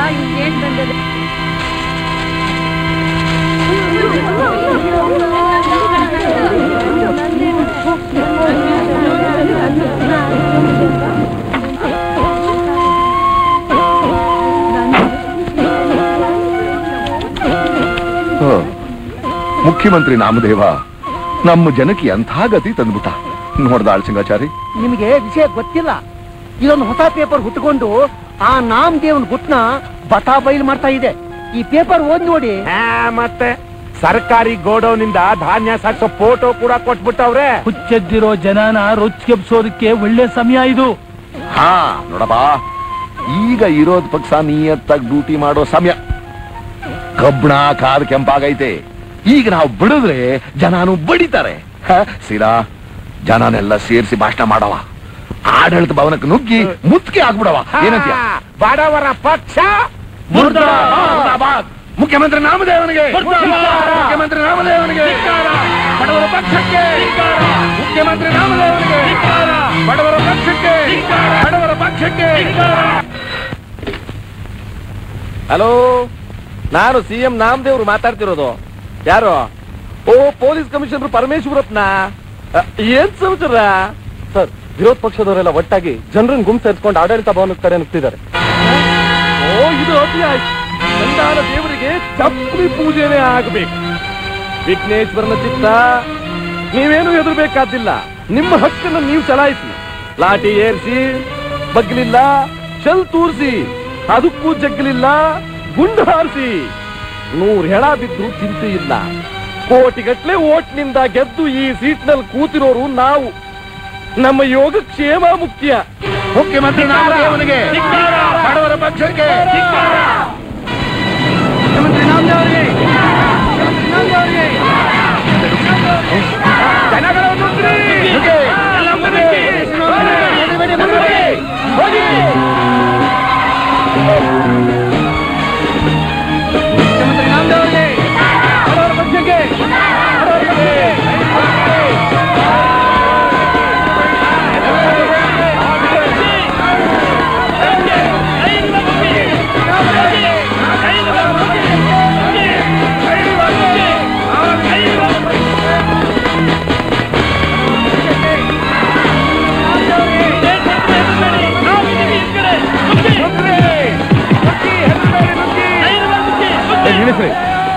G: ಹ. ಮುಖ್ಯಮಂತ್ರಿ ನಾಮದೇವ ನಮ್ಮ ಜನಕ್ಕೆ ಎಂಥ ಗತಿ ತಂದ್ಬಿಟ್ಟ ನೋಡ್ದ ಆಳ್ಸಿಂಗಾಚಾರಿ
D: ನಿಮಗೆ ವಿಷಯ ಗೊತ್ತಿಲ್ಲ ಇದೊಂದು ಹೊಸ ಪೇಪರ್ ಹುಟ್ಟುಕೊಂಡು ಆ ನಾಮ್ ದೇವನ್ ಗುಟ್ನ ಬಟಾ ಬಯಲು ಮಾಡ್ತಾ ಇದೆ ಈ ಪೇಪರ್ ಓದ್ ನೋಡಿ
E: ಮತ್ತೆ ಸರ್ಕಾರಿ ಗೋಡೌನಿಂದ ಧಾನ್ಯ ಸಾಕ್ಸೋ ಫೋಟೋ ಕೂಡ ಕೊಟ್ಬಿಟ್ಟವ್ರೆ
C: ಹುಚ್ಚೆದ್ದಿರೋ ಜನನ ರೊಚ್ಚಿಗೆಬ್ಸೋದಕ್ಕೆ ಒಳ್ಳೆ ಸಮಯ ಇದು
G: ಹಾ ನೋಡಪ್ಪ ಈಗ ಇರೋದ್ ಪಕ್ಷ ನಿಯತ್ತಾಗಿ ಡ್ಯೂಟಿ ಮಾಡೋ ಸಮಯ ಕಬ್ಬಣ ಕಾದ್ ಕೆಂಪಾಗೈತೆ ಈಗ ನಾವು ಬಿಡಿದ್ರೆ ಜನನು ಬಡಿತಾರೆ ಹ, ಸೀದಾ ಜನನೆಲ್ಲ ಸೇರಿಸಿ ಭಾಷಣ ಮಾಡವ ಆಡಳಿತ ಭವನಕ್ಕೆ ನುಗ್ಗಿ ಮುತ್ತಿಗೆ ಆಗ್ಬಿಡವ ಏನಂತೀಯ
E: ಬಡವರ ಪಕ್ಷ
G: ಮುರ್ದಾಬಾದ್. ಮುಖ್ಯಮಂತ್ರಿ ನಾಮದೇವನಿಗೆ ಮುಖ್ಯಮಂತ್ರಿ ನಾಮದೇವನಿಗೆ ಬಡವರ ಪಕ್ಷಕ್ಕೆ ಮುಖ್ಯಮಂತ್ರಿ ನಾಮದೇವನಿಗೆ ಬಡವರ ಪಕ್ಷಕ್ಕೆ ಬಡವರ ಪಕ್ಷಕ್ಕೆ
N: ಹಲೋ ನಾನು ಸಿ ಎಂ ನಾಮದೇವ್ರು ಮಾತಾಡ್ತಿರೋದು ಯಾರು ಓ ಪೊಲೀಸ್ ಕಮಿಷನರ್ ಪರಮೇಶ್ವರಪ್ಪನ ಅ, ಏನ್ ಸಮಾಚಾರ ಸರ್ ವಿರೋಧ ಪಕ್ಷದವರೆಲ್ಲ ಒಟ್ಟಾಗಿ ಜನರನ್ನ ಗುಂಪು ಸೇರಿಸ್ಕೊಂಡು ಆಡಳಿತ ಭವನದ ಕಡೆ ನುಗ್ತಿದ್ದಾರೆ ಓ ಇದು ಅತಿ ಆಯ್ತು ಚಂದಾನ ದೇವರಿಗೆ ಚಪ್ಪಲಿ ಪೂಜೆನೇ ಆಗಬೇಕು ವಿಘ್ನೇಶ್ವರನ ಚಿತ್ತ ನೀವೇನು ಹೆದರ್ಬೇಕಾದಿಲ್ಲ ನಿಮ್ಮ ಹಕ್ಕನ್ನು ನೀವು ಚಲಾಯಿಸಿ ಲಾಠಿ ಏರಿಸಿ ಬಗ್ಲಿಲ್ಲ ಶೆಲ್ ತೂರಿಸಿ ಅದಕ್ಕೂ ಜಗ್ಗಲಿಲ್ಲ ಗುಂಡು ಹಾರಿಸಿ ನೂರ್ ಹೆಣ ಬಿದ್ರು ಚಿಂತೆ ಇಲ್ಲ ಕೋಟಿಗಟ್ಲೆ ಓಟ್ನಿಂದ ಗೆದ್ದು ಈ ಸೀಟ್ನಲ್ಲಿ ಕೂತಿರೋರು ನಾವು ನಮ್ಮ ಯೋಗಕ್ಷೇಮ ಮುಖ್ಯ
G: ಮುಖ್ಯಮಂತ್ರಿ ನಾಮದೇವನಿಗೆ ಬಡವರ ಪಕ್ಷಕ್ಕೆ ಮುಖ್ಯಮಂತ್ರಿ ನಾಮದೇವನಿಗೆ
E: ಜನಗಳ ನುಗ್ರಿ. ಎಲ್ಲ ಮುಂದಕ್ಕೆ. ಹೋಗಿ.
G: ಮುಖ್ಯಮಂತ್ರಿ ನಾಮದೇವನಿಗೆ ಬಡವರ ಪಕ್ಷಕ್ಕೆ ಬಡವರ ಪಕ್ಷಕ್ಕೆ
E: ¡Ay,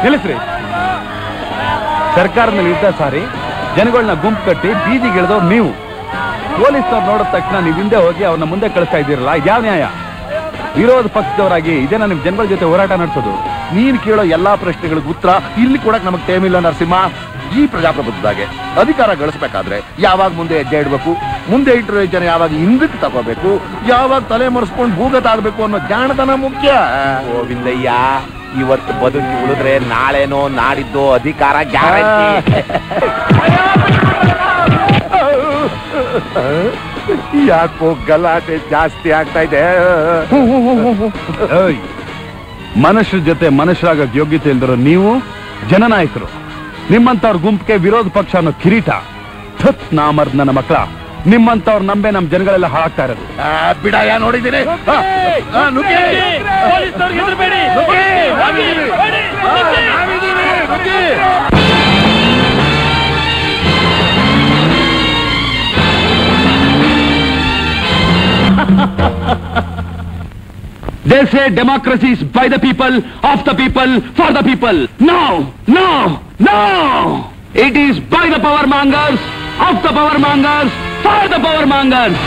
B: ನಿಲ್ಲಿಸ್ರಿ ಸರ್ಕಾರದ ಮೇಲೆ ಯುದ್ಧ ಸಾರಿ ಜನಗಳನ್ನ ಗುಂಪು ಕಟ್ಟಿ ಬೀದಿಗಿಳಿದವ್ರು ನೀವು ಪೊಲೀಸ್ನವ್ರು ನೋಡಿದ ತಕ್ಷಣ ನೀವು ಹಿಂದೆ ಹೋಗಿ ಅವ್ರನ್ನ ಮುಂದೆ ಕಳಿಸ್ತಾ ಇದ್ದೀರಲ್ಲ ಇದ್ಯಾವ ನ್ಯಾಯ ವಿರೋಧ ಪಕ್ಷದವರಾಗಿ ಇದೇನ ನಿಮ್ ಜನಗಳ ಜೊತೆ ಹೋರಾಟ ನಡೆಸೋದು
G: ನೀನ್ ಕೇಳೋ ಎಲ್ಲಾ ಪ್ರಶ್ನೆಗಳಿಗೆ ಉತ್ತರ ಇಲ್ಲಿ ಕೊಡಕ್ ನಮಗ್ ಟೈಮ್ ಇಲ್ಲ ನರಸಿಂಹ ಈ ಪ್ರಜಾಪ್ರಭುತ್ವದಾಗೆ ಅಧಿಕಾರ ಗಳಿಸ್ಬೇಕಾದ್ರೆ ಯಾವಾಗ ಮುಂದೆ ಹೆಜ್ಜೆ ಇಡ್ಬೇಕು ಮುಂದೆ ಇಟ್ಟಿರೋ ಜನ ಯಾವಾಗ ಹಿಂದಕ್ಕೆ ತಗೋಬೇಕು ಯಾವಾಗ ತಲೆ ಮರೆಸ್ಕೊಂಡು ಭೂಗತ ಆಗ್ಬೇಕು ಅನ್ನೋ ಜಾಣತನ ಮುಖ್ಯ
Q: ಗೋವಿಂದಯ್ಯ ಇವತ್ತು ಬದುಕಿ ಉಳಿದ್ರೆ ನಾಳೆನೋ ನಾಡಿದ್ದೋ ಅಧಿಕಾರ ಗ್ಯಾರಂಟಿ
B: ಯಾಕೋ ಗಲಾಟೆ ಜಾಸ್ತಿ ಆಗ್ತಾ ಇದೆ ಏಯ್, ಮನುಷ್ಯರ ಜೊತೆ ಮನುಷ್ಯರಾಗಕ್ ಯೋಗ್ಯತೆ ಇಲ್ದಿರೋ ನೀವು ಜನನಾಯಕರು ನಿಮ್ಮಂತವ್ರ ಗುಂಪಿಗೆ ವಿರೋಧ ಪಕ್ಷ ಅನ್ನೋ ಕಿರೀಟ ಥತ್ ನಾಮರ್ದ್ ನನ್ನ ಮಕ್ಕಳ ನಿಮ್ಮಂತವ್ರ ನಂಬೆ ನಮ್ ಜನಗಳೆಲ್ಲ ಹಾಳಾಗ್ತಾ ಇರೋದು
G: ಬಿಡಾಯ ನೋಡಿದ್ದೀನಿ ಆ, ಆ, ನುಗ್ಗಿ.
C: ಪೊಲೀಸ್ನವ್ರಿಗೆ ಹೆದರ್ಬೇಡಿ.
G: ನುಗ್ಗಿ.
C: ಹೋಗಿ, ಹೋಗಿ, ನುಗ್ಗಿ.
G: ನಾವಿದ್ದೀವಿ, ನುಗ್ಗಿ.
L: They say democracy is by the people, of the people, for the people. No, no, no! It is by the power mongers, of the power mongers, for the power mongers.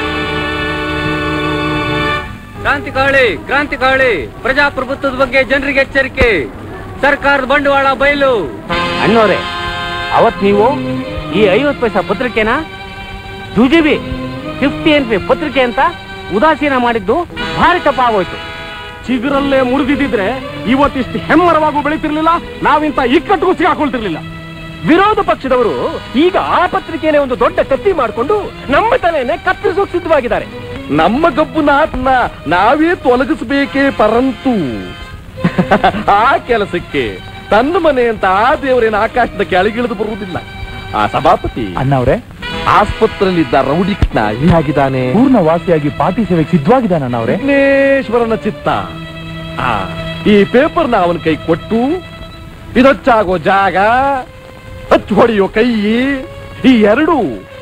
J: ಕ್ರಾಂತಿಕಾಳಿ ಕ್ರಾಂತಿಕಾಳಿ ಪ್ರಜಾಪ್ರಭುತ್ವದ ಬಗ್ಗೆ ಜನರಿಗೆ ಎಚ್ಚರಿಕೆ ಸರ್ಕಾರದ ಬಂಡವಾಳ ಬಯಲು
K: ಅಣ್ಣೋರೆ ಅವತ್ ನೀವು ಈ ಐವತ್ತು ಪೈಸಾ ಪತ್ರಿಕೆನ ಜುಜಿಬಿ ಫಿಫ್ಟಿ ಎನ್ ಪಿ ಪತ್ರಿಕೆ ಅಂತ ಉದಾಸೀನ ಮಾಡಿದ್ದು ಭಾರಿ ತಪ್ಪಾಗೋಯ್ತು
P: ಚಿಗುರಲ್ಲೇ ಮುರಿದಿದ್ರೆ ಇವತ್ತಿಷ್ಟು ಹೆಮ್ಮರವಾಗೂ ಬೆಳೀತಿರ್ಲಿಲ್ಲ ನಾವಿಂತ ಇಕ್ಕಟ್ಟು ಸಿಗಾಕೊಳ್ತಿರ್ಲಿಲ್ಲ ವಿರೋಧ ಪಕ್ಷದವರು ಈಗ ಆ ಪತ್ರಿಕೆನೇ ಒಂದು ದೊಡ್ಡ ಕತ್ತಿ ಮಾಡಿಕೊಂಡು ನಮ್ಮ ತಲೆಯನ್ನೇ ಕತ್ತರಿಸೋಕ್ ಸಿದ್ಧವಾಗಿದ್ದಾರೆ ನಮ್ಮ ಗಬ್ಬು ನಾಟನ್ನ ನಾವೇ ತೊಲಗಿಸಬೇಕೇ ಪರಂತು ಆ ಕೆಲಸಕ್ಕೆ ತನ್ನ ಮನೆ ಅಂತ ಆ ದೇವರೇನ ಆಕಾಶದ ಕೆಳಗಿಳಿದು ಬರುವುದಿಲ್ಲ ಆ ಸಭಾಪತಿ
A: ಅಣ್ಣವ್ರೆ
P: ಆಸ್ಪತ್ರೆಯಲ್ಲಿದ್ದ ರೌಡಿ ಕೃಷ್ಣ ಹೇಗಿದ್ದಾನೆ
A: ಪೂರ್ಣ ವಾಸಿಯಾಗಿ ಪಾರ್ಟಿ ಸೇವೆಗೆ ಸಿದ್ಧವಾಗಿದ್ದಾನ ಅಣ್ಣವ್ರೆ
P: ವಿಘ್ನೇಶ್ವರನ ಚಿತ್ತ ಆ, ಈ ಪೇಪರ್ನ ಅವನ ಕೈ ಕೊಟ್ಟು ಇದೊಚ್ಚಾಗೋ ಜಾಗ ಹಚ್ಚು ಹೊಡೆಯೋ ಕೈ ಈ ಎರಡು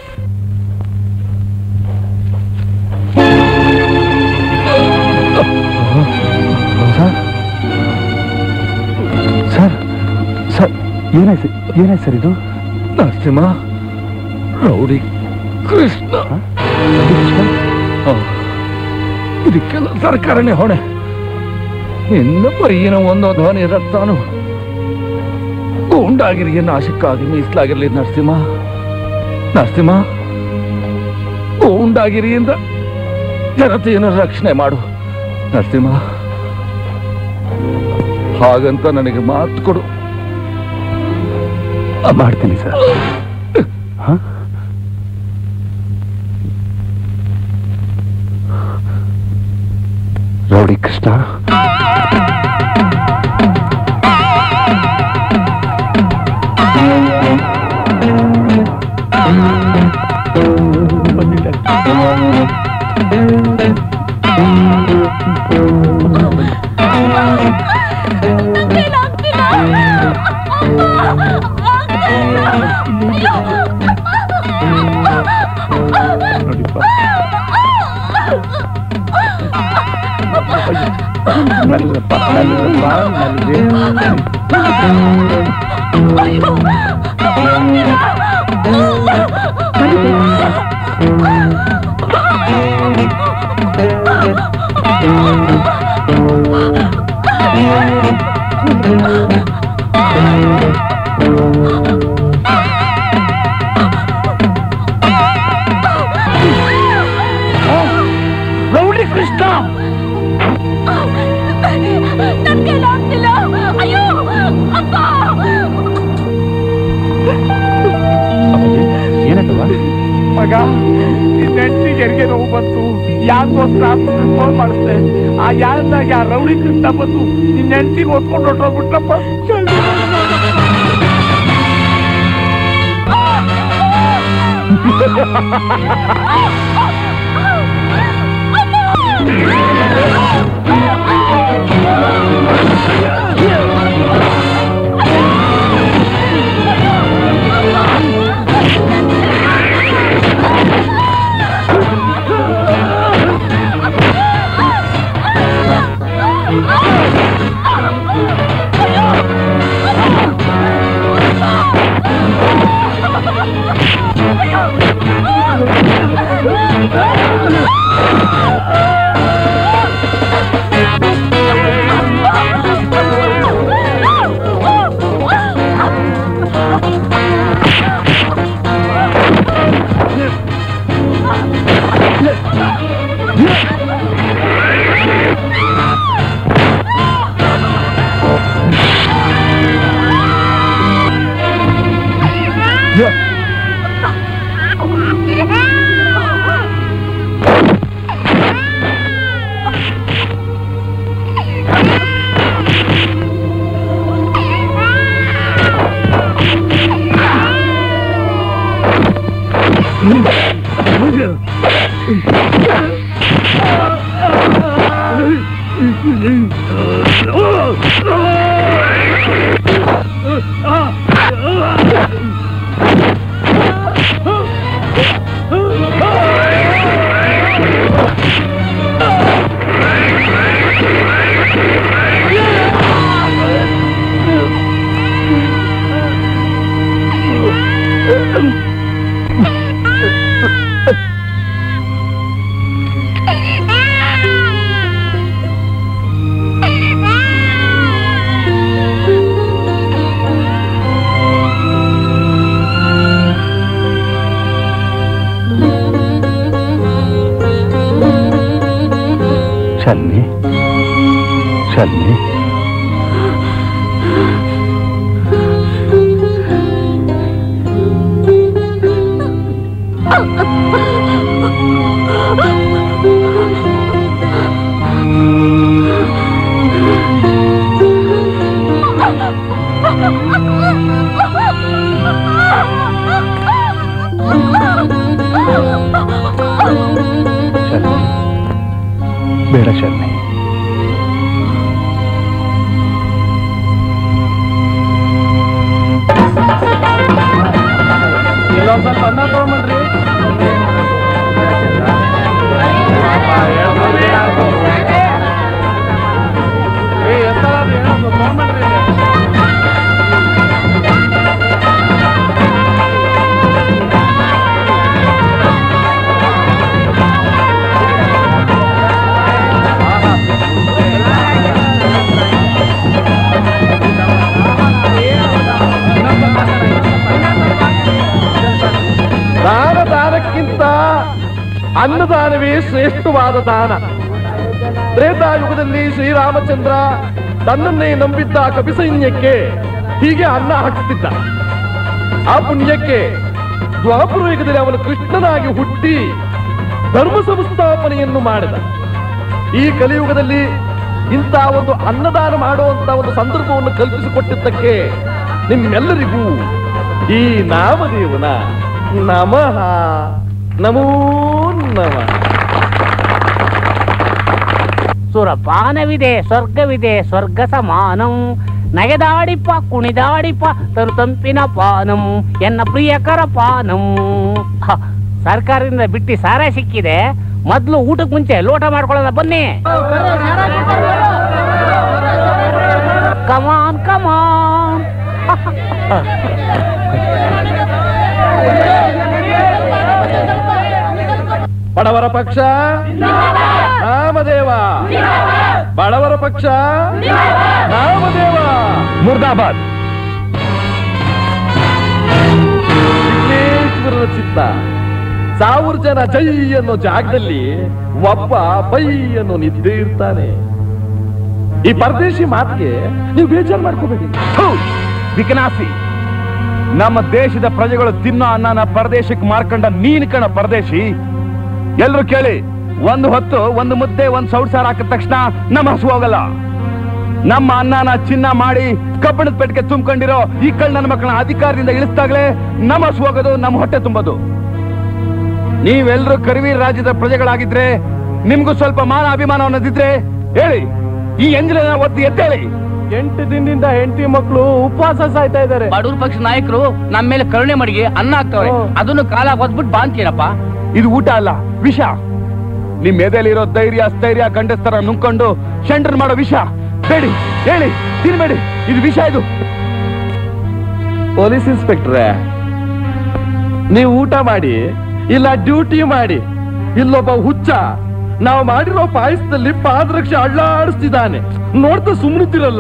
A: ಸರ್ ಸರ್ ಏನಾಯ್ತು ಏನಾಯ್ತು ಸರ್ ಇದು
G: ನರಸಿಂಹ ರೌಡಿ ಕೃಷ್ಣ ಇದಕ್ಕೆಲ್ಲ ಸರ್ಕಾರನೇ ಹೊಣೆ ಇನ್ನು ಬರೀನ ಒಂದು ಧ್ವನಿ ರಕ್ತಾನು ಗೂಂಡಾಗಿರಿಗೆ ನಾಶಕ್ಕಾಗಿ ಮೀಸಲಾಗಿರ್ಲಿ ನರಸಿಂಹ ನರಸಿಂಹ ಗೂಂಡಾಗಿರಿಯಿಂದ ಜನತೆಯನ್ನು ರಕ್ಷಣೆ ಮಾಡು ನರಸಿಂಹ ಹಾಗಂತ ನನಗೆ ಮಾತು ಕೊಡು
A: ಮಾಡ್ತೀನಿ sir rowdy Krishna
C: rowdy Krishna
F: ಅಯ್ಯೋ ಅಪ್ಪ
A: ಏನಾಯ್ತವ
E: ಮಗ ನಿನ್ನ ಹೆಂಡತಿಗೆ ಹೆರಿಗೆ ನೋವು ಬಂತು ಯಾಕೋಸ್ಕರ ಫೋನ್ ಮಾಡಿಸ್ದೆ ಆ ಯಾರದಾಗ ಆ ರೌಡಿ ಕೃಷ್ಣ ಬಂದು ನಿನ್ನ ಹೆಂಡತಿಗೆ ಹೊತ್ಕೊಂಡು ಹೊಟ್ಟೋಗ್ಬಿಟ್ರಪ್ಪ
F: ಅಯ್ಯೋ
A: ಶನ್ನಿ ಶನ್ನಿ ಶನ್ನಿ ಬೇಡ ಶನ್ನಿ
P: ಇಲ್ಲೊಂದ್ ಸ್ವಲ್ಪ ಅನ್ನ ತಗೊಂಬನ್ರಿ ಏ ಎಷ್ಟರ ತಗೊಂಬನ್ರಿ ದಾನ ದಾನಕ್ಕಿಂತ ಅನ್ನದಾನವೇ ಶ್ರೇಷ್ಠವಾದ ದಾನ ತ್ರೇತಾಯುಗದಲ್ಲಿ ಶ್ರೀರಾಮಚಂದ್ರ ತನ್ನನ್ನೇ ನಂಬಿದ್ದ ಕಪಿಸೈನ್ಯಕ್ಕೆ ಹೀಗೆ ಅನ್ನ ಹಾಕುತ್ತಿದ್ದ ಆ ಪುಣ್ಯಕ್ಕೆ ದ್ವಾಪರ ಯುಗದಲ್ಲಿ ಅವನು ಕೃಷ್ಣನಾಗಿ ಹುಟ್ಟಿ ಧರ್ಮ ಸಂಸ್ಥಾಪನೆಯನ್ನು ಮಾಡಿದ ಈ ಕಲಿಯುಗದಲ್ಲಿ ಇಂಥ ಒಂದು ಅನ್ನದಾನ ಮಾಡುವಂತ ಒಂದು ಸಂದರ್ಭವನ್ನು ಕಲ್ಪಿಸಿಕೊಟ್ಟಿದ್ದಕ್ಕೆ ನಿಮ್ಮೆಲ್ಲರಿಗೂ ಈ ನಾಮದೇವನ ನಮಃ ನಮೋ ನಮಃ
K: ಸುರಪಾನವಿದೆ ಸ್ವರ್ಗವಿದೆ ಸ್ವರ್ಗ ಸಮಾನಂ ನಗೆದಾಡಿಪ ಕುಣಿದಾಡಿಪ ತರು ತಂಪಿನ ಪಾನಂ ಎನ್ನ ಪ್ರಿಯಕರ ಪಾನಂ ಹ, ಸರ್ಕಾರದಿಂದ ಬಿಟ್ಟಿ ಸಾರ ಸಿಕ್ಕಿದೆ ಮೊದ್ಲು ಊಟಕ್ಕೆ ಮುಂಚೆ ಲೋಟ ಮಾಡ್ಕೊಳ್ಳೋಣ ಬನ್ನಿ ಕಮಾನ್ ಕಮಾನ್
P: ಬಡವರ ಪಕ್ಷ ನಾಮದೇವ ಬಡವರ ಪಕ್ಷ ನಾಮದೇವ
A: ಮುರ್ದಾಬಾದ್
P: ವಿಘ್ನೇಶ್ವರನ ಚಿತ್ತ ಸಾವಿರ ಜನ ಜೈ ಅನ್ನೋ ಜಾಗದಲ್ಲಿ ಒಬ್ಬ ಬೈ ಅನ್ನೋ ನಿದ್ದೆ ಇರ್ತಾನೆ ಈ ಪರದೇಶಿ ಮಾತಿಗೆ ನೀವು ಬೇಜಾರು ಮಾಡ್ಕೋಬೇಡಿ
B: ವಿಕನಾಸಿ ನಮ್ಮ ದೇಶದ ಪ್ರಜೆಗಳು ತಿನ್ನೋ ಅನ್ನನ ಪರದೇಶಕ್ಕೆ ಮಾರ್ಕೊಂಡ ನೀನ್ ಕಣ ಪರದೇಶಿ ಎಲ್ರು ಕೇಳಿ ಒಂದು ಹೊತ್ತು ಒಂದು ಮುದ್ದೆ ಒಂದು ಸೌಡ್ ಸಾರು ಹಾಕಿದ ತಕ್ಷಣ ನಮ್ಮ ಹಸು ಹೋಗಲ್ಲ ನಮ್ಮ ಅನ್ನನ ಚಿನ್ನ ಮಾಡಿ ಕಬ್ಬಣದ ಪೆಟ್ಟಿಗೆ ತುಂಬಿಕೊಂಡಿರೋ ಈ ಕಳ್ ನನ್ನ ಮಕ್ಕಳನ್ನ ಅಧಿಕಾರದಿಂದ ಇಳಿಸ್ದಾಗ್ಲೇ ನಮ್ಮ ಹಸು ಹೋಗೋದು ನಮ್ಮ ಹೊಟ್ಟೆ ತುಂಬೋದು ನೀವೆಲ್ರೂ ಕರಿವೀರ್ ರಾಜ್ಯದ ಪ್ರಜೆಗಳಾಗಿದ್ರೆ ನಿಮ್ಗೂ ಸ್ವಲ್ಪ ಮಾನ ಅಭಿಮಾನ ಅನ್ನೋದಿದ್ರೆ ಹೇಳಿ ಈ ಎಂಜಿನ ಒತ್ತಿ ಎದ್ದೇಳಿ
P: ಎಂಟು ದಿನದಿಂದ ಹೆಂಡತಿ ಮಕ್ಕಳು ಉಪವಾಸ ಸಾಯ್ತಾ ಇದ್ದಾರೆ
J: ಬಡವ್ರ ಪಕ್ಷ ನಾಯಕರು ನಮ್ಮ ಮೇಲೆ ಕರುಣೆ ಮಡಿಗೆ ಅನ್ನ ಹಾಕ್ತವ್ರೆ ಅದನ್ನು ಕಾಲ ಒದ್ಬಿಟ್ಟು ಬಾಂತೀರಪ್ಪ
B: ಇದು ಊಟ ಅಲ್ಲ ವಿಷ ನಿಮ್ ಎದೆಲಿರೋ ಧೈರ್ಯ ಸ್ಥೈರ್ಯ ಗಂಡಸ್ತರ ನುಂಕೊಂಡು ಶಂಡ್ರನ್ ಮಾಡೋ ವಿಷ ಬೇಡಿ ಹೇಳಿ ತಿನ್ಬೇಡಿ ಇದು ವಿಷ ಇದು
P: ಪೊಲೀಸ್ ಇನ್ಸ್ಪೆಕ್ಟ್ರೆ ನೀವು ಊಟ ಮಾಡಿ ಇಲ್ಲ ಡ್ಯೂಟಿ ಮಾಡಿ
N: ಇಲ್ಲೊಬ್ಬ ಹುಚ್ಚ ನಾವು ಮಾಡಿರೋ ಪಾಯಸದಲ್ಲಿ ಪಾದರಕ್ಷೆ ಅಳ್ಳಾಡಿಸ್ತಿದ್ದಾನೆ ನೋಡ್ತಾ ಸುಮ್ಮನಿದ್ದಿರಲ್ಲ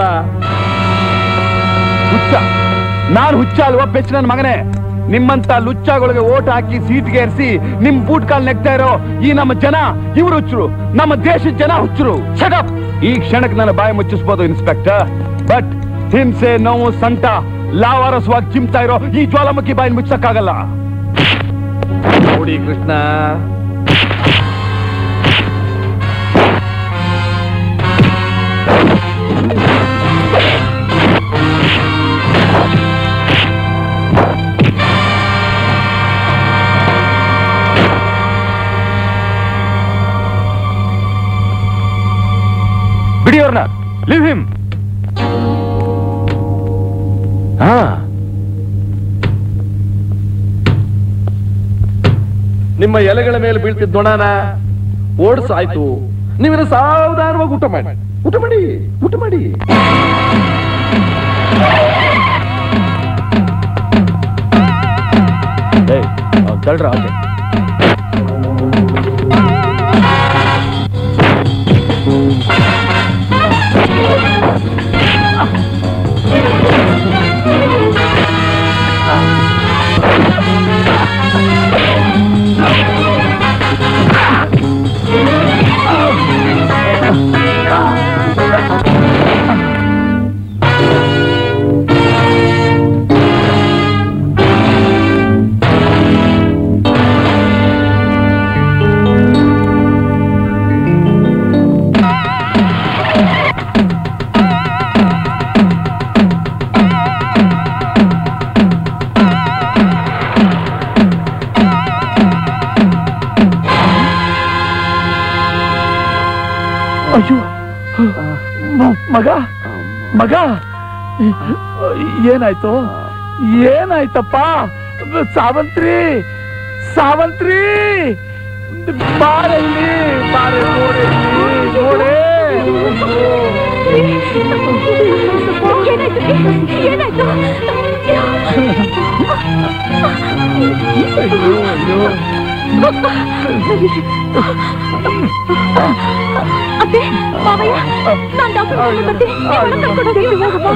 B: ಹುಚ್ಚ ನಾನ್ ಹುಚ್ಚ ಅಲ್ವಾ ಬೆಚ್ಚ ನನ್ನ ಮಗನೇ ನಿಮ್ಮಂತ ಲುಚ್ಚಗಳಿಗೆ ಓಟ್ ಹಾಕಿ ಸೀಟ್ಗೆ ಏರಿಸಿ ನಿಮ್ ಬೂಟ್ ಕಾಲ್ ನೆಗ್ತಾ ಇರೋ ಈ ನಮ್ಮ ಜನ ಇವ್ರು ಹುಚ್ಚರು ನಮ್ಮ ದೇಶದ ಜನ ಹುಚ್ಚರು ಶಟಪ್ ಈ ಕ್ಷಣಕ್ಕೆ ನನ್ನ ಬಾಯಿ ಮುಚ್ಚಿಸ್ಬೋದು ಇನ್ಸ್ಪೆಕ್ಟರ್ ಬಟ್ ಹಿಂಸೆ ನೋವು ಸಂಟ ಲಾವಾರಸವಾಗಿ ಚಿಮ್ತಾ ಇರೋ ಈ ಜ್ವಾಲಾಮುಖಿ ಬಾಯಿ ಮುಚ್ಚಕ್ಕಾಗಲ್ಲ
N: ನೋಡಿ ಕೃಷ್ಣ
B: ಬಿಡಿ ಅವ್ರನ್ನ ಲಿವ್ ಹಿಮ್ ಹಾ
N: ನಿಮ್ಮ ಎಲೆಗಳ ಮೇಲೆ ಬೀಳ್ತಿದ್ ನೊಣನ ಓಡಿಸಾಯ್ತು ನೀವಿನ ಸಾವಧಾನವಾಗಿ ಊಟ ಮಾಡಿ ಊಟ ಮಾಡಿ ಊಟ ಮಾಡಿ
A: ತಳ್ರ ಆಚೆ
E: ಅಯ್ಯೋ ಮ- ಮಗ ಮಗ ಏನಾಯ್ತು ಏನಾಯ್ತಪ್ಪ ಸಾವಂತ್ರಿ ಸಾವಂತ್ರಿ ಬಾರಲ್ಲಿ ಬಾರೆ ನೋಡೆ ನೋಡೆ ಅಯ್ಯೋ ಅಯ್ಯೋ
I: ಅತ್ತೆ ಮಾವಯ್ಯ ನಾನ್ ಡಾಕ್ಟರ್ ಬರ್ತೀನಿ ನೀವೆಲ್ಲ ಕರ್ಕೊಂಡು ಹೋಗಿ ಹೋಗಪ್ಪ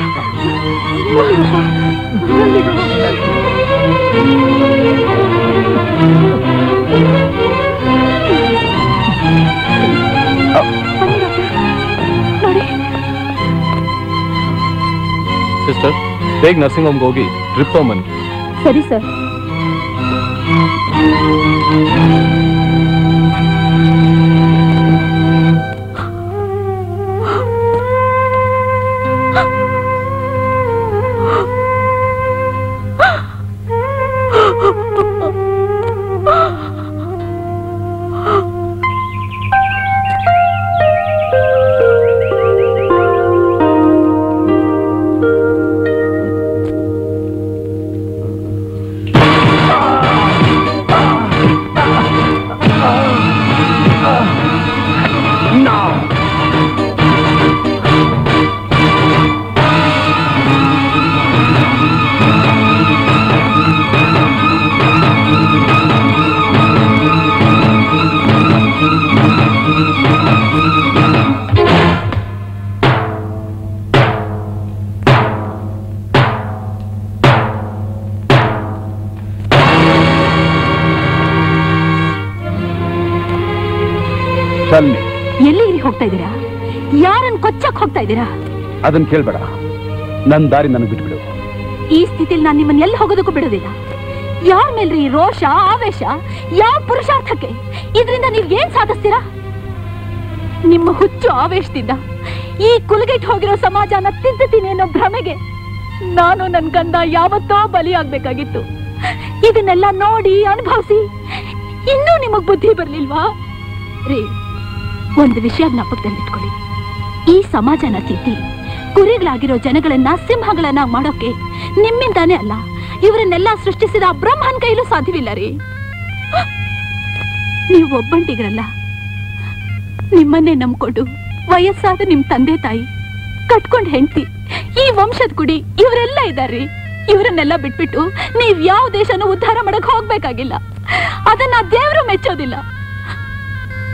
I: ನೋಡಿ
P: ಸಿಸ್ಟರ್ ಬೇಗ ನರ್ಸಿಂಗ್ ಹೋಮ್ಗೆ ಹೋಗಿ ಡ್ರಿಪ್ ತಗೊಂಬನ್ನಿ
I: ಸರಿ ಸರ್
B: ಬನ್ನಿ
I: ಎಲ್ಲಿ ಇಲ್ಲಿ ಹೋಗ್ತಾ ಇದ್ದೀರಾ ಯಾರನ್ನ ಕೊಚ್ಚಕ್ ಹೋಗ್ತಾ ಇದ್ದೀರಾ
B: ಅದನ್ನ ಕೇಳ್ಬೇಡ ನನ್ ದಾರಿ ನನಗೆ ಬಿಟ್ಬಿಡು
I: ಈ ಸ್ಥಿತಿಲಿ ನಾನು ನಿಮ್ಮನ್ನ ಎಲ್ಲಿ ಹೋಗೋದಕ್ಕೂ ಬಿಡೋದಿಲ್ಲ ಯಾರ ಮೇಲ್ರಿ ರೋಷ ಆವೇಶ ಯಾವ ಪುರುಷಾರ್ಥಕ್ಕೆ ಇದರಿಂದ ನೀವ್ ಏನ್ ಸಾಧಿಸ್ತೀರಾ ನಿಮ್ಮ ಹುಚ್ಚು ಆವೇಶದಿಂದ ಈ ಕುಲಗೆಟ್ ಹೋಗಿರೋ ಸಮಾಜನ ತಿಂತೀನಿ ಅನ್ನೋ ಭ್ರಮೆಗೆ ನಾನು ನನ್ ಗಂಡ ಯಾವತ್ತೋ ಬಲಿಯಾಗ್ಬೇಕಾಗಿತ್ತು ಇದನ್ನೆಲ್ಲ ನೋಡಿ ಅನುಭವಿಸಿ ಇನ್ನೂ ನಿಮಗ್ ಬುದ್ಧಿ ಬರ್ಲಿಲ್ವಾ ರೀ ಒಂದು ವಿಷಯ ಜ್ಞಾಪಕದಲ್ಲಿಟ್ಕೊಳ್ಳಿ ಈ ಸಮಾಜನ ತಿದ್ದಿ ಕುರಿಗಳಾಗಿರೋ ಜನಗಳನ್ನ ಸಿಂಹಗಳನ್ನ ಮಾಡೋಕೆ ನಿಮ್ಮಿಂದಾನೇ ಅಲ್ಲ ಇವರನ್ನೆಲ್ಲ ಸೃಷ್ಟಿಸಿದ ಆ ಬ್ರಹ್ಮನ್ ಕೈಲೂ ಸಾಧ್ಯವಿಲ್ಲ ರೀ ನೀವು ಒಬ್ಬಂಟಿಗರಲ್ಲ ನಿಮ್ಮನ್ನೇ ನಂಬ್ಕೊಂಡು ವಯಸ್ಸಾದ ನಿಮ್ ತಂದೆ ತಾಯಿ ಕಟ್ಕೊಂಡ್ ಹೆಂಡತಿ ಈ ವಂಶದ ಕುಡಿ ಇವರೆಲ್ಲ ಇದಾರ್ರಿ ಇವರನ್ನೆಲ್ಲ ಬಿಟ್ಬಿಟ್ಟು ನೀವ್ ಯಾವ ದೇಶನೂ ಉದ್ಧಾರ ಮಾಡಕ್ ಹೋಗ್ಬೇಕಾಗಿಲ್ಲ ಅದನ್ನ ದೇವರು ಮೆಚ್ಚೋದಿಲ್ಲ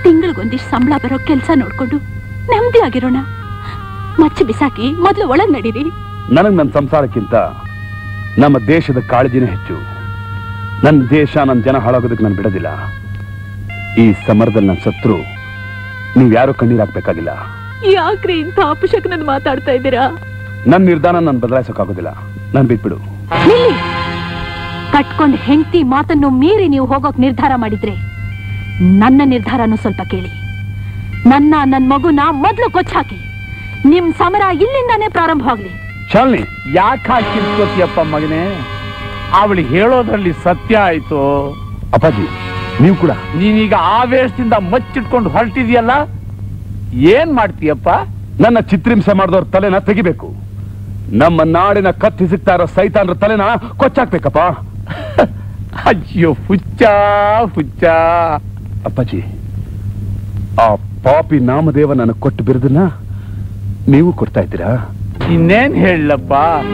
I: ತಿಂಗಳಿಗೊಂದಿಷ್ಟು ಸಂಬಳ ಬರೋ ಕೆಲಸ ನೋಡ್ಕೊಂಡು ನೆಮ್ಮದಿ ಆಗಿರೋಣ ಮಚ್ಚಿ ಬಿಸಾಕಿ ಮೊದ್ಲು ಒಳಗ್ ನಡೀರಿ
B: ನನಗ್ ನನ್ನ ಸಂಸಾರಕ್ಕಿಂತ ನಮ್ಮ ದೇಶದ ಕಾಳಜಿನೇ ಹೆಚ್ಚು ನನ್ನ ದೇಶ ನನ್ನ ಜನ ಹಾಳಾಗೋದಕ್ಕೆ ನಾನು ಬಿಡೋದಿಲ್ಲ ಈ ಸಮರದಲ್ಲಿ ನನ್ನ ಸತ್ರು ನೀವು ಯಾರು ಕಣ್ಣೀರ್ ಹಾಕ್ಬೇಕಾಗಿಲ್ಲ
I: ಯಾಕ್ರಿ ಇಂಥ ಅಪಶಕನನ್ ಮಾತಾಡ್ತಾ ಇದ್ದೀರಾ
B: ನನ್ನ ನಿರ್ಧಾರ ನಾನು ಬದಲಾಯಿಸೋಕ್ಕಾಗೋದಿಲ್ಲ ನಾನು ಬಿಟ್ಬಿಡು
I: ನಿಲ್ಲಿ ಕಟ್ಕೊಂಡ್ ಹೆಂಡತಿ ಮಾತನ್ನು ಮೀರಿ ನೀವು ಹೋಗೋಕ್ ನಿರ್ಧಾರ ಮಾಡಿದ್ರೆ ನನ್ನ ನಿರ್ಧಾರನು ಸ್ವಲ್ಪ ಕೇಳಿ ನನ್ನ ನನ್ ಮಗುನ ಮೊದ್ಲು ಕೊಚ್ಚಾಕಿ ನಿಮ್ ಸಮರ ಇಲ್ಲಿಂದಾನೇ ಪ್ರಾರಂಭವಾಗ್ಲಿ
E: ಶಾಲಿನಿ ಯಾಕೆ ಹಾಕಿರ್ಕೋತಿಯಪ್ಪ ಮಗನೇ ಅವಳು ಹೇಳೋದ್ರಲ್ಲಿ ಸತ್ಯ ಆಯ್ತು
B: ಅಪ್ಪಾಜಿ ನೀವು ಕೂಡ
E: ನೀನೀಗ ಆವೇಶದಿಂದ ಮಚ್ಚಿಟ್ಕೊಂಡು ಹೊರಟಿದ್ಯಲ್ಲ ಏನ್ ಮಾಡ್ತೀಯಪ್ಪ
B: ನನ್ನ ಚಿತ್ರಿಂಸೆ ಮಾಡಿದವ್ರ ತಲೆನ ತೆಗಿಬೇಕು ನಮ್ಮ ನಾಡಿನ ಕತ್ತಿಸಿಗ್ತಾ ಇರೋ ಸೈತಾನ್ರ ತಲೆನ ಕೊಚ್ಚಾಕ್ಬೇಕಪ್ಪ
E: ಅಯ್ಯೋ ಹುಚ್ಚ ಹುಚ್ಚ
B: ಅಪ್ಪಾಜಿ ಆ ಪಾಪಿ ನಾಮದೇವ ನನಗೆ ಕೊಟ್ಟು ಬಿರುದನ್ನ ನೀವು ಕೊಡ್ತಾ ಇದ್ದೀರಾ
E: ಇನ್ನೇನ್ ಹೇಳಪ್ಪ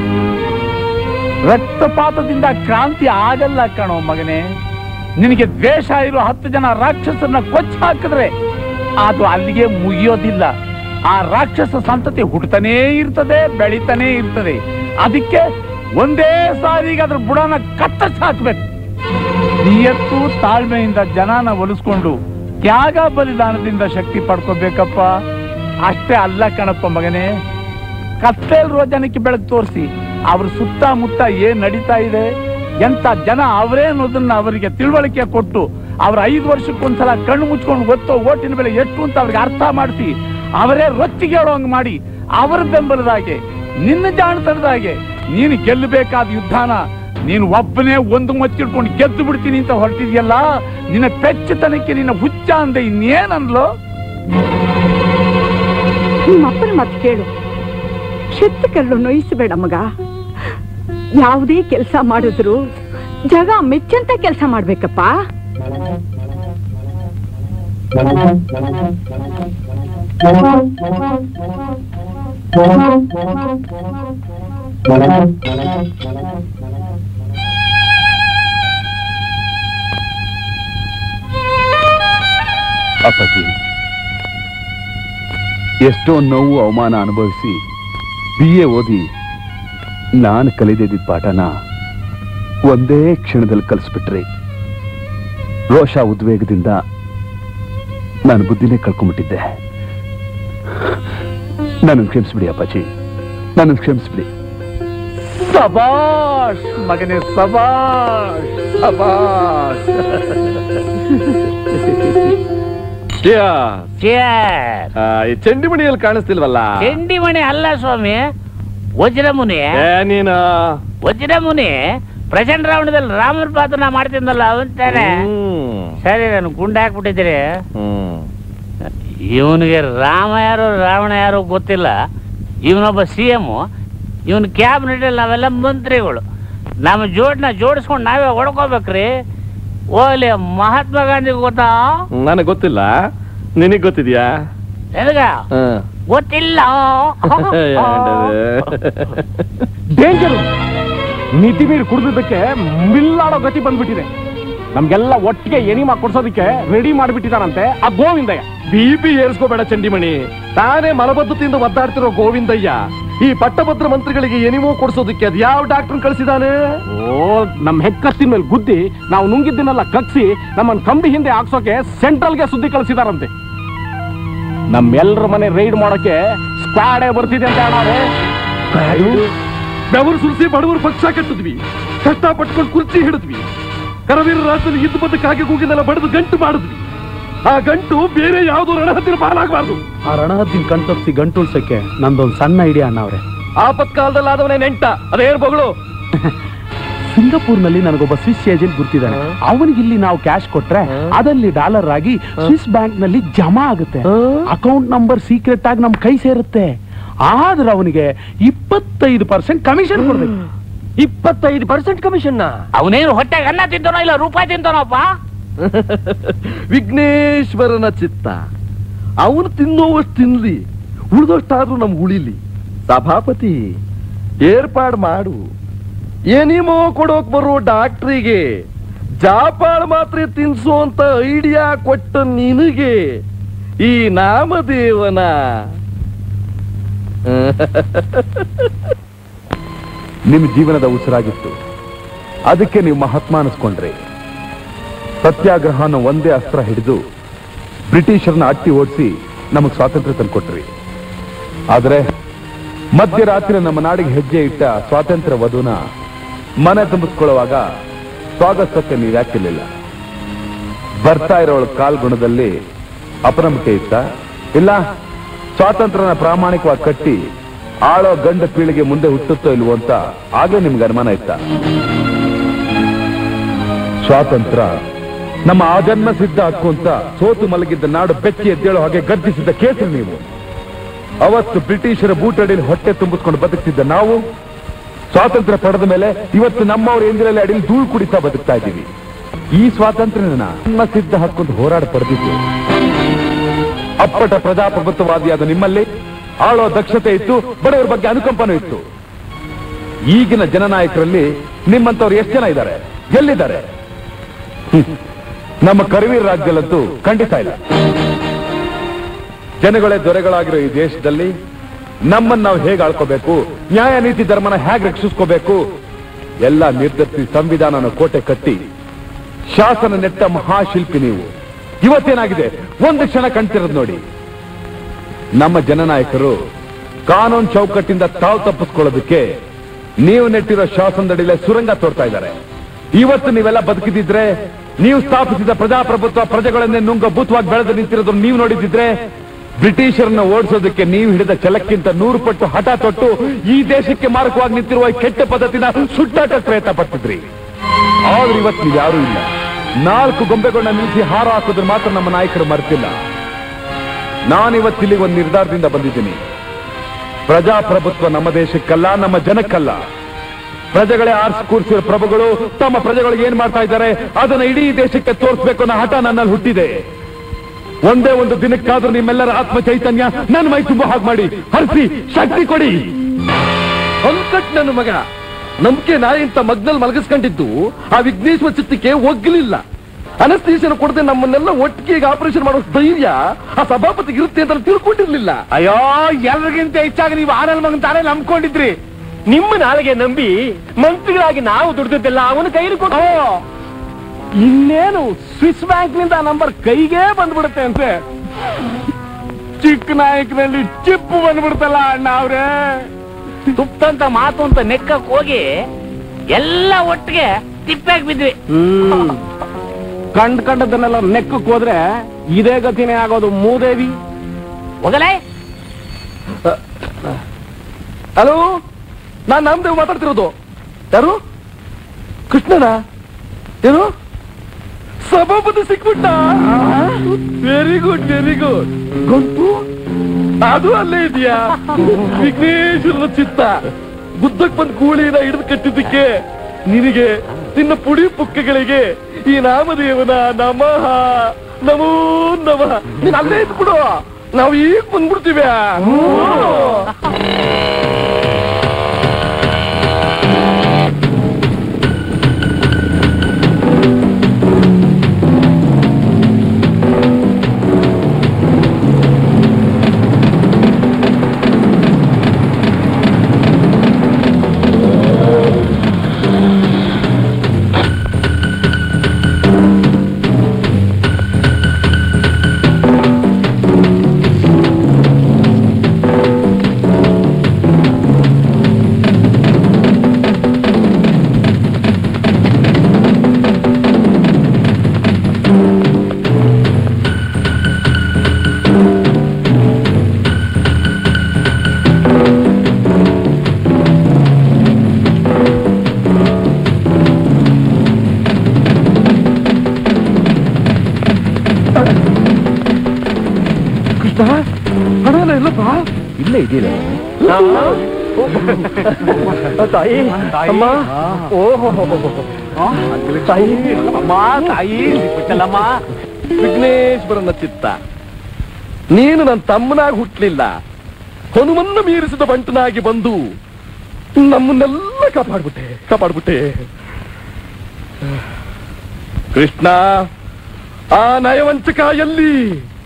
E: ರಕ್ತಪಾತದಿಂದ ಕ್ರಾಂತಿ ಆಗಲ್ಲ ಕಣೋ ಮಗನೇ ನಿನಗೆ ದ್ವೇಷ ಇರೋ ಹತ್ತು ಜನ ರಾಕ್ಷಸರನ್ನ ಕೊಚ್ಚ ಹಾಕಿದ್ರೆ ಅದು ಅಲ್ಲಿಗೆ ಮುಗಿಯೋದಿಲ್ಲ ಆ ರಾಕ್ಷಸ ಸಂತತಿ ಹುಟ್ಟತಾನೇ ಇರ್ತದೆ ಬೆಳಿತಾನೇ ಇರ್ತದೆ ಅದಕ್ಕೆ ಒಂದೇ ಸಾರಿಗೆ ಅದ್ರ ಬುಡನ ಕತ್ತರಿಸಿ ಹಾಕ್ಬೇಕು ನಿಯತ್ತು ತಾಳ್ಮೆಯಿಂದ ಜನನ ಒಲಿಸ್ಕೊಂಡು ತ್ಯಾಗ ಬಲಿದಾನದಿಂದ ಶಕ್ತಿ ಪಡ್ಕೋಬೇಕಪ್ಪ ಅಷ್ಟೇ ಅಲ್ಲ ಕಣಪ್ಪ ಮಗನೇ ಕತ್ತೇಲ್ರೋ ಜನಕ್ಕೆ ಬೆಳಕು ತೋರಿಸಿ ಅವ್ರ ಸುತ್ತಮುತ್ತ ಏನ್ ನಡೀತಾ ಇದೆ ಎಂತ ಜನ ಅವರೇ ಅನ್ನೋದನ್ನ ಅವರಿಗೆ ತಿಳುವಳಿಕೆ ಕೊಟ್ಟು ಅವ್ರ ಐದು ವರ್ಷಕ್ಕೊಂದ್ಸಲ ಕಣ್ಣು ಮುಚ್ಕೊಂಡು ಗೊತ್ತೋ ಓಟಿನ ಬೆಲೆ ಎಷ್ಟು ಅಂತ ಅವ್ರಿಗೆ ಅರ್ಥ ಮಾಡಿಸಿ ಅವರೇ ರೊಚ್ಚಿಗೆ ಹೇಳೋಂಗ್ ಮಾಡಿ ಅವರ ಬೆಂಬಲದಾಗೆ ನಿನ್ನ ಜಾಣತನದಾಗೆ ನೀನು ಗೆಲ್ಲಬೇಕಾದ ಯುದ್ಧನ ನೀನು ಒಬ್ಬನೇ ಒಂದು ಮಚ್ಚಿಡ್ಕೊಂಡು ಗೆದ್ದು ಬಿಡ್ತೀನಿ ಅಂತ ಹೊರಟಿದ್ಯಲ್ಲ ನಿನ್ನ ಪೆಚ್ಚತನಕ್ಕೆ ನಿನ್ನ ಹುಚ್ಚ ಅಂದೆ ಇನ್ನೇನನ್ಲೋ
O: ನಿಮ್ಮ ಅಪ್ಪನ ಮಾತು ಕೇಳು ಶಕ್ತಿ ಕಲ್ಲು ನೋಯಿಸಬೇಡ ಮಗ ಯಾವುದೇ ಕೆಲಸ ಮಾಡಿದ್ರು ಜಗ ಮೆಚ್ಚಂತ ಕೆಲಸ ಮಾಡ್ಬೇಕಪ್ಪ
B: ಅಪ್ಪಾಜಿ ಎಷ್ಟೋ ನೋವು ಅವಮಾನ ಅನುಭವಿಸಿ ಬಿ ಎ ಓದಿ ನಾನು ಕಲಿದಿದ್ದ ಪಾಠನ ಒಂದೇ ಕ್ಷಣದಲ್ಲಿ ಕಲಿಸ್ಬಿಟ್ರಿ ರೋಷ ಉದ್ವೇಗದಿಂದ ನಾನು ಬುದ್ಧಿನೇ ಕಳ್ಕೊಂಡ್ಬಿಟ್ಟಿದ್ದೆ ನನ್ನ ಕ್ಷಮಿಸ್ಬಿಡಿ ಅಪ್ಪಾಜಿ ನನ್ನ ಕ್ಷಮಿಸ್ಬಿಡಿ
E: ಸಬಾಷ್ ಮಗನೇ ಸಬಾಷ್ ಸಬಾಷ್
N: ಈ ಚಂಡಿ ಮಣಿಯಲ್ಲಿ ಕಾಣಿಸ್ತಿಲ್ವಲ್ಲ
K: ಚೆಂಡಿ ಮಣಿ ಅಲ್ಲ ಸ್ವಾಮಿ ವಜ್ರಮುನಿ
N: ಏ ನೀನು
K: ವಜ್ರಮುನಿ ಪ್ರಚಂಡ ರಾವಣದಲ್ಲಿ ರಾಮನ ಪಾತ್ರ ಮಾಡ್ತಿದ್ದಲ್ಲ ಅವಂತಾನೆ ಸರಿ ನಾನು ಗುಂಡ ಹಾಕ್ಬಿಟ್ಟಿದ್ದೀರಿ ಇವನಿಗೆ ರಾಮ ಯಾರು ರಾವಣ ಯಾರು ಗೊತ್ತಿಲ್ಲ ಇವನೊಬ್ಬ ಸಿ ಎಮ್ ಇವನ್ ಕ್ಯಾಬಿನೆಟ್ ನಾವೆಲ್ಲ ಮಂತ್ರಿಗಳು ನಮ್ಮ ಜೋಡ್ನ ಜೋಡಿಸ್ಕೊಂಡು ನಾವೇ ಹೊಡ್ಕೋಬೇಕ್ರಿ ಓಲಿ ಮಹಾತ್ಮ ಗಾಂಧಿ ಗೊತ್ತಾ
N: ನನಗೆ ಗೊತ್ತಿಲ್ಲ ನಿನಗ್ ಗೊತ್ತಿದ್ಯಾ
K: ಎದಗ
N: ಹ.
K: ಗೊತ್ತಿಲ್ಲ
P: ಡೇಂಜರು ಮಿತಿ ಮೀರಿ ಕುಡಿದಿದ್ದಕ್ಕೆ ಮಿಲ್ಲಾಡೋ ಗತಿ ಬಂದ್ಬಿಟ್ಟಿದೆ ನಮ್ಗೆಲ್ಲ ಒಟ್ಟಿಗೆ ಎನಿಮಾ ಕೊಡ್ಸೋದಕ್ಕೆ ರೆಡಿ ಮಾಡಿಬಿಟ್ಟಿದಾರಂತೆ ಆ ಗೋವಿಂದಯ್ಯ
N: ಬಿ ಪಿ ಏರಿಸ್ಕೋಬೇಡ ಚಂಡಿಮಣಿ ತಾನೇ ಮಲಬದ್ಧತೆಯಿಂದ ಒದ್ದಾಡ್ತಿರೋ ಗೋವಿಂದಯ್ಯ ಈ ಪಟ್ಟಭದ್ರ ಮಂತ್ರಿಗಳಿಗೆ ಎನಿಮೋ ಕೊಡ್ಸೋದಕ್ಕೆ ಅದ್ ಯಾವ ಡಾಕ್ಟರ್ ಕಳಿಸಿದಾನೆ
P: ಓ ನಮ್ ಹೆಕ್ಕತ್ತಿನ ಮೇಲೆ ಗುದ್ದಿ ನಾವು ನುಂಗಿದ್ದನ್ನೆಲ್ಲ ಕಗ್ಸಿ ನಮ್ಮನ್ನ ಕಂಬಿ ಹಿಂದೆ ಹಾಕ್ಸೋಕೆ ಸೆಂಟ್ರಲ್ಗೆ ಸುದ್ದಿ ಕಳಿಸಿದಾರಂತೆ ನಮ್ಮೆಲ್ಲರ ಮನೆ ರೈಡ್ ಮಾಡೋಕೆ ಸ್ಕ್ವಾಡೇ ಬರ್ತಿದೆ ಅಂತ ಹೇಳೋರೆ
N: ಬೆವರು ಸುರಿಸಿ ಬಡವರು ಪಕ್ಷ ಕಟ್ಟಿದ್ವಿ ಕಷ್ಟ ಪಟ್ಕೊಂಡು ಕುರ್ಚಿ ಹಿಡಿದ್ವಿ ಕರವೀರ ರಾಜ್ಯದಲ್ಲಿ ಇದ್ದು ಬಂದ ಕಾಗೆ ಕೂಗಿನೆಲ್ಲ ಬಡಿದು ಗಂಟು ಮಾಡಿದ್ವಿ ಆ ಗಂಟು ಬೇರೆ ಯಾವುದೋ ರಣಹದ್ದಿನ ಪಾಲಾಗಬಾರ್ದು
A: ಆ ರಣಹದ್ದಿನ ಕಣ್ತಪ್ಸಿ ಗಂಟುಳ್ಸಕ್ಕೆ ನಂದೊಂದು ಸಣ್ಣ ಐಡಿಯಾ ಅಣ್ಣ ಅವ್ರೆ
N: ಆಪತ್ಕಾಲದಲ್ಲಿ ಆದವನೇ ನೆಂಟ ಅದೇನ್ ಬಗಳು
A: ಸಿಂಗಾಪುರ್ನಲ್ಲಿ ನನಗೊಬ್ಬ ಸ್ವಿಸ್ ಏಜೆಂಟ್ ಗುರ್ತಿದ್ದಾನೆ ಅವನಿಗೆ ಇಲ್ಲಿ ನಾವು ಕ್ಯಾಶ್ ಕೊಟ್ರೆ ಅದಲ್ಲಿ ಡಾಲರ್ ಆಗಿ ಸ್ವಿಸ್ ಬ್ಯಾಂಕ್ ನಲ್ಲಿ ಜಮಾ ಆಗುತ್ತೆ ಅಕೌಂಟ್ ನಂಬರ್ ಸೀಕ್ರೆಟ್ ಆಗಿ ನಮ್ ಕೈ ಸೇರುತ್ತೆ ಆದ್ರೆ ಅವನಿಗೆ ಇಪ್ಪತ್ತೈದು ಪರ್ಸೆಂಟ್ ಕಮಿಷನ್ ಕೊಡ್ಬೇಕು
P: ಇಪ್ಪತ್ತೈದು ಪರ್ಸೆಂಟ್ ಕಮಿಷನ್
K: ಅವನೇನು ಹೊಟ್ಟೆಗೆ ಅನ್ನ ತಿಂತಾನೋ ಇಲ್ಲ ರೂಪಾಯಿ ತಿಂತಾನೋಪ್ಪ
N: ವಿಘ್ನೇಶ್ವರನ ಚಿತ್ತ ಅವನು ತಿನ್ನೋವಷ್ಟು ತಿನ್ಲಿ ಉಳಿದಷ್ಟಾದ್ರೂ ನಮ್ ಉಳಿಲಿ ಸಭಾಪತಿ ಏರ್ಪಾಡು ಮಾಡು ಏನಿಮೋ ಕೊಡೋಕ್ ಬರೋ ಡಾಕ್ಟ್ರಿಗೆ ಜಾಪಾಳ ಮಾತ್ರ ತಿನ್ಸುವಂತ ಐಡಿಯಾ ಕೊಟ್ಟ ನಿನಗೆ ಈ ನಾಮದೇವನ
B: ನಿಮ್ಮ ಜೀವನದ ಉಸಿರಾಗಿತ್ತು ಅದಕ್ಕೆ ನೀವು ಮಹಾತ್ಮ ಅನಿಸ್ಕೊಂಡ್ರಿ ಸತ್ಯಾಗ್ರಹನ ಒಂದೇ ಅಸ್ತ್ರ ಹಿಡಿದು ಬ್ರಿಟಿಷರನ್ನ ಅಟ್ಟಿ ಓಡಿಸಿ ನಮಗೆ ಸ್ವಾತಂತ್ರ್ಯ ತಂದ್ಕೊಟ್ರಿ ಆದರೆ ಮಧ್ಯರಾತ್ರಿ ನಮ್ಮ ನಾಡಿಗೆ ಹೆಜ್ಜೆ ಇಟ್ಟ ಸ್ವಾತಂತ್ರ್ಯ ವಧುನ ಮನೆ ತುಂಬಿಸ್ಕೊಳ್ಳುವಾಗ ಸ್ವಾಗತಕ್ಕೆ ನೀವು ಯಾಕಿರ್ಲಿಲ್ಲ ಬರ್ತಾ ಇರೋಳ ಕಾಲ್ಗುಣದಲ್ಲಿ ಅಪನಂಬಿಕೆ ಇತ್ತ ಇಲ್ಲ ಸ್ವಾತಂತ್ರ್ಯನ ಪ್ರಾಮಾಣಿಕವಾಗಿ ಕಟ್ಟಿ ಆಳೋ ಗಂಡ ಪೀಳಿಗೆ ಮುಂದೆ ಹುಟ್ಟುತ್ತೋ ಇಲ್ವೋ ಅಂತ ಆಗ್ಲೇ ನಿಮ್ಗೆ ಅನುಮಾನ ಇತ್ತ ಸ್ವಾತಂತ್ರ್ಯ ನಮ್ಮ ಆಜನ್ಮ ಸಿದ್ಧ ಹಕ್ಕು ಅಂತ ಸೋತು ಮಲಗಿದ್ದ ನಾಡು ಬೆಚ್ಚಿ ಎದ್ದೇಳೋ ಹಾಗೆ ಗರ್ಜಿಸಿದ್ದ ಕೇಸರಿ ನೀವು ಅವತ್ತು ಬ್ರಿಟಿಷರ ಬೂಟಡಿಯಲ್ಲಿ ಹೊಟ್ಟೆ ತುಂಬಿಸ್ಕೊಂಡು ಬದುಕ್ತಿದ್ದ ನಾವು ಸ್ವಾತಂತ್ರ್ಯ ಪಡೆದ ಮೇಲೆ ಇವತ್ತು ನಮ್ಮವ್ರ ಎಂದಿರಲ್ಲಿ ಅಡಿಯಲ್ಲಿ ಧೂಳು ಕುಡಿತಾ ಬದುಕ್ತಾ ಇದ್ದೀವಿ ಈ ಸ್ವಾತಂತ್ರ್ಯನ ನಮ್ಮ ಸಿದ್ಧ ಹಕ್ಕು ಅಂತ ಹೋರಾಡ ಪಡೆದಿದ್ದು ಅಪ್ಪಟ ಪ್ರಜಾಪ್ರಭುತ್ವವಾದಿಯಾದ ನಿಮ್ಮಲ್ಲಿ ಆಳೋ ದಕ್ಷತೆ ಇತ್ತು ಬಡವರ ಬಗ್ಗೆ ಅನುಕಂಪನೂ ಇತ್ತು ಈಗಿನ ಜನನಾಯಕರಲ್ಲಿ ನಿಮ್ಮಂತವ್ರು ಎಷ್ಟು ಜನ ಇದ್ದಾರೆ ಎಲ್ಲಿದ್ದಾರೆ ಹ್ಮ್. ನಮ್ಮ ಕರವೀರ ರಾಜ್ಯದಲ್ಲಂತೂ ಖಂಡಿತ ಇಲ್ಲ ಜನಗಳೇ ದೊರೆಗಳಾಗಿರೋ ಈ ದೇಶದಲ್ಲಿ ನಮ್ಮನ್ನ ನಾವು ಹೇಗೆ ಆಳ್ಕೋಬೇಕು ನ್ಯಾಯ ನೀತಿ ಧರ್ಮನ ಹೇಗೆ ರಕ್ಷಿಸ್ಕೋಬೇಕು ಎಲ್ಲ ನಿರ್ಧರಿಸಿ ಸಂವಿಧಾನನ ಕೋಟೆ ಕಟ್ಟಿ ಶಾಸನ ನೆಟ್ಟ ಮಹಾಶಿಲ್ಪಿ ನೀವು ಇವತ್ತೇನಾಗಿದೆ ಒಂದು ಕ್ಷಣ ಕಾಣ್ತಿರೋದು ನೋಡಿ ನಮ್ಮ ಜನನಾಯಕರು ಕಾನೂನು ಚೌಕಟ್ಟಿಂದ ತಾವು ತಪ್ಪಿಸ್ಕೊಳ್ಳೋದಕ್ಕೆ ನೀವು ನೆಟ್ಟಿರೋ ಶಾಸನದಡಿಲೆ ಸುರಂಗ ತೋರ್ತಾ ಇದ್ದಾರೆ ಇವತ್ತು ನೀವೆಲ್ಲ ಬದುಕಿದಿದ್ರೆ ನೀವು ಸ್ಥಾಪಿಸಿದ ಪ್ರಜಾಪ್ರಭುತ್ವ ಪ್ರಜೆಗಳನ್ನೇ ನುಂಗ ಭೂತವಾಗಿ ಬೆಳೆದು ನಿಂತಿರೋದನ್ನ ನೀವು ನೋಡಿದಿದ್ರೆ ಬ್ರಿಟಿಷರನ್ನ ಓಡಿಸೋದಕ್ಕೆ ನೀವು ಹಿಡಿದ ಛಲಕ್ಕಿಂತ ನೂರು ಪಟ್ಟು ಹಠ ತೊಟ್ಟು ಈ ದೇಶಕ್ಕೆ ಮಾರಕವಾಗಿ ನಿಂತಿರುವ ಈ ಕೆಟ್ಟ ಪದ್ಧತಿನ ಸುಟ್ಟಾಟ ಪ್ರಯತ್ನ ಪಡ್ತಿದ್ರಿ ಆದ್ರೆ ಇವತ್ತು ನೀವು ಯಾರೂ ಇಲ್ಲ ನಾಲ್ಕು ಗೊಂಬೆಗಳನ್ನ ನಿಲ್ಲಿಸಿ ಹಾರ ಹಾಕೋದ್ರ ಮಾತ್ರ ನಮ್ಮ ನಾಯಕರು ಮರ್ತಿಲ್ಲ ನಾನಿವತ್ತಿಲ್ಲಿ ಒಂದು ನಿರ್ಧಾರದಿಂದ ಬಂದಿದ್ದೀನಿ ಪ್ರಜಾಪ್ರಭುತ್ವ ನಮ್ಮ ದೇಶಕ್ಕಲ್ಲ ನಮ್ಮ ಜನಕ್ಕಲ್ಲ ಪ್ರಜೆಗಳೇ ಆರ್ಸಿ ಕೂರಿಸಿರೋ ಪ್ರಭುಗಳು ತಮ್ಮ ಪ್ರಜೆಗಳಿಗೆ ಏನ್ ಮಾಡ್ತಾ ಇದ್ದಾರೆ ಅದನ್ನ ಇಡೀ ದೇಶಕ್ಕೆ ತೋರಿಸ್ಬೇಕು ಅನ್ನೋ ಹಠ ನನ್ನಲ್ಲಿ ಹುಟ್ಟಿದೆ ಒಂದೇ ಒಂದು ದಿನಕ್ಕಾದ್ರೂ ನಿಮ್ಮೆಲ್ಲರ ಆತ್ಮ ಚೈತನ್ಯ ನನ್ನ ಮೈ ತುಂಬ ಹಾಗೆ ಮಾಡಿ ಹರಿಸಿ ಶಕ್ತಿ ಕೊಡಿ
N: ಹೊಲ್ಕಟ್ ನನ್ನ ಮಗ ನಂಬಿಕೆ ನಾಯಿ ಅಂತ ಮಗ್ನಲ್ಲಿ ಮಲಗಿಸ್ಕೊಂಡಿದ್ದು ಆ ವಿಘ್ನೇಶ್ವರ ಚಿತ್ತಕ್ಕೆ ಒಗ್ಗಲಿಲ್ಲ ಅನಸ್ತೀಶನ ಕೊಡದೆ ನಮ್ಮನ್ನೆಲ್ಲ ಒಟ್ಟಿಗೆ ಈಗ ಆಪರೇಷನ್ ಮಾಡೋ ಧೈರ್ಯ ಆ ಸಭಾಪತಿಗೆ ಇರುತ್ತೆ ಅಂತ ನಾನು ತಿಳ್ಕೊಂಡಿರ್ಲಿಲ್ಲ
P: ಅಯ್ಯೋ ಎಲ್ರಿಗಿಂತ ಹೆಚ್ಚಾಗಿ ನೀವು ಆನಲ್ ಮಗನ್ ತಾನೇ ನಂಬ್ಕೊಂಡಿದ್ರಿ ನಿಮ್ಮ ನಾಳೆಗೆ ನಂಬಿ ಮಂತ್ರಿಗಳಾಗಿ ನಾವು ದುಡ್ದದ್ದೆಲ್ಲ ಅವನ ಕೈಲಿ ಕೊಟ್ಟು ಇನ್ನೇನು ಸ್ವಿಸ್ ಬ್ಯಾಂಕ್ ನಿಂದ ಆ ನಂಬರ್ ಕೈಗೆ ಬಂದ್ಬಿಡುತ್ತೆ ಅಂತೆ ಚಿಕ್ಕ ನಾಯಕನಲ್ಲಿ ಚಿಪ್ಪು ಬಂದ್ಬಿಡ್ತಲ್ಲ ಅಣ್ಣ ಅವ್ರೆ
K: ತುಪ್ತಂತ ಮಾತು ಅಂತ ನೆಕ್ಕಕ್ ಹೋಗಿ ಎಲ್ಲ ಒಟ್ಟಿಗೆ ತಿಪ್ಪಾಗಿ ಬಿದ್ವಿ
P: ಕಂಡ್ ಕಂಡದನ್ನೆಲ್ಲ ನೆಕ್ಕಕ್ ಹೋದ್ರೆ ಇದೇ ಗತಿನೇ ಆಗೋದು ಮೂದೇವಿ
K: ಹೋಗಲೇ
N: ಹಲೋ ನಾನ್ ನಾಮದೇವ್ ಮಾತಾಡ್ತಿರೋದು ಯಾರು ಕೃಷ್ಣನ ಏನು ಸಭಾಪತಿ ಸಿಕ್ಬಿಟ್ಟ ವೆರಿ ಗುಡ್ ವೆರಿ ಗುಡ್ ಗಂಟು ಅದು ಅಲ್ಲೇ ಇದೆಯಾ ವಿಘ್ನೇಶ್ವರನ ಚಿತ್ತ ಗುದ್ದಕ್ ಬಂದ್ ಕೂಳಿನ ಹಿಡಿದು ಕಟ್ಟಿದ್ದಕ್ಕೆ ನಿನಗೆ ನಿನ್ನ ಪುಡಿ ಪುಕ್ಕಗಳಿಗೆ ಈ ನಾಮದೇವನ ನಮಃ ನಮೋ ನಮಃ ನೀನ್ ಅಲ್ಲೇ ಇದ್ಬಿಡು ನಾವು ಈಗ ಬಂದ್ಬಿಡ್ತೀವಿ ಕೃಷ್ಣ ಹಣ ಇಲ್ಲಪ್ಪ
B: ಇಲ್ಲೇ ಇದೀರ
P: ತಾಯಿ ಅಮ್ಮ ಓಹೋ ತಾಯಿ ಅಮ್ಮ ತಾಯಿ ಬಿಟ್ಟಲ್ಲಮ್ಮ
N: ವಿಘ್ನೇಶ್ವರನ ಚಿತ್ತ ನೀನು ನನ್ನ ತಮ್ಮನಾಗಿ ಹುಟ್ಟಲಿಲ್ಲ ಹನುಮನ್ನ ಮೀರಿಸಿದ ಬಂಟನಾಗಿ ಬಂದು ನಮ್ಮನ್ನೆಲ್ಲ ಕಾಪಾಡ್ಬಿಟ್ಟೆ ಕಾಪಾಡ್ಬಿಟ್ಟೆ ಕೃಷ್ಣ ಆ ನಯವಂಚಕ ಎಲ್ಲಿ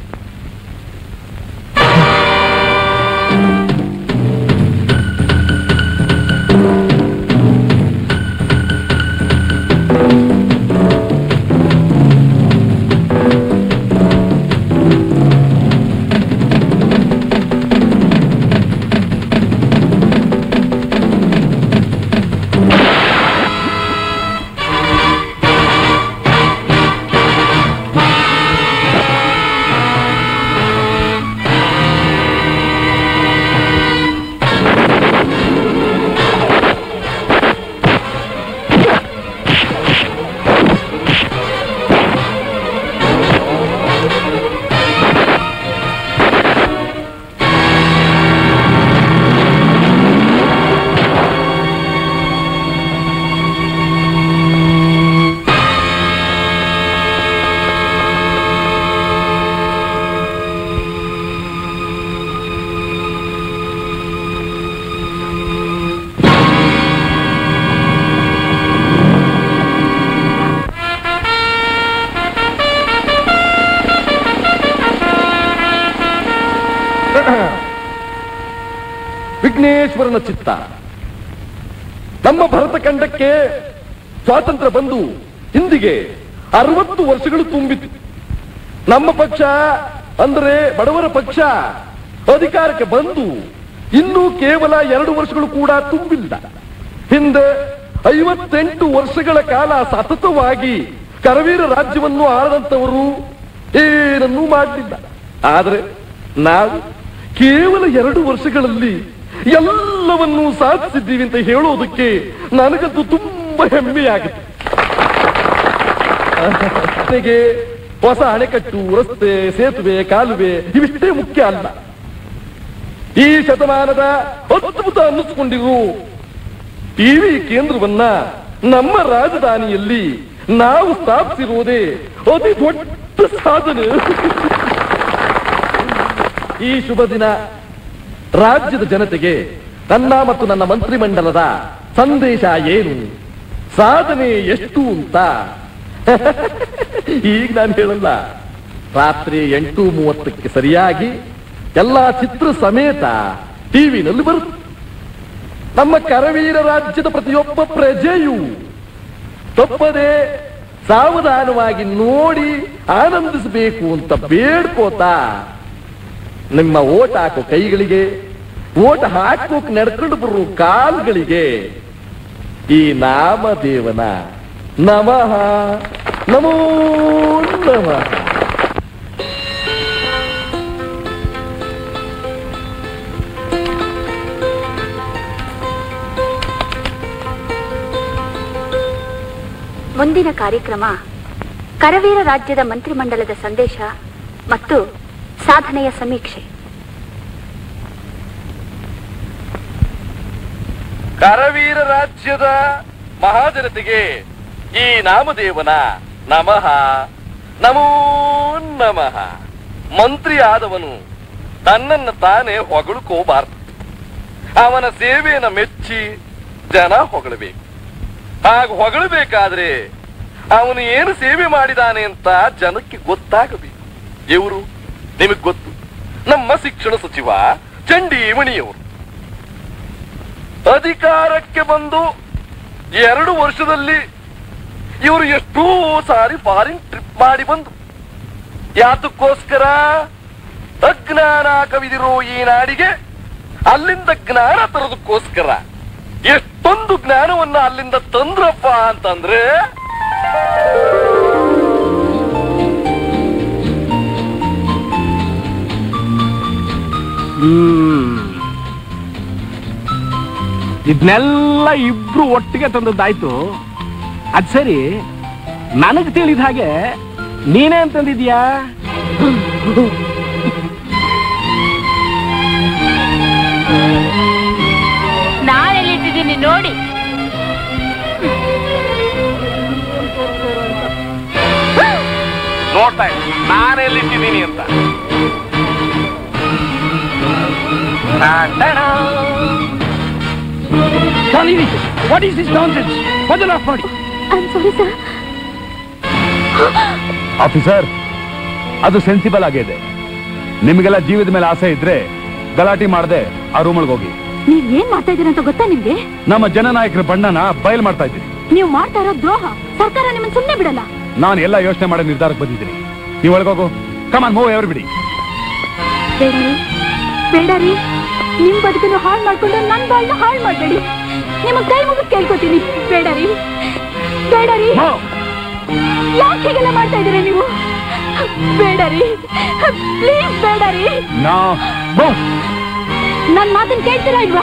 N: ವಿಘ್ನೇಶ್ವರನ ಚಿತ್ತ ನಮ್ಮ ಭರತ ಖಂಡಕ್ಕೆ ಸ್ವಾತಂತ್ರ್ಯ ಬಂದು ಇಂದಿಗೆ ಅರವತ್ತು ವರ್ಷಗಳು ತುಂಬಿತು ನಮ್ಮ ಪಕ್ಷ ಅಂದ್ರೆ ಬಡವರ ಪಕ್ಷ ಅಧಿಕಾರಕ್ಕೆ ಬಂದು ಇನ್ನೂ ಕೇವಲ ಎರಡು ವರ್ಷಗಳು ಕೂಡ ತುಂಬಿಲ್ಲ ಹಿಂದೆ ಐವತ್ತೆಂಟು ವರ್ಷಗಳ ಕಾಲ ಸತತವಾಗಿ ಕರವೀರ ರಾಜ್ಯವನ್ನು ಆಳದಂತವರು ಏನನ್ನೂ ಮಾಡಲಿಲ್ಲ ಆದರೆ ನಾವು ಕೇವಲ ಎರಡು ವರ್ಷಗಳಲ್ಲಿ ಎಲ್ಲವನ್ನೂ ಸಾಧಿಸಿದ್ದೀವಿ ಅಂತ ಹೇಳೋದಕ್ಕೆ ನನಗಂತೂ ತುಂಬಾ ಹೆಮ್ಮೆಯಾಗುತ್ತೆ ನನಗೆ ಹೊಸ ಅಣೆಕಟ್ಟು ರಸ್ತೆ ಸೇತುವೆ ಕಾಲುವೆ ಇವಿಷ್ಟೇ ಮುಖ್ಯ ಅಲ್ಲ ಈ ಶತಮಾನದ ಅದ್ಭುತ ಅನ್ನಿಸ್ಕೊಂಡಿರು ಟಿವಿ ಕೇಂದ್ರವನ್ನ ನಮ್ಮ ರಾಜಧಾನಿಯಲ್ಲಿ ನಾವು ಸ್ಥಾಪಿಸಿರುವುದೇ ಅತಿ ದೊಡ್ಡ ಸಾಧನೆ ಈ ಶುಭ ದಿನ ರಾಜ್ಯದ ಜನತೆಗೆ ನನ್ನ ಮತ್ತು ನನ್ನ ಮಂತ್ರಿಮಂಡಲದ ಸಂದೇಶ ಏನು ಸಾಧನೆ ಎಷ್ಟು ಅಂತ ಈಗ ನಾನು ಹೇಳಲ್ಲ ರಾತ್ರಿ ಎಂಟು ಮೂವತ್ತಕ್ಕೆ ಸರಿಯಾಗಿ ಎಲ್ಲಾ ಚಿತ್ರ ಸಮೇತ ಟಿವಿನಲ್ಲಿ ಬರುತ್ತೆ ನಮ್ಮ ಕರವೀರ ರಾಜ್ಯದ ಪ್ರತಿಯೊಬ್ಬ ಪ್ರಜೆಯು ತಪ್ಪದೆ ಸಾವಧಾನವಾಗಿ ನೋಡಿ ಆನಂದಿಸಬೇಕು ಅಂತ ಬೇಡ್ಕೋತಾ ನಿಮ್ಮ ಓಟ್ ಹಾಕೋ ಕೈಗಳಿಗೆ ಓಟ್ ಹಾಕೋಕ್ ನಡ್ಕೊಂಡು ಬರೋ ಕಾಲ್ಗಳಿಗೆ ಈ ನಾಮದೇವನ ನಮಃ ನಮೋ ನಮಃ
F: ಮುಂದಿನ ಕಾರ್ಯಕ್ರಮ ಕರವೀರ ರಾಜ್ಯದ ಮಂತ್ರಿಮಂಡಲದ ಸಂದೇಶ ಮತ್ತು ಸಾಧನೆಯ ಸಮೀಕ್ಷೆ
N: ಕರವೀರ ರಾಜ್ಯದ ಮಹಾಜನತೆಗೆ ಈ ನಾಮದೇವನ ನಮಃ ನಮೋ ನಮಃ ಮಂತ್ರಿ ಆದವನು ತನ್ನನ್ನು ತಾನೇ ಹೊಗಳ್ಕೋಬಾರ್ದು ಅವನ ಸೇವೆಯನ್ನು ಮೆಚ್ಚಿ ಜನ ಹೊಗಳಬೇಕು ಹಾಗ ಹೊಗಳಬೇಕಾದ್ರೆ ಅವನು ಏನು ಸೇವೆ ಮಾಡಿದಾನೆ ಅಂತ ಜನಕ್ಕೆ ಗೊತ್ತಾಗಬೇಕು ಇವರು ನಿಮಗೆ ಗೊತ್ತು ನಮ್ಮ ಶಿಕ್ಷಣ ಸಚಿವ ಚಂಡೀಮಣಿಯವರು ಅಧಿಕಾರಕ್ಕೆ ಬಂದು ಎರಡು ವರ್ಷದಲ್ಲಿ ಇವರು ಎಷ್ಟೋ ಸಾರಿ ಫಾರಿನ್ ಟ್ರಿಪ್ ಮಾಡಿ ಬಂದು ಯಾತಕ್ಕೋಸ್ಕರ ಅಜ್ಞಾನ ಕವಿದಿರೋ ಈ ನಾಡಿಗೆ ಅಲ್ಲಿಂದ ಜ್ಞಾನ ತರೋದಕ್ಕೋಸ್ಕರ ಎಷ್ಟೊಂದು ಜ್ಞಾನವನ್ನ ಅಲ್ಲಿಂದ ತಂದ್ರಪ್ಪ ಅಂತಂದ್ರೆ
P: ಹ್ಮ್ ಇದನ್ನೆಲ್ಲ ಇಬ್ರು ಒಟ್ಟಿಗೆ ತಂದದ್ದಾಯ್ತು ಅದ್ ಸರಿ ನನಗ್ ತಿಳಿದ ಹಾಗೆ ನೀನೇ ಅಂತಂದಿದ್ಯಾ
H: ನಾನೆಲ್ಲಿಟ್ಟಿದ್ದೀನಿ ನೋಡಿ
N: ನೋಡ್ತಾ ಇದ್ದೀನಿ ನಾನೆಲ್ಲಿಟ್ಟಿದ್ದೀನಿ ಅಂತ
P: ವಾಟ್ ಈಸ್ ದಿಸ್ ನಾನ್ಸೆನ್ಸ್ ಮೊದಲ ಮಾಡಿ
F: ಐಮ್ ಸಾರಿ ಸರ್
B: ಆಫೀಸರ್ ಅದು ಸೆನ್ಸಿಬಲ್ ಆಗಿದೆ ನಿಮಗೆಲ್ಲ ಜೀವದ ಮೇಲೆ ಆಸೆ ಇದ್ರೆ ಗಲಾಟೆ ಮಾಡದೆ ಆ ರೂಮೊಳಗೆ ಹೋಗಿ
I: ನೀವ್ ಏನ್ ಮಾಡ್ತಾ ಇದೀರ ಅಂತ ಗೊತ್ತಾ ನಿಮ್ಗೆ
B: ನಮ್ಮ ಜನನಾಯಕರ ಬಣ್ಣನ ಬಯಲ್ ಮಾಡ್ತಾ ಇದ್ದೀನಿ
I: ನೀವು ಮಾಡ್ತಾ ಇರೋ ದ್ರೋಹ ಸರ್ಕಾರ ನಿಮ್ಮನ್ನ ಸುಮ್ನೆ ಬಿಡಲ್ಲ
B: ನಾನು ಎಲ್ಲ ಯೋಚನೆ ಮಾಡೋ ನಿರ್ಧಾರಕ್ಕೆ ಬಂದಿದ್ದೀನಿ ನೀವು ಒಳಗೋಗು ಕಮಾನ್ ಮೂವ್ ಎವ್ರಿ ಬಿಡಿ
I: ಬೇಡ ರೀ ಬೇಡ ರೀ ನಿಮ್ ಬದುಕನ್ನು ಹಾಳು ಮಾಡ್ಕೊಂಡು ನನ್ ಬಾಳ್ನ ಹಾಳು ಮಾಡ್ಬೇಡಿ ನಿಮಗ್ ಕೈ ಮುಗಿದ್ ಕೇಳ್ಕೊತೀನಿ ಬೇಡ ರೀ ಬೇಡ ರೀ ಯಾಕೆ ಹೀಗೆಲ್ಲ ಮಾಡ್ತಾ ಇದೀರ ನೀವು ಬೇಡ ರೀ ಪ್ಲೀಸ್ ಬೇಡ ರೀ
B: ನಾ
I: ನನ್ ಮಾತನ್ನ ಕೇಳ್ತೀರಾ ಇಲ್ವಾ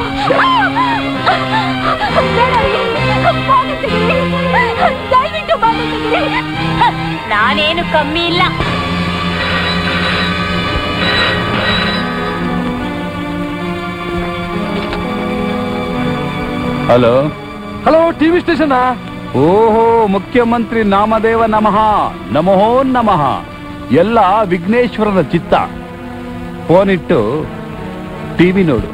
I: ಬೇಡ ರೀ ಬಾಗಿಲು ತೆಗೀರಿ. ದಯವಿಟ್ಟು ಬಾಗಿಲು ತೆಗೀರಿ.
R: ನಾನೇನು ಕಮ್ಮಿ ಇಲ್ಲ
B: ಹಲೋ
N: ಹಲೋ ಟಿವಿ ಸ್ಟೇಷನ್
B: ಓಹೋ ಮುಖ್ಯಮಂತ್ರಿ ನಾಮದೇವ ನಮಃ ನಮೋ ನಮಃ ಎಲ್ಲ ವಿಘ್ನೇಶ್ವರನ ಚಿತ್ತ ಫೋನ್ ಇಟ್ಟು ಟಿವಿ ನೋಡು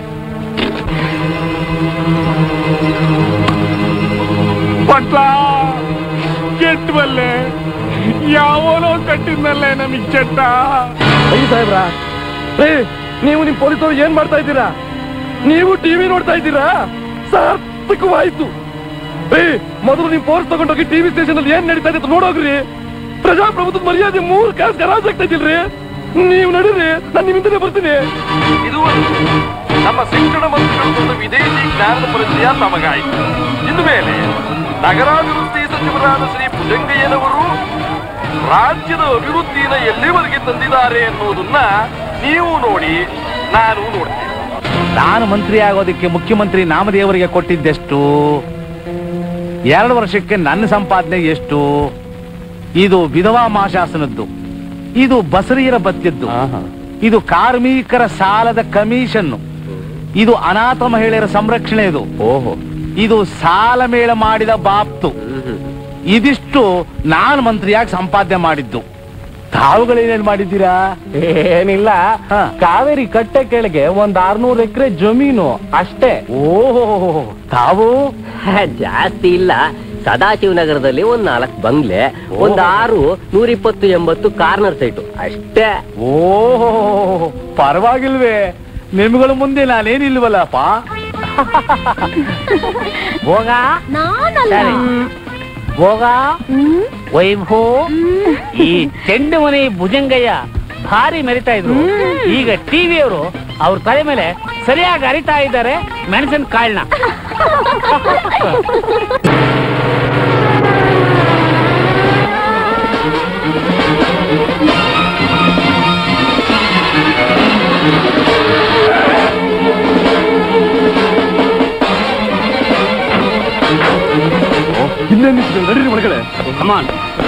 E: ಪಟ್ಲ ಕೆಟ್ಟವಲ್ಲೇ ಯಾವನೋ ಕಟ್ಟಿದ್ನಲ್ಲೇ ನಮಗ್ ಕೆಟ್ಟ
N: ಅಯ್ಯ ಸಾಹೇಬ್ರ ಏ ನೀವು ನಿಮ್ ಪೊಲೀಸರು ಏನ್ ಮಾಡ್ತಾ ಇದ್ದೀರಾ ನೀವು ಟಿವಿ ನೋಡ್ತಾ ಇದ್ದೀರಾ ಸಾರ್ಥಕವಾಯ್ತು ಏ ಮೊದಲು ನೀವು ಫೋರ್ಸ್ ತಗೊಂಡೋಗಿ ಟಿವಿ ಸ್ಟೇಷನ್ ಅಲ್ಲಿ ಏನ್ ನಡೀತಾ ಇದೆ ಅಂತ ನೋಡೋಗ್ರಿ ಪ್ರಜಾಪ್ರಭುತ್ವದ ಮರ್ಯಾದೆ ಮೂರು ಕಾಸು ಗರಾಜ್ ಆಗ್ತಾ ಇದ್ದಿಲ್ರಿ ನೀವು ನಡೀರಿ ನಾನು ನಿಮ್ಮಿಂದಲೇ ಬರ್ತೀನಿ ಇದು ನಮ್ಮ ಶಿಕ್ಷಣ ಮಂತ್ರಿಗಳು ಒಂದು ವಿದೇಶಿ ಜ್ಞಾನದ ಪರಿಚಯ ತಮಗಾಯಿತು ಇನ್ನು ಮೇಲೆ ನಗರಾಭಿವೃದ್ಧಿ ಸಚಿವರಾದ ಶ್ರೀ ಭುಜಂಗಯ್ಯನವರು ರಾಜ್ಯದ ಅಭಿವೃದ್ಧಿನ ಎಲ್ಲಿವರೆಗೆ ತಂದಿದ್ದಾರೆ ಅನ್ನೋದನ್ನ ನೀವು ನೋಡಿ ನಾನು ನೋಡ್ತೇನೆ
K: ನಾನು ಮಂತ್ರಿ ಆಗೋದಕ್ಕೆ ಮುಖ್ಯಮಂತ್ರಿ ನಾಮದೇವರಿಗೆ ಕೊಟ್ಟಿದ್ದೆಷ್ಟು ಎರಡು ವರ್ಷಕ್ಕೆ ನನ್ನ ಸಂಪಾದನೆ ಎಷ್ಟು ಇದು ವಿಧವಾ ಮಾಶಾಸನದ್ದು ಇದು ಬಸರಿಯರ ಬತ್ತಿದ್ದು ಇದು ಕಾರ್ಮಿಕರ ಸಾಲದ ಕಮಿಷನ್ ಇದು ಅನಾಥ ಮಹಿಳೆಯರ ಸಂರಕ್ಷಣೆ ಇದು ಓಹೋ ಇದು ಸಾಲ ಮೇಳ ಮಾಡಿದ ಬಾಪ್ತು ಇದಿಷ್ಟು ನಾನು ಮಂತ್ರಿಯಾಗಿ ಸಂಪಾದನೆ ಮಾಡಿದ್ದು ತಾವುಗಳೇನೇನ್ ಮಾಡಿದ್ದೀರಾ
P: ಏನಿಲ್ಲ ಕಾವೇರಿ ಕಟ್ಟೆ ಕೆಳಗೆ ಒಂದ್ ಆರ್ನೂರು ಎಕರೆ ಜಮೀನು ಅಷ್ಟೇ
K: ಓಹೋ ತಾವು
S: ಜಾಸ್ತಿ ಇಲ್ಲ ಸದಾಶಿವನಗರದಲ್ಲಿ ಒಂದ್ ನಾಲ್ಕು ಬಂಗ್ಲೆ ಒಂದ್ ಆರು ನೂರಿಪ್ಪತ್ತು ಎಂಬತ್ತು ಕಾರ್ನರ್ ಸೈಟು ಅಷ್ಟೇ
K: ಓಹೋ ಪರವಾಗಿಲ್ವೇ ನಿಮ್ಗಳ ಮುಂದೆ ನಾನೇನಿಲ್ವಲ್ಲಪ್ಪ ಹೋಗ
H: ನಾನಲ್ಲ
K: ಸರಿ. ಭೋಗ ವೈಭೋ ಈ ಚೆಂಡು ಮನೆ ಭುಜಂಗಯ್ಯ ಭಾರಿ ಮೆರಿತಾ ಇದ್ರು ಈಗ ಟಿವಿಯವರು ಅವ್ರ ತಲೆ ಮೇಲೆ ಸರಿಯಾಗಿ ಅರಿತಾ ಇದ್ದಾರೆ ಮೆಣಸಿನ ಕಾಳನ್ನ
N: ಇನ್ನೇ ನಿಂತಿದೆ ನಡೀರಿ ಒಳಗಡೆ
K: ಕಮಾನ್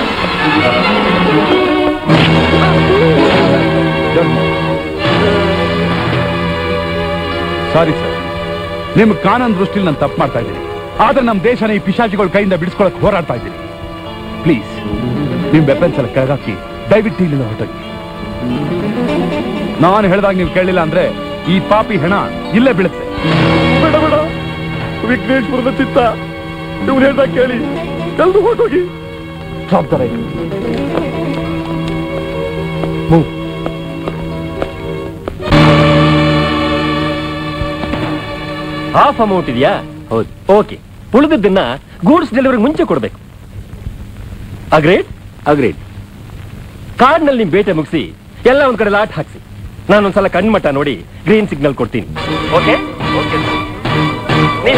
B: ಸಾರಿ ಸರ್ ನಿಮ್ ಕಾನೂನು ದೃಷ್ಟಿಲಿ ನಾನು ತಪ್ಪು ಮಾಡ್ತಾ ಇದ್ದೀನಿ ಆದ್ರೆ ನಮ್ಮ ದೇಶನ ಈ ಪಿಶಾಚಿಗಳ ಕೈಯಿಂದ ಬಿಡಿಸ್ಕೊಳಕ್ ಹೋರಾಡ್ತಾ ಇದ್ದೀನಿ ಪ್ಲೀಸ್ ನಿಮ್ ವೆಪನ್ಸ್ ಎಲ್ಲ ಕೆಳಗಾಕಿ ದಯವಿಟ್ಟು ಇಲ್ಲಿಂದ ಹೊರಟೋಗಿ ನಾನು ಹೇಳಿದಾಗ ನೀವು ಕೇಳಿಲ್ಲ ಅಂದ್ರೆ ಈ ಪಾಪಿ ಹೆಣ ಇಲ್ಲೇ ಬೀಳುತ್ತೆ
N: ಬೇಡ ಬೇಡ ವಿಘ್ನೇಶ್ವರದ ಚಿತ್ತ ಇವ್ರು ಹೇಳ್ದಾಗ ಕೇಳಿ ಎಲ್ರು ಹೊರಟೋಗಿ drop the right half amount ಇದೆಯಾ ಹೌದು ಓಕೆ ಉಳಿದದ್ದನ್ನ ಗೂಡ್ಸ್ ಡೆಲಿವರಿ ಮುಂಚೆ ಕೊಡ್ಬೇಕು ಅಗ್ರೇಡ್ ಅಗ್ರೇಡ್ ಕಾರ್ಡ್ನಲ್ಲಿ ನಿಮ್ ಬೇಟೆ ಮುಗಿಸಿ ಎಲ್ಲ ಒಂದ್ ಕಡೆ ಲಾಟ್ ಹಾಕ್ಸಿ ನಾನೊಂದ್ಸಲ ಕಣ್ಮಟ್ಟ ನೋಡಿ ಗ್ರೀನ್ ಸಿಗ್ನಲ್ ಕೊಡ್ತೀನಿ ಓಕೆ ಓಕೆ ನೀವು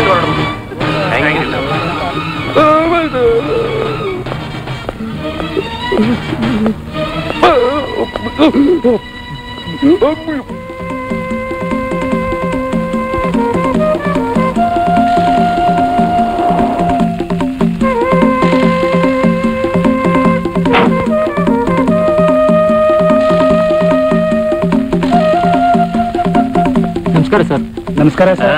P: ನಮಸ್ಕಾರ ಸರ್
A: ನಮಸ್ಕಾರ ಸರ್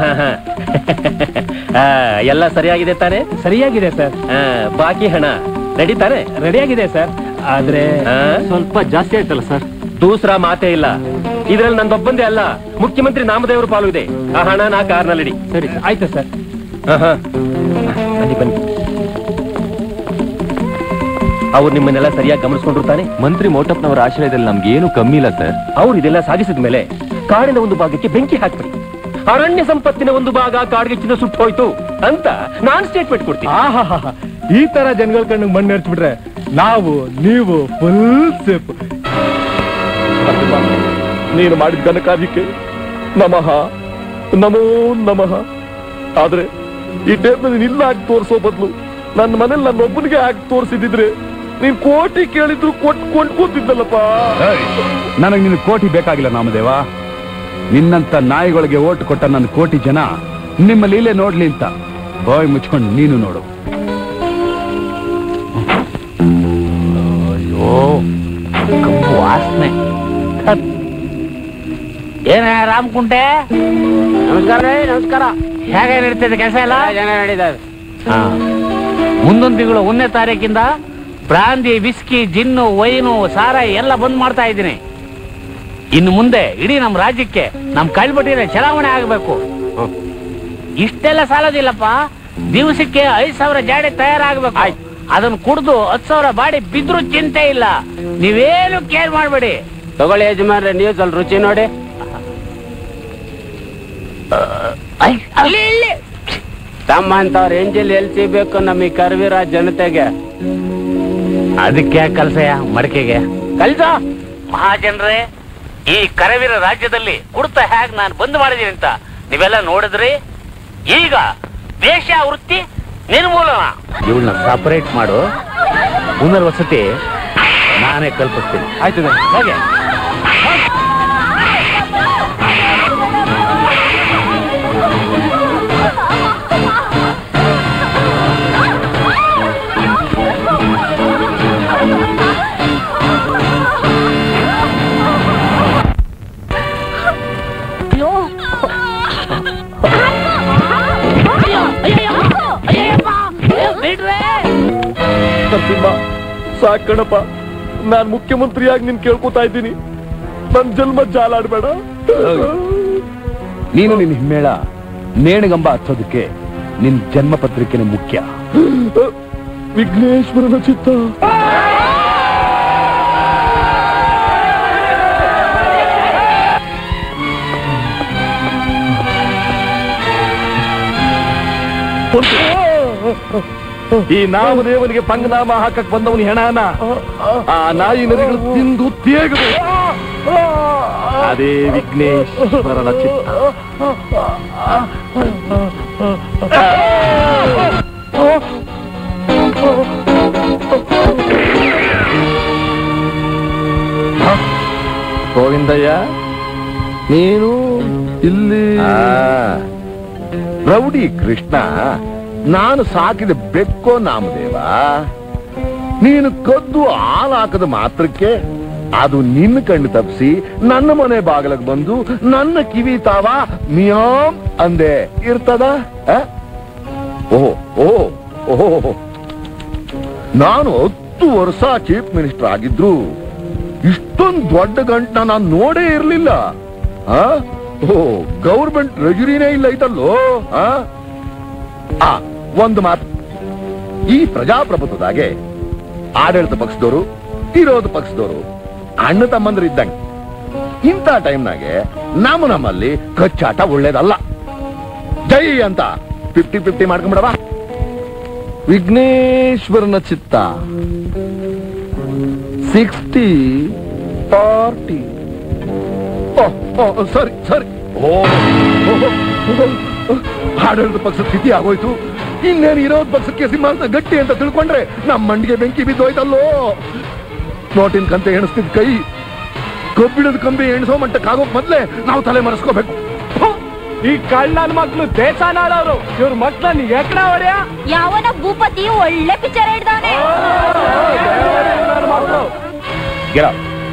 P: ಎಲ್ಲ ಸರಿಯಾಗಿದೆ ತಾನೆ
A: ಸರಿಯಾಗಿದೆ ಸರ್
P: ಬಾಕಿ ಹಣ ರೆಡಿ ತಾನೆ
A: ರೆಡಿಯಾಗಿದೆ ಸರ್ ಆದ್ರೆ
P: ಸ್ವಲ್ಪ ಜಾಸ್ತಿ ಆಯ್ತಲ್ಲ ಸರ್ ದೂಸರ ಮಾತೇ ಇಲ್ಲ ಇದ್ರಲ್ಲಿ ನಂದೊಬ್ಬಂದೇ ಅಲ್ಲ ಮುಖ್ಯಮಂತ್ರಿ ನಾಮದೇವ್ರ ಪಾಲು ಇದೆ ಆ ಹಣ ನಾ ಕಾರ್ನಲ್ಲಿಡಿ
A: ಸರಿ ಆಯ್ತು ಸರ್
P: ಬನ್ನಿ ಬನ್ನಿ ಅವ್ರು ನಿಮ್ಮನ್ನೆಲ್ಲ ಸರಿಯಾಗಿ ಗಮನಿಸ್ಕೊಂಡ್ರು ತಾನೆ
T: ಮಂತ್ರಿ ಮೋಟಪ್ನವರ ಆಶ್ರಯದಲ್ಲಿ ನಮ್ಗೆ ಏನು ಕಮ್ಮಿ ಇಲ್ಲ ಸರ್
P: ಅವ್ರು ಇದೆಲ್ಲ ಸಾಗಿಸಿದ ಮೇಲೆ ಕಾಡಿನ ಒಂದು ಭಾಗಕ್ಕೆ ಬೆಂಕಿ ಹಾಕ್ಬಿಡಿ ಅರಣ್ಯ ಸಂಪತ್ತಿನ ಒಂದು ಭಾಗ ಕಾಡ್ಗಿಚ್ಚಿನ ಸುಟ್ಟು ಹೋಯ್ತು ಅಂತ ನಾನ್ ಸ್ಟೇಟ್ಮೆಂಟ್ ಕೊಡ್ತೀನಿ
A: ಆಹಾಹಾ. ಈ ತರ ಜನಗಳ ಕಣ್ಣಿಗೆ ಮಣ್ಣು ಎರ್ಚ್ಬಿಟ್ರೆ ನಾವು ನೀವು ಫುಲ್ ಸೇಫ್
N: ನೀನು ಮಾಡಿದ ಘನಕಾರ್ಯಕ್ಕೆ ನಮಃ ನಮೋ ನಮಃ ಆದ್ರೆ ಈ ಟೇಪ್ನಲ್ಲಿ ನಿನ್ನ ಹಾಕಿ ತೋರಿಸೋ ಬದಲು ನನ್ನ ಮನೇಲಿ ನನ್ನ ಒಬ್ಬನಿಗೆ ಹಾಕಿ ತೋರಿಸಿದ್ರೆ ನೀನ್ ಕೋಟಿ ಕೇಳಿದ್ರು ಕೊಟ್ಟು ಕೊಂಡ್ಕೊತಿದ್ದಲ್ಲಪ್ಪ
B: ನನಗೆ ನಿನ್ನ ಕೋಟಿ ಬೇಕಾಗಿಲ್ಲ ನಾಮದೇವ ನಿನ್ನಂತ ನಾಯಿಗಳಿಗೆ ಓಟ್ ಕೊಟ್ಟ ನನ್ನ ಕೋಟಿ ಜನ ನಿಮ್ಮ ಲೀಲೆ ನೋಡ್ಲಿ ಅಂತ ಬಾಯ್ ಮುಚ್ಕೊಂಡು ನೀನು ನೋಡು
K: ಅಯ್ಯೋ ಕಬ್ಬು ವಾಸನೆ ಥತ್. ಏನ ರಾಮಕುಂಟೆ ನಮಸ್ಕಾರ ನಮಸ್ಕಾರ ಹೇಗೆ ನಡೀತಿದೆ ಕೆಲಸ ಎಲ್ಲ ಚೆನ್ನಾಗಿ ನಡೀತದೆ ಹಾ ಮುಂದೊಂದು ತಿಂಗಳು ಒಂದನೇ ತಾರೀಕಿಂದ ಬ್ರಾಂದಿ ವಿಸ್ಕಿ ಜಿನ್ನು ವೈನು ಸಾರ ಎಲ್ಲ ಬಂದ್ ಮಾಡ್ತಾ ಇದ್ದೀನಿ ಇನ್ನು ಮುಂದೆ ಇಡೀ ನಮ್ಮ ರಾಜ್ಯಕ್ಕೆ ನಮ್ಮ ಕಳ್ಬಟ್ಟಿನ ಚಲಾವಣೆ ಆಗಬೇಕು ಇಷ್ಟೆಲ್ಲ ಸಾಲೋದಿಲ್ಲಪ್ಪ ದಿವಸಕ್ಕೆ ಐದ್ ಸಾವಿರ ಜಾಡಿ ತಯಾರಾಗಬೇಕು ಅದನ್ನ ಕುಡ್ದು ಹತ್ತು ಸಾವಿರ ಬಾಡಿ ಬಿದ್ರು ಚಿಂತೆ ಇಲ್ಲ ನೀವೇನು ಕೇರ್ ಮಾಡಬೇಡಿ
J: ತಗೊಳ್ಳಿ ಯಜಮಾನ್ರೆ ನೀವು ಸ್ವಲ್ಪ ರುಚಿ ನೋಡಿ
K: ಅಲ್ಲಿ ಇಲ್ಲಿ
J: ತಮ್ಮಂತವ್ರ ಎಂಜಿಲ್ ಎಲ್ ಸಿಗ್ಬೇಕು ನಮಗೆ ಕರ್ವಿರ ಜನತೆಗೆ
K: ಅದಕ್ಕೆ ಕಲ್ಸಯ್ಯ ಮಡಕೆಗೆ ಕಲ್ಸ ಮಹಾಜನರೇ ಈ ಕರವೀರ ರಾಜ್ಯದಲ್ಲಿ ಕುಡ್ತ ಹೇಗ್ ನಾನು ಬಂದ್ ಮಾಡಿದೀನಿ ಅಂತ ನೀವೆಲ್ಲ ನೋಡಿದ್ರಿ ಈಗ ದೇಶ ವೃತ್ತಿ ನಿರ್ಮೂಲನ ಇವಳನ್ನ ಸಪರೇಟ್ ಮಾಡು ಪುನರ್ವಸತಿ ನಾನೇ ಕಲ್ಪಿಸ್ತೀನಿ ಆಯ್ತದೆ ಹಾಗೆ
N: ನರಸಿಂಹ ಸಾಕಣಪ್ಪ ನಾನ್ ಮುಖ್ಯಮಂತ್ರಿಯಾಗಿ ನಿನ್ ಕೇಳ್ಕೊತಾ ಇದ್ದೀನಿ ನನ್ ಜನ್ಮ ಜಾಲಾಡ್ಬೇಡ
B: ನೀನು ನಿನ್ನ ಹಿಮ್ಮೇಳ ನೇಣಿಗಂಬ ಹಚ್ಚೋದಕ್ಕೆ ನಿನ್ ಜನ್ಮ ಪತ್ರಿಕೆನೇ ಮುಖ್ಯ
N: ವಿಘ್ನೇಶ್ವರನ ಚಿತ್ತ ಈ ನಾಮದೇವನಿಗೆ ಪಂಗನಾಮ ಹಾಕಕ್ ಬಂದವನ ಹೆಣನ ಆ ನಾಯಿ ನರಿಗಳು ತಿಂದು ತೇಗದು ಅದೇ ವಿಘ್ನೇಶ್ವರನ ಚಿತ್ತ ಗೋವಿಂದಯ್ಯ ನೀನು ಇಲ್ಲಿ
G: ರೌಡಿ ಕೃಷ್ಣ ನಾನು ಸಾಕಿದ ಬೆಕ್ಕೋ ನಾಮದೇವ ನೀನು ಕದ್ದು ಹಾಲಾಕದ ಮಾತ್ರಕ್ಕೆ ಅದು ನಿನ್ನ ಕಣ್ಣು ತಪ್ಪಿಸಿ ನನ್ನ ಮನೆ ಬಾಗಿಲಿಗೆ ಬಂದು ನನ್ನ ಕಿವಿ ತಾವ ಮಿಯಾಮ್ ಅಂದೆ ಇರ್ತದ ಆ? ಓಹೋ ಓಹೋ ಓಹೋ ನಾನು ಹತ್ತು ವರ್ಷ ಚೀಫ್ ಮಿನಿಸ್ಟರ್ ಆಗಿದ್ರು ಇಷ್ಟೊಂದು ದೊಡ್ಡ ಗಂಟನ ನಾನು ನೋಡೇ ಇರ್ಲಿಲ್ಲ ಆ? ಓ ಗೌರ್ಮೆಂಟ್ ಟ್ರೆಜರಿನೇ ಇಲ್ಲ ಐತಲ್ಲೋ ಆ? ಆ ಒಂದು ಮಾತು ಈ ಪ್ರಜಾಪ್ರಭುತ್ವದಾಗೆ ಆಡಳಿತ ಪಕ್ಷದವರು ವಿರೋಧ ಪಕ್ಷದವರು ಅಣ್ಣ ತಮ್ಮಂದ್ರು ಇದ್ದಂಗೆ ಇಂಥ ಟೈಮ್ನಾಗೆ ನಮ್ಮ ನಮ್ಮಲ್ಲಿ ಕಚ್ಚಾಟ ಒಳ್ಳೇದಲ್ಲ ಜೈ ಅಂತ ಫಿಫ್ಟಿ ಫಿಫ್ಟಿ ಮಾಡ್ಕೊಂಬಿಡವಾ
N: ವಿಘ್ನೇಶ್ವರನ ಚಿತ್ತ ಸಿಕ್ಸ್ಟಿ ಫಾರ್ಟಿ
G: ಸರಿ ಸರಿ ಓ ಆಡಳಿತ ಪಕ್ಷದ ಸ್ಥಿತಿ ಆಗೋಯ್ತು ಇನ್ನೇನು ಇರೋದ್ ಪಕ್ಷಕ್ಕೆ ಸಿಂಹಾಸನ ಗಟ್ಟಿ ಅಂತ ತಿಳ್ಕೊಂಡ್ರೆ ನಮ್ಮ ಮಂಡಿಗೆ ಬೆಂಕಿ ಬಿದ್ದೋಯ್ತಲ್ಲೋ ನೋಟಿನ ಕಂತೆ ಎಣಿಸ್ತಿದ್ ಕೈ ಕಬ್ಬಿಣದ ಕಂಬಿ ಎಣಿಸೋ ಮಟ್ಟಕ್ಕಾಗೋಕ್ ಮೊದ್ಲೇ ನಾವು ತಲೆ ಮರೆಸ್ಕೋಬೇಕು
P: ಈ ಕಳ್ಳನ ಮಕ್ಳು ದೇಶ ನಾಡೋರು ಇವ್ರ ಮಕ್ಳನ್ನ ಎಕಡ ಹೊಡೆಯ
F: ಯಾವನ ಭೂಪತಿ ಒಳ್ಳೆ ಪಿಕ್ಚರ್ ಹಿಡ್ದವನೆ
G: ಗೆರ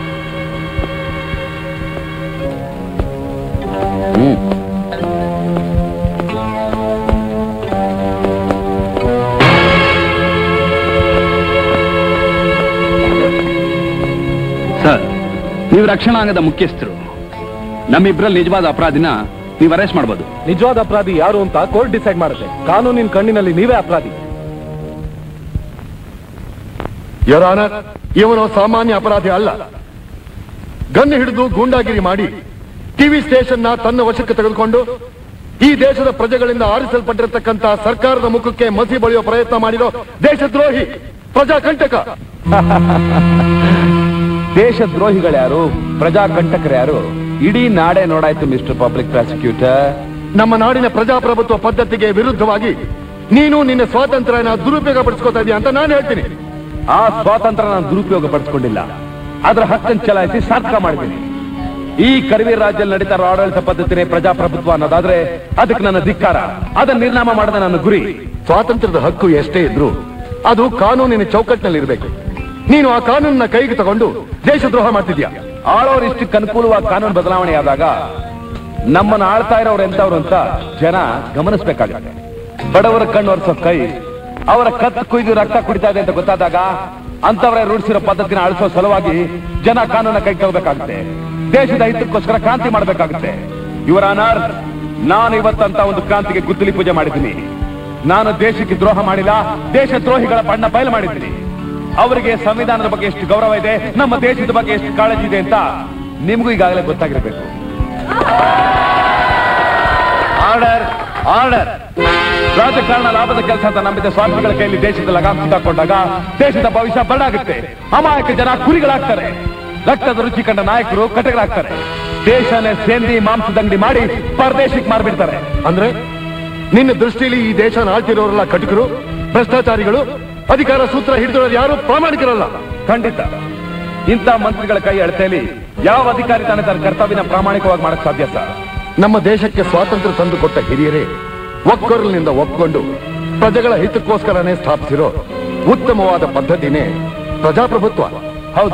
G: ಹ್ಮ್
L: ಸರ್ ನೀವು ರಕ್ಷಣಾಂಗದ ಮುಖ್ಯಸ್ಥರು ನಮ್ಮಿಬ್ರಲ್ಲಿ ನಿಜವಾದ ಅಪರಾಧಿನ ನೀವು ಅರೆಸ್ಟ್ ಮಾಡ್ಬೋದು
A: ನಿಜವಾದ ಅಪರಾಧಿ ಯಾರು ಅಂತ ಕೋರ್ಟ್ ಡಿಸೈಡ್ ಮಾಡುತ್ತೆ ಕಾನೂನಿನ ಕಣ್ಣಿನಲ್ಲಿ ನೀವೇ ಅಪರಾಧಿ
G: ಯರಾನ ಇವನು ಸಾಮಾನ್ಯ ಅಪರಾಧಿ ಅಲ್ಲ ಗನ್ ಹಿಡಿದು ಗೂಂಡಾಗಿರಿ ಮಾಡಿ ಟಿವಿ ಸ್ಟೇಷನ್ ನ ತನ್ನ ವಶಕ್ಕೆ ತೆಗೆದುಕೊಂಡು ಈ ದೇಶದ ಪ್ರಜೆಗಳಿಂದ ಆರಿಸಲ್ಪಟ್ಟಿರತಕ್ಕಂತ ಸರ್ಕಾರದ ಮುಖಕ್ಕೆ ಮಸಿ ಬಳಿಯುವ ಪ್ರಯತ್ನ ಮಾಡಿರೋ ದೇಶದ್ರೋಹಿ ಪ್ರಜಾಕಂಟಕ
B: ದೇಶದ್ರೋಹಿಗಳ್ಯಾರು ಪ್ರಜಾಕಂಟಕರ್ಯಾರು ಇಡೀ ನಾಡೇ ನೋಡಾಯ್ತು ಮಿಸ್ಟರ್ ಪಬ್ಲಿಕ್ ಪ್ರಾಸಿಕ್ಯೂಟರ್
G: ನಮ್ಮ ನಾಡಿನ ಪ್ರಜಾಪ್ರಭುತ್ವ ಪದ್ಧತಿಗೆ ವಿರುದ್ಧವಾಗಿ ನೀನು ನಿನ್ನ ಸ್ವಾತಂತ್ರ್ಯನ ದುರುಪಯೋಗ ಪಡಿಸ್ಕೋತಾ ಇದೀಯ ಅಂತ ನಾನು ಹೇಳ್ತೀನಿ
B: ಆ ಸ್ವಾತಂತ್ರ್ಯ ನಾನು ದುರುಪಯೋಗ ಪಡಿಸ್ಕೊಂಡಿಲ್ಲ ಅದರ ಹಕ್ಕನ್ನು ಚಲಾಯಿಸಿ ಸಾರ್ಥಕ ಮಾಡಿದ್ದೀನಿ ಈ ಕರಿವೆ ರಾಜ್ಯದಲ್ಲಿ ನಡೀತಾ ಇರೋ ಆಡಳಿತ ಪದ್ಧತಿನೇ ಪ್ರಜಾಪ್ರಭುತ್ವ ಅನ್ನೋದಾದ್ರೆ ಅದಕ್ಕೆ ನನ್ನ ಧಿಕ್ಕಾರ ಅದನ್ನ ನಿರ್ನಾಮ ಮಾಡದ ನನ್ನ ಗುರಿ
G: ಸ್ವಾತಂತ್ರ್ಯದ ಹಕ್ಕು ಎಷ್ಟೇ ಇದ್ರು ಅದು ಕಾನೂನಿನ ಚೌಕಟ್ಟಿನಲ್ಲಿ ಇರಬೇಕು ನೀನು ಆ ಕಾನೂನನ್ನ ಕೈಗೆ ತಗೊಂಡು ದೇಶದ್ರೋಹ ಮಾಡ್ತಿದ್ಯಾ
B: ಆಳೋರು ಇಷ್ಟಕ್ಕೆ ಅನುಕೂಲವಾಗಿ ಕಾನೂನು ಬದಲಾವಣೆ ಆದಾಗ ನಮ್ಮನ್ನ ಆಳ್ತಾ ಇರೋರು ಎಂತವ್ರು ಅಂತ ಜನ ಗಮನಿಸಬೇಕಾಗುತ್ತೆ ಬಡವರ ಕಣ್ಣು ಒರೆಸೋ ಕೈ ಅವರ ಕತ್ತು ಕುಯ್ದು ರಕ್ತ ಕುಡಿತಾ ಇದೆ ಅಂತ ಗೊತ್ತಾದಾಗ ಅಂತವರೇ ರೂಢಿಸಿರೋ ಪದ್ಧತಿನ ಅಳಿಸೋ ಸಲುವಾಗಿ ಜನ ಕಾನೂನ ಕೈ ತಗೋಬೇಕಾಗುತ್ತೆ ದೇಶದ ಹಿತಕ್ಕೋಸ್ಕರ ಕ್ರಾಂತಿ ಮಾಡಬೇಕಾಗುತ್ತೆ ಇವರ ಅನಾರ್ ನಾನು ಇವತ್ತಂತ ಒಂದು ಕ್ರಾಂತಿಗೆ ಗುದ್ದಲಿ ಪೂಜೆ ಮಾಡಿದ್ದೀನಿ ನಾನು ದೇಶಕ್ಕೆ ದ್ರೋಹ ಮಾಡಿಲ್ಲ ದೇಶ ದ್ರೋಹಿಗಳ ಬಣ್ಣ ಬಯಲು ಮಾಡಿದ್ದೀನಿ ಅವರಿಗೆ ಸಂವಿಧಾನದ ಬಗ್ಗೆ ಎಷ್ಟು ಗೌರವ ಇದೆ ನಮ್ಮ ದೇಶದ ಬಗ್ಗೆ ಎಷ್ಟು ಕಾಳಜಿ ಇದೆ ಅಂತ ನಿಮಗೂ ಈಗಾಗಲೇ ಗೊತ್ತಾಗಿರಬೇಕು ಆರ್ಡರ್ ಆರ್ಡರ್ ರಾಜಕಾರಣ ಲಾಭದ ಕೆಲಸ ಅಂತ ನಂಬಿದ ಸ್ವಾರ್ಥಿಗಳ ಕೈಯಲ್ಲಿ ದೇಶದ ಲಗಾಮ್ ಸಿಕ್ಕಾಕೊಂಡಾಗ ದೇಶದ ಭವಿಷ್ಯ ಬಳ್ಳಾಗುತ್ತೆ ಅಮಾಯಕ ಜನ ಕುರಿಗಳಾಗ್ತಾರೆ ರಕ್ತದ ರುಚಿ ಕಂಡ ನಾಯಕರು ಕಟೆಗಳಾಗ್ತಾರೆ ದೇಶನೇ ಸೇಂದಿ ಮಾಂಸದಂಗಡಿ ಮಾಡಿ ಪರದೇಶಕ್ಕೆ ಮಾರ್ಬಿಡ್ತಾರೆ
G: ಅಂದ್ರೆ ನಿನ್ನ ದೃಷ್ಟಿಯಲ್ಲಿ ಈ ದೇಶನ ಆಳ್ತಿರೋರೆಲ್ಲ ಕಟಕರು ಭ್ರಷ್ಟಾಚಾರಿಗಳು ಅಧಿಕಾರ ಸೂತ್ರ ಹಿಡಿದವರು ಯಾರು ಪ್ರಾಮಾಣಿಕರಲ್ಲ
B: ಖಂಡಿತ ಇಂಥ ಮಂತ್ರಿಗಳ ಕೈ ಅಳತೆಯಲ್ಲಿ ಯಾವ ಅಧಿಕಾರಿ ತಾನೇ ತನ್ನ ಕರ್ತವ್ಯನ ಪ್ರಾಮಾಣಿಕವಾಗಿ ಮಾಡಕ್ ಸಾಧ್ಯ ಸರ್
G: ನಮ್ಮ ದೇಶಕ್ಕೆ ಸ್ವಾತಂತ್ರ್ಯ ತಂದು ಕೊಟ್ಟ ಹಿರಿಯರೇ ಒಕ್ಕೊರಲಿನಿಂದ ಒಪ್ಕೊಂಡು ಪ್ರಜೆಗಳ ಹಿತಕ್ಕೋಸ್ಕರನೇ ಸ್ಥಾಪಿಸಿರೋ ಉತ್ತಮವಾದ ಪದ್ಧತಿನೇ ಪ್ರಜಾಪ್ರಭುತ್ವ
B: ಹೌದು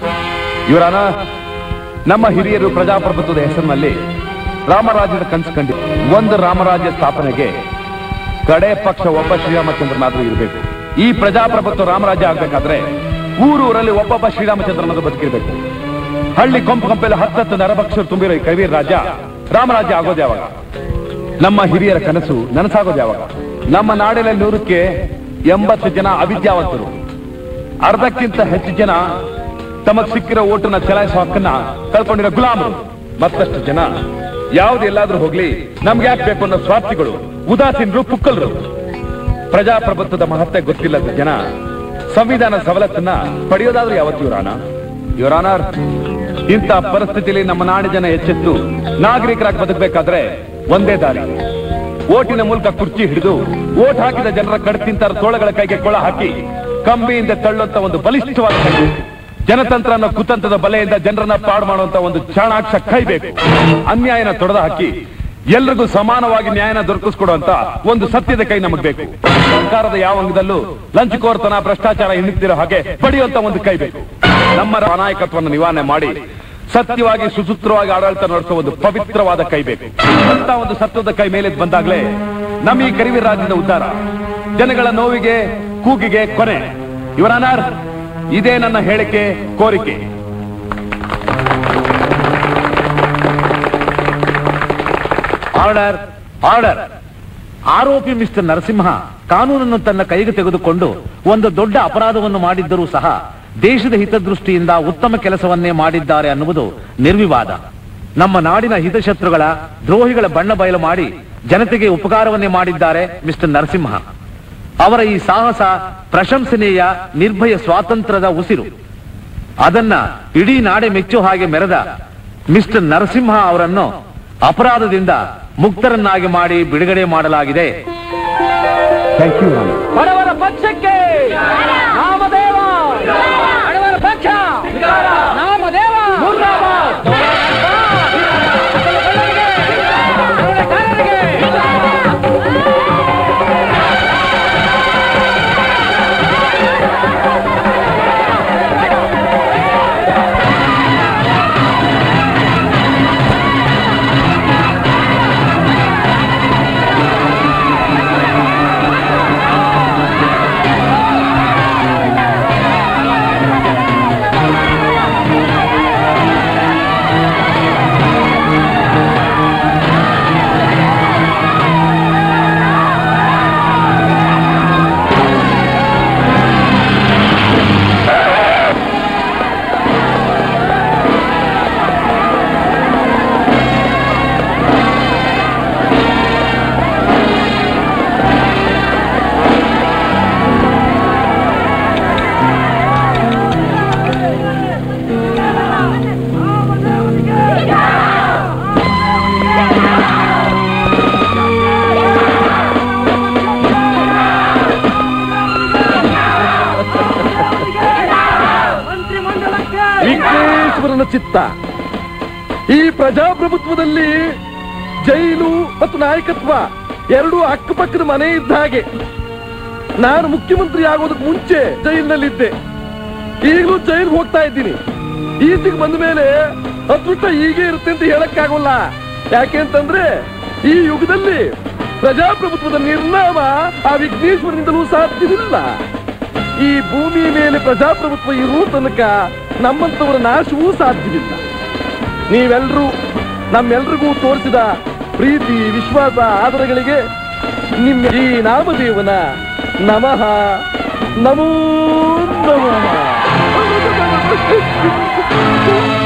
B: ಇವರಾನ ನಮ್ಮ ಹಿರಿಯರು ಪ್ರಜಾಪ್ರಭುತ್ವದ ಹೆಸರಿನಲ್ಲಿ ರಾಮರಾಜ್ಯದ ಕನಸು ಕಂಡಿ ಒಂದು ರಾಮರಾಜ್ಯ ಸ್ಥಾಪನೆಗೆ ಕಡೆ ಪಕ್ಷ ಒಬ್ಬ ಶ್ರೀರಾಮಚಂದ್ರನಾದ್ರೂ ಇರಬೇಕು ಈ ಪ್ರಜಾಪ್ರಭುತ್ವ ರಾಮರಾಜ್ಯ ಆಗ್ಬೇಕಾದ್ರೆ ಊರೂರಲ್ಲಿ ಒಬ್ಬೊಬ್ಬ ಶ್ರೀರಾಮಚಂದ್ರನಾದ್ರೂ ಬದುಕಿರ್ಬೇಕು ಹಳ್ಳಿ ಕೊಂಪು ಕೊಂಪೆಲ್ಲ ಹತ್ತತ್ತು ನರಭಕ್ಷರು ತುಂಬಿರೋ ಈ ಕವಿರ್ ರಾಜ್ಯ ರಾಮರಾಜ್ಯ ಆಗೋದು ಯಾವಾಗ ನಮ್ಮ ಹಿರಿಯರ ಕನಸು ನನಸಾಗೋದು ಯಾವಾಗ ನಮ್ಮ ನಾಡಿನಲ್ಲಿ ನೂರಕ್ಕೆ ಎಂಬತ್ತು ಜನ ಅವಿದ್ಯಾವಂತರು ಅರ್ಧಕ್ಕಿಂತ ಹೆಚ್ಚು ಜನ ತಮಗ್ ಸಿಕ್ಕಿರೋ ಓಟನ್ನ ಚಲಾಯಿಸುವ ಹಕ್ಕನ್ನ ಕಳ್ಕೊಂಡಿರೋ ಗುಲಾಮರು ಮತ್ತಷ್ಟು ಜನ ಯಾವ್ದು ಎಲ್ಲಾದ್ರೂ ಹೋಗ್ಲಿ ನಮ್ಗೆ ಯಾಕೆ ಬೇಕು ಅನ್ನೋ ಸ್ವಾರ್ಥಿಗಳು ಉದಾಸೀನರು ಪುಕ್ಕಲರು ಪ್ರಜಾಪ್ರಭುತ್ವದ ಮಹತ್ವ ಗೊತ್ತಿಲ್ಲದ ಜನ ಸಂವಿಧಾನ ಸವಲತ್ತನ್ನ ಪಡೆಯೋದಾದ್ರೂ ಯಾವತ್ತು ಇವರಾನ ಇವರಾನರ್ ಇಂಥ ಪರಿಸ್ಥಿತಿಯಲ್ಲಿ ನಮ್ಮ ನಾಡಿನ ಜನ ಎಚ್ಚೆತ್ತು ನಾಗರಿಕರಾಗಿ ಬದುಕಬೇಕಾದ್ರೆ ಒಂದೇ ದಾರಿ ಓಟಿನ ಮೂಲಕ ಕುರ್ಚಿ ಹಿಡಿದು ಓಟ್ ಹಾಕಿದ ಜನರ ಕಡ್ತಿಂತರ ತೋಳಗಳ ಕೈಗೆ ಕೊಳ ಹಾಕಿ ಕಂಬಿಯಿಂದ ತಳ್ಳುವಂತ ಒಂದು ಬಲಿಷ್ಠವಾದ ಕೈ ಜನತಂತ್ರ ಅನ್ನೋ ಕುತಂತ್ರದ ಬಲೆಯಿಂದ ಜನರನ್ನ ಪಾಡು ಮಾಡುವಂತ ಒಂದು ಚಾಣಾಕ್ಷ ಕೈ ಬೇಕು ಅನ್ಯಾಯನ ತೊಡೆದ ಹಾಕಿ ಎಲ್ರಿಗೂ ಸಮಾನವಾಗಿ ನ್ಯಾಯನ ದೊರಕಿಸ್ಕೊಡುವಂತ ಒಂದು ಸತ್ಯದ ಕೈ ನಮಗ್ ಬೇಕು ಸರ್ಕಾರದ ಯಾವ ಅಂಗದಲ್ಲೂ ಲಂಚಕೋರ್ತನ ಭ್ರಷ್ಟಾಚಾರ ಹಿನ್ನುತ್ತಿರೋ ಹಾಗೆ ಪಡೆಯುವಂತ ಒಂದು ಕೈ ಬೇಕು ನಮ್ಮ ನಾಯಕತ್ವವನ್ನು ನಿವಾರಣೆ ಮಾಡಿ ಸತ್ಯವಾಗಿ ಸುಸೂತ್ರವಾಗಿ ಆಡಳಿತ ನಡೆಸುವ ಒಂದು ಪವಿತ್ರವಾದ ಕೈ ಬೇಕು ಅಂತ ಒಂದು ಸತ್ವದ ಕೈ ಮೇಲೆ ಬಂದಾಗ್ಲೇ ನಮ್ಮ ಈ ಕರಿವಿ ರಾಜ್ಯದ ಉದ್ಧಾರ ಜನಗಳ ನೋವಿಗೆ ಕೂಗಿಗೆ ಕೊನೆ ಇವರನಾರ್ ಇದೇ ನನ್ನ ಹೇಳಿಕೆ ಕೋರಿಕೆ
M: ಆರ್ಡರ್ ಆರ್ಡರ್ ಆರೋಪಿ ಮಿಸ್ಟರ್ ನರಸಿಂಹ ಕಾನೂನನ್ನು ತನ್ನ ಕೈಗೆ ತೆಗೆದುಕೊಂಡು ಒಂದು ದೊಡ್ಡ ಅಪರಾಧವನ್ನು ಮಾಡಿದ್ದರೂ ಸಹ ದೇಶದ ಹಿತದೃಷ್ಟಿಯಿಂದ ಉತ್ತಮ ಕೆಲಸವನ್ನೇ ಮಾಡಿದ್ದಾರೆ ಅನ್ನುವುದು ನಿರ್ವಿವಾದ ನಮ್ಮ ನಾಡಿನ ಹಿತಶತ್ರುಗಳ ದ್ರೋಹಿಗಳ ಬಣ್ಣ ಬಯಲು ಮಾಡಿ ಜನತೆಗೆ ಉಪಕಾರವನ್ನೇ ಮಾಡಿದ್ದಾರೆ ಮಿಸ್ಟರ್ ನರಸಿಂಹ ಅವರ ಈ ಸಾಹಸ ಪ್ರಶಂಸನೀಯ ನಿರ್ಭಯ ಸ್ವಾತಂತ್ರ್ಯದ ಉಸಿರು ಅದನ್ನ ಇಡೀ ನಾಡೆ ಮೆಚ್ಚು ಹಾಗೆ ಮೆರೆದ ಮಿಸ್ಟರ್ ನರಸಿಂಹ ಅವರನ್ನು ಅಪರಾಧದಿಂದ ಮುಕ್ತರನ್ನಾಗಿ ಮಾಡಿ ಬಿಡುಗಡೆ ಮಾಡಲಾಗಿದೆ
B: ಥ್ಯಾಂಕ್ ಯು
P: ಬಡವರ ಪಕ್ಷಕ್ಕೆ ನಾಮದೇವ ಬಡವರ ಪಕ್ಷ ನಾಮದೇವ
N: ಗೊತ್ತಾ ಈ ಪ್ರಜಾಪ್ರಭುತ್ವದಲ್ಲಿ ಜೈಲು ಮತ್ತು ನಾಯಕತ್ವ ಎರಡೂ ಅಕ್ಕಪಕ್ಕದ ಮನೆ ಇದ್ದ ಹಾಗೆ ನಾನು ಮುಖ್ಯಮಂತ್ರಿ ಆಗೋದಕ್ಕೆ ಮುಂಚೆ ಜೈಲಿನಲ್ಲಿದ್ದೆ ಈಗಲೂ ಜೈಲ್ಗೆ ಹೋಗ್ತಾ ಇದ್ದೀನಿ ಈಚೆಗೆ ಬಂದ ಮೇಲೆ ಅದೃಷ್ಟ ಹೀಗೆ ಇರುತ್ತೆ ಅಂತ ಹೇಳಕ್ಕಾಗೋಲ್ಲ ಯಾಕೆ ಅಂತಂದ್ರೆ ಈ ಯುಗದಲ್ಲಿ ಪ್ರಜಾಪ್ರಭುತ್ವದ ನಿರ್ನಾಮ ಆ ವಿಘ್ನೇಶ್ವರನಿಂದಲೂ ಸಾಧ್ಯವಿಲ್ಲ ಈ ಭೂಮಿ ಮೇಲೆ ಪ್ರಜಾಪ್ರಭುತ್ವ ಇರುವ ತನಕ ನಮ್ಮಂತವರ ನಾಶವೂ ಸಾಧ್ಯವಿಲ್ಲ ನೀವೆಲ್ಲರೂ ನಮ್ಮೆಲ್ರಿಗೂ ತೋರಿಸಿದ ಪ್ರೀತಿ ವಿಶ್ವಾಸ ಆದರಗಳಿಗೆ ನಿಮ್ಮ ಈ ನಾಮದೇವನ ನಮಃ ನಮೋ ನಮಃ